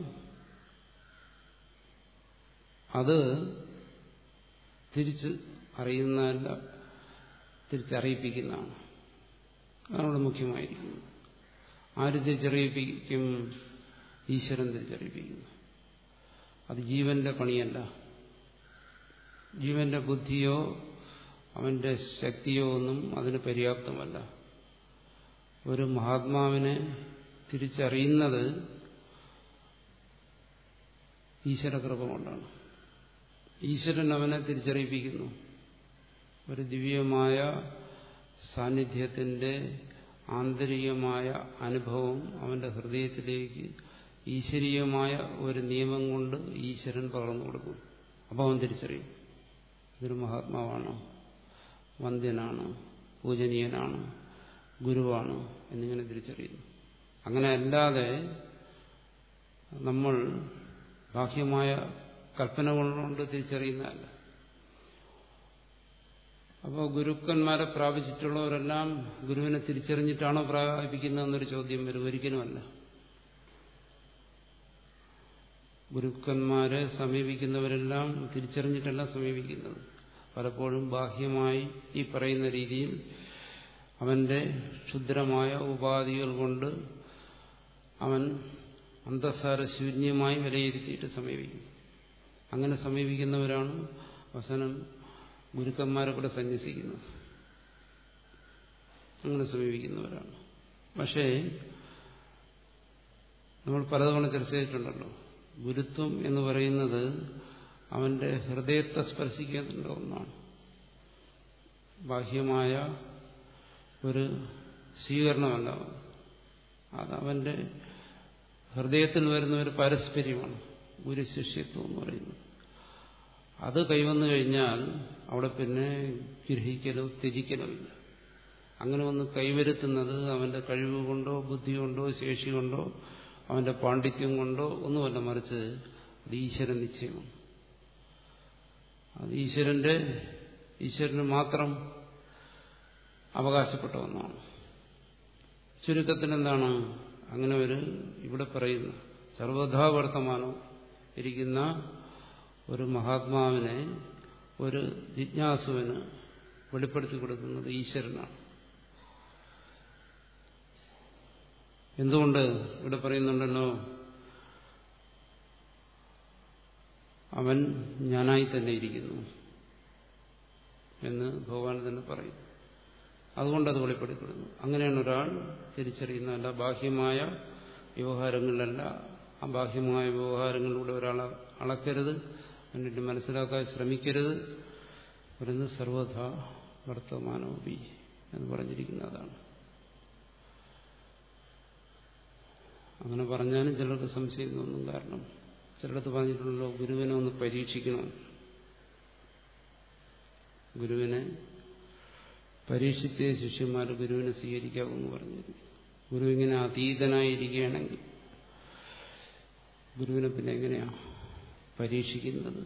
അത് തിരിച്ച് അറിയുന്നതല്ല തിരിച്ചറിയിപ്പിക്കുന്നതാണ് അതാണ് മുഖ്യമായിരിക്കുന്നത് ആര് തിരിച്ചറിയിപ്പിക്കും ഈശ്വരൻ തിരിച്ചറിയിപ്പിക്കുന്നു അത് ജീവന്റെ പണിയല്ല ജീവന്റെ ബുദ്ധിയോ അവന്റെ ശക്തിയോ ഒന്നും അതിന് പര്യാപ്തമല്ല ഒരു മഹാത്മാവിനെ തിരിച്ചറിയുന്നത് ഈശ്വരകൃപ കൊണ്ടാണ് ഈശ്വരൻ അവനെ തിരിച്ചറിയിപ്പിക്കുന്നു ഒരു ദിവ്യമായ സാന്നിധ്യത്തിന്റെ ആന്തരികമായ അനുഭവം അവന്റെ ഹൃദയത്തിലേക്ക് ഈശ്വരീയമായ ഒരു നിയമം കൊണ്ട് ഈശ്വരൻ പകർന്നു കൊടുക്കും അപ്പോൾ അവൻ തിരിച്ചറിയും ഇതൊരു മഹാത്മാവാണ് വന്ധ്യനാണ് പൂജനീയനാണ് ഗുരുവാണ് എന്നിങ്ങനെ തിരിച്ചറിയുന്നു അങ്ങനെ അല്ലാതെ നമ്മൾ ബാഹ്യമായ കൽപ്പനകൾ കൊണ്ട് തിരിച്ചറിയുന്നതല്ല അപ്പോൾ ഗുരുക്കന്മാരെ പ്രാപിച്ചിട്ടുള്ളവരെല്ലാം ഗുരുവിനെ തിരിച്ചറിഞ്ഞിട്ടാണോ പ്രാപിക്കുന്നതെന്നൊരു ചോദ്യം വരും ഒരിക്കലുമല്ല ഗുരുക്കന്മാരെ സമീപിക്കുന്നവരെല്ലാം തിരിച്ചറിഞ്ഞിട്ടല്ല സമീപിക്കുന്നത് പലപ്പോഴും ബാഹ്യമായി ഈ പറയുന്ന രീതിയിൽ അവന്റെ ക്ഷുദ്രമായ ഉപാധികൾ കൊണ്ട് അവൻ അന്തസാര ശൂന്യമായി വിലയിരുത്തിയിട്ട് സമീപിക്കും അങ്ങനെ സമീപിക്കുന്നവരാണ് അവസാനം ഗുരുക്കന്മാരെ കൂടെ സന്യസിക്കുന്നത് അങ്ങനെ സമീപിക്കുന്നവരാണ് പക്ഷേ നമ്മൾ പലതവണ ചർച്ച ചെയ്തിട്ടുണ്ടല്ലോ ഗുരുത്വം എന്ന് പറയുന്നത് അവന്റെ ഹൃദയത്തെ സ്പർശിക്കേണ്ട ഒന്നാണ് ബാഹ്യമായ ഒരു സ്വീകരണമല്ല അത് അവന്റെ ഹൃദയത്തിൽ വരുന്ന ഒരു പാരസ്പര്യമാണ് ഗുരുശിഷ്യത്വം എന്ന് പറയുന്നത് അത് കൈവന്നു കഴിഞ്ഞാൽ അവിടെ പിന്നെ ഗ്രഹിക്കലോ ത്യജിക്കലോ ഇല്ല അങ്ങനെ ഒന്ന് കൈവരുത്തുന്നത് അവന്റെ കഴിവ് കൊണ്ടോ ബുദ്ധി കൊണ്ടോ ശേഷി കൊണ്ടോ അവന്റെ പാണ്ഡിത്യം കൊണ്ടോ ഒന്നുമല്ല മറിച്ച് അത് ഈശ്വര നിശ്ചയമാണ് അത് ഈശ്വരന്റെ ഈശ്വരന് മാത്രം അവകാശപ്പെട്ട ഒന്നാണ് ചുരുക്കത്തിൽ എന്താണ് അങ്ങനെ ഒരു ഇവിടെ പറയുന്നു സർവഥാ വർത്തമാനം ഇരിക്കുന്ന ഒരു മഹാത്മാവിനെ ഒരു ജിജ്ഞാസുവിന് വെളിപ്പെടുത്തി കൊടുക്കുന്നത് ഈശ്വരനാണ് എന്തുകൊണ്ട് ഇവിടെ പറയുന്നുണ്ടല്ലോ അവൻ ഞാനായി തന്നെ ഇരിക്കുന്നു എന്ന് ഭഗവാൻ തന്നെ പറയും അതുകൊണ്ടത് വെളിപ്പെടുത്തപ്പെടുന്നു അങ്ങനെയാണ് ഒരാൾ തിരിച്ചറിയുന്നത് അല്ല ബാഹ്യമായ വ്യവഹാരങ്ങളിലല്ല ആ ബാഹ്യമായ വ്യവഹാരങ്ങളിലൂടെ ഒരാളെ അളക്കരുത് എന്നിട്ട് മനസ്സിലാക്കാൻ ശ്രമിക്കരുത് പറയുന്നത് സർവഥ വർത്തമാനോപി എന്ന് പറഞ്ഞിരിക്കുന്നതാണ് അങ്ങനെ പറഞ്ഞാലും ചിലർക്ക് സംശയം തോന്നും കാരണം ചിലടത്ത് പറഞ്ഞിട്ടുള്ളല്ലോ ഗുരുവിനെ ഒന്ന് പരീക്ഷിക്കണം ഗുരുവിനെ പരീക്ഷിച്ചേ ശിഷ്യന്മാർ ഗുരുവിനെ സ്വീകരിക്കാവൂന്ന് പറഞ്ഞിരുന്നു ഗുരു ഇങ്ങനെ അതീതനായിരിക്കുകയാണെങ്കിൽ ഗുരുവിനെ പിന്നെ എങ്ങനെയാ പരീക്ഷിക്കുന്നത്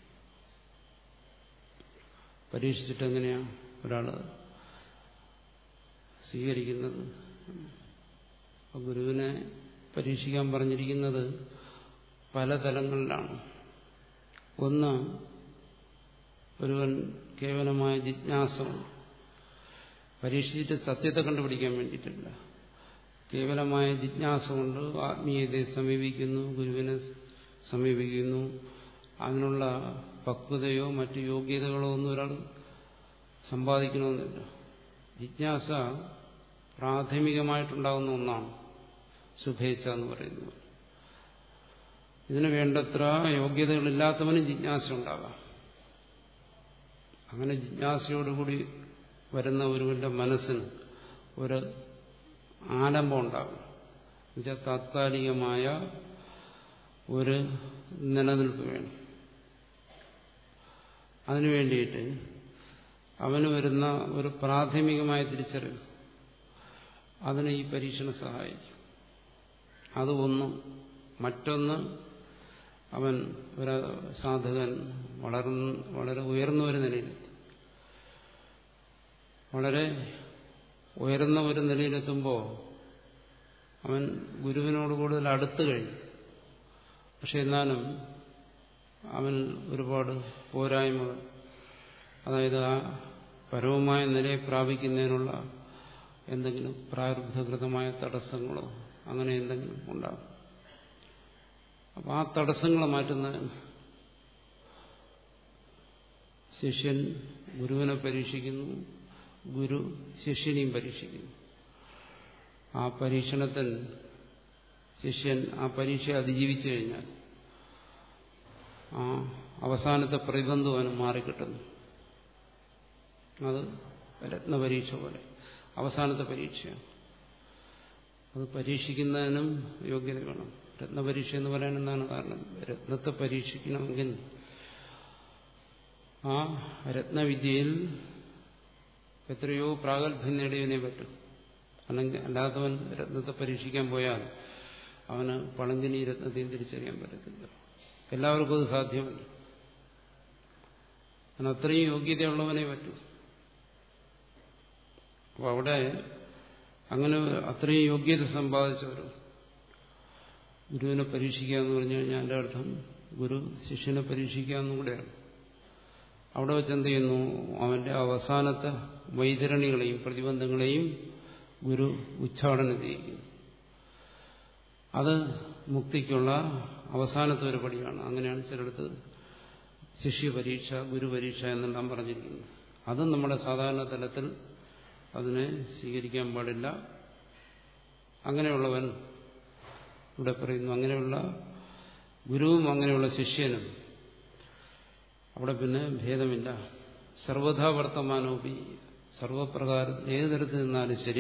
പരീക്ഷിച്ചിട്ട് എങ്ങനെയാ ഒരാള് സ്വീകരിക്കുന്നത് ഗുരുവിനെ പരീക്ഷിക്കാൻ പറഞ്ഞിരിക്കുന്നത് പല തലങ്ങളിലാണ് ഒന്ന് ഒരുവൻ കേവലമായ ജിജ്ഞാസമാണ് പരീക്ഷിച്ചിട്ട് സത്യത്തെ കണ്ടുപിടിക്കാൻ വേണ്ടിയിട്ടില്ല കേവലമായ ജിജ്ഞാസ കൊണ്ട് ആത്മീയതയെ സമീപിക്കുന്നു ഗുരുവിനെ സമീപിക്കുന്നു അതിനുള്ള പക്വതയോ മറ്റു യോഗ്യതകളോ ഒന്നും ഒരാൾ സമ്പാദിക്കണമെന്നില്ല ജിജ്ഞാസ പ്രാഥമികമായിട്ടുണ്ടാകുന്ന ഒന്നാണ് ശുഭേച്ഛ എന്ന് പറയുന്നത് ഇതിന് വേണ്ടത്ര യോഗ്യതകളില്ലാത്തവനും ജിജ്ഞാസ ഉണ്ടാകാം അങ്ങനെ ജിജ്ഞാസയോടുകൂടി വരുന്ന ഒരുവന്റെ മനസ്സിന് ഒരു ആലംബം ഉണ്ടാകും എന്നുവെച്ചാൽ താത്കാലികമായ ഒരു നിലനിൽപ്പ് വേണം അതിനു വേണ്ടിയിട്ട് അവന് വരുന്ന ഒരു പ്രാഥമികമായ തിരിച്ചറിവ് അതിന് ഈ പരീക്ഷണം സഹായിക്കും അത് ഒന്നും മറ്റൊന്ന് അവൻ ഒരു സാധകൻ വളർന്ന് വളരെ ഉയർന്ന ഒരു നിലയിലെത്തി വളരെ ഉയർന്ന ഒരു നിലയിലെത്തുമ്പോൾ അവൻ ഗുരുവിനോട് കൂടുതൽ അടുത്തു കഴിഞ്ഞു പക്ഷെ എന്നാലും അവൻ ഒരുപാട് പോരായ്മകൾ അതായത് ആ പരവുമായ നിലയെ പ്രാപിക്കുന്നതിനുള്ള എന്തെങ്കിലും പ്രാരബ്ധകൃതമായ തടസ്സങ്ങളോ അങ്ങനെ എന്തെങ്കിലും ഉണ്ടാകും അപ്പം ആ തടസ്സങ്ങളെ മാറ്റുന്നതിന് ശിഷ്യൻ ഗുരുവിനെ പരീക്ഷിക്കുന്നു ഗുരു ശിഷ്യനെയും പരീക്ഷിക്കുന്നു ആ പരീക്ഷണത്തിൽ ശിഷ്യൻ ആ പരീക്ഷ അതിജീവിച്ചു കഴിഞ്ഞാൽ ആ അവസാനത്തെ പ്രതിബന്ധം അവന് മാറിക്കിട്ടുന്നു അത് രത്നപരീക്ഷ പോലെ അവസാനത്തെ പരീക്ഷയാണ് അത് പരീക്ഷിക്കുന്നതിനും യോഗ്യത വേണം രത്നപരീക്ഷ എന്ന് പറയാൻ എന്താണ് കാരണം രത്നത്തെ പരീക്ഷിക്കണമെങ്കിൽ ആ രത്നവിദ്യയിൽ എത്രയോ പ്രാഗൽഭ്യം നേടിയതിനെ പറ്റും അല്ലെങ്കിൽ അല്ലാത്തവൻ രത്നത്തെ പരീക്ഷിക്കാൻ പോയാൽ അവന് പളങ്കിനി രത്നത്തെയും തിരിച്ചറിയാൻ പറ്റത്തില്ല എല്ലാവർക്കും അത് സാധ്യമല്ല അവന് അത്രയും യോഗ്യതയുള്ളവനെ പറ്റൂ അപ്പോൾ അവിടെ അങ്ങനെ അത്രയും യോഗ്യത സമ്പാദിച്ചവർ ഗുരുവിനെ പരീക്ഷിക്കുക എന്ന് പറഞ്ഞു കഴിഞ്ഞാൽ എൻ്റെ അർത്ഥം ഗുരു ശിഷ്യനെ പരീക്ഷിക്കുക എന്നും കൂടെയാണ് അവിടെ വെച്ച് എന്ത് ചെയ്യുന്നു അവന്റെ അവസാനത്തെ വൈതരണികളെയും പ്രതിബന്ധങ്ങളെയും ഗുരു ഉച്ചാടനം ചെയ്യിക്കുന്നു അത് മുക്തിക്കുള്ള അവസാനത്തെ ഒരു പടിയാണ് അങ്ങനെയാണ് ചിലടത്ത് ശിഷ്യപരീക്ഷ ഗുരുപരീക്ഷ എന്നെല്ലാം പറഞ്ഞിരിക്കുന്നത് അതും നമ്മുടെ സാധാരണ തലത്തിൽ അതിനെ സ്വീകരിക്കാൻ പാടില്ല അങ്ങനെയുള്ളവൻ ഇവിടെ പറയുന്നു അങ്ങനെയുള്ള ഗുരുവും അങ്ങനെയുള്ള ശിഷ്യനും അവിടെ പിന്നെ ഭേദമില്ല സർവഥാ വർത്തമാനോപി സർവപ്രകാരം ഏത് തരത്തിൽ നിന്നാലും ശരി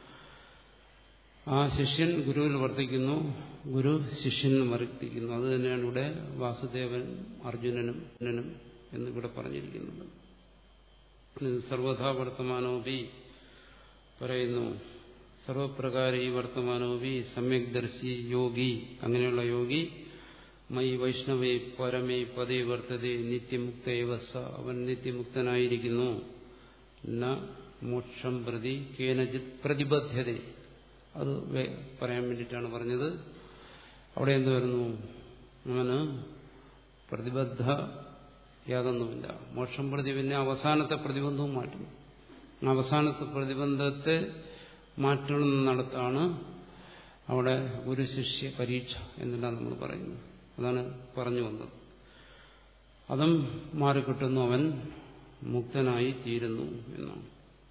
ആ ശിഷ്യൻ ഗുരുവിൽ വർത്തിക്കുന്നു ഗുരു ശിഷ്യനിൽ വർത്തിക്കുന്നു അത് തന്നെയാണ് ഇവിടെ വാസുദേവൻ അർജുനനും അർജുനനും എന്നിവിടെ പറഞ്ഞിരിക്കുന്നത് സർവഥാ വർത്തമാനോപി പറയുന്നു സർവപ്രകാര ഈ വർത്തമാനോപി സമ്യക് ദർശി യോഗി അങ്ങനെയുള്ള യോഗി മൈ വൈഷ്ണവേ പരമേ പദേ വർത്തതേ നിത്യമുക്തവസ അവൻ നിത്യമുക്തനായിരിക്കുന്നു ന മോക്ഷം പ്രതി കേനജിത് പ്രതിബദ്ധത അത് പറയാൻ വേണ്ടിയിട്ടാണ് പറഞ്ഞത് അവിടെ എന്ത് വരുന്നു അവന് പ്രതിബദ്ധ യാതൊന്നുമില്ല മോക്ഷം പ്രതി പിന്നെ അവസാനത്തെ പ്രതിബന്ധവും മാറ്റുന്നു അവസാനത്തെ പ്രതിബന്ധത്തെ മാറ്റുന്നിടത്താണ് അവിടെ ഗുരു ശിഷ്യ പരീക്ഷ എന്നെല്ലാം നമ്മൾ പറയുന്നു അതാണ് പറഞ്ഞു വന്നത് അതും മാറിക്കിട്ടുന്നു അവൻ മുക്തനായി തീരുന്നു എന്നാണ്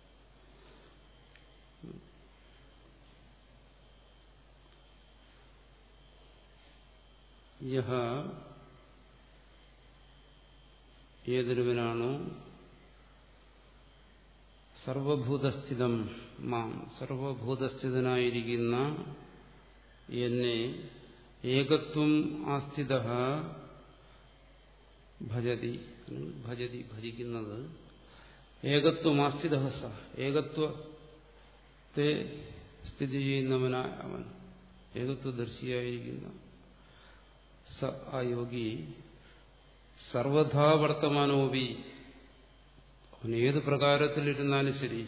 യഹ ഏതൊരുവനാണോ സർവഭൂതസ്ഥിതം മാം സർവഭൂതസ്ഥിതനായിരിക്കുന്ന എന്നെ ഏകത്വം ആസ്ഥിത ഭജതി ഭജതി ഭജിക്കുന്നത് ഏകത്വമാസ്ഥിത സ ഏകത്വത്തെ സ്ഥിതി ചെയ്യുന്നവനായ അവൻ ഏകത്വദർശിയായിരിക്കുന്ന സ ആ യോഗി സർവഥാ വർത്തമാനോപി അവൻ ഏത് പ്രകാരത്തിലിരുന്നാലും ശരി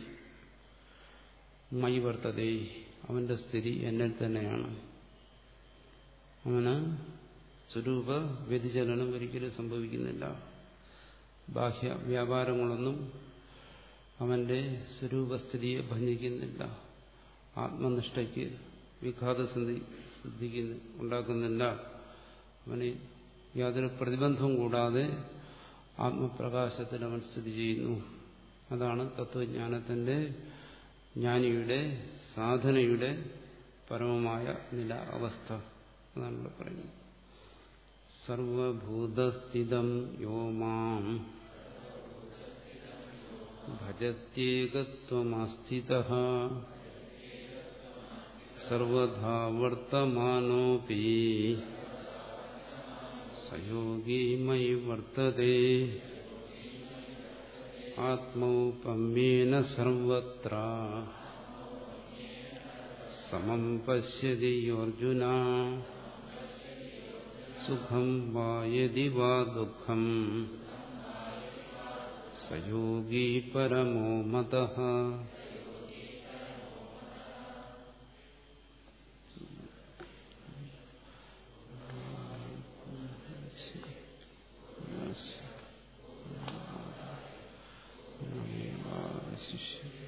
മൈ വർത്തതേ അവന്റെ സ്ഥിതി എന്നിൽ തന്നെയാണ് അവന് സ്വരൂപ വ്യതിചലനം ഒരിക്കലും സംഭവിക്കുന്നില്ല ബാഹ്യ വ്യാപാരങ്ങളൊന്നും അവന്റെ സ്വരൂപസ്ഥിതിയെ ഭഞ്ജിക്കുന്നില്ല ആത്മനിഷ്ഠയ്ക്ക് വിഘാതസന്ധി സിദ്ധിക്കുന്ന ഉണ്ടാക്കുന്നില്ല അവന് യാതൊരു പ്രതിബന്ധവും കൂടാതെ ആത്മപ്രകാശത്തിൽ അവൻ സ്ഥിതി ചെയ്യുന്നു അതാണ് തത്വജ്ഞാനത്തിന്റെ ജ്ഞാനിയുടെ സാധനയുടെ പരമമായ നില അവസ്ഥ അതാണ് ഇവിടെ പറയുന്നത് സർവഭൂതസ്ഥിതം യോ മാം ഭജത്യേകത്വമാസ്ഥിത സർവധാ വർത്തമാനോപി സയോഗീ മയി വർത്തതേ ആത്മൗപമ്യേന സർവത്ര സമം പശ്യതി അർജുന സുഖം വായതി വാ ദുഃഖം സയോഗീ പരമോ മത ശിഷ്യ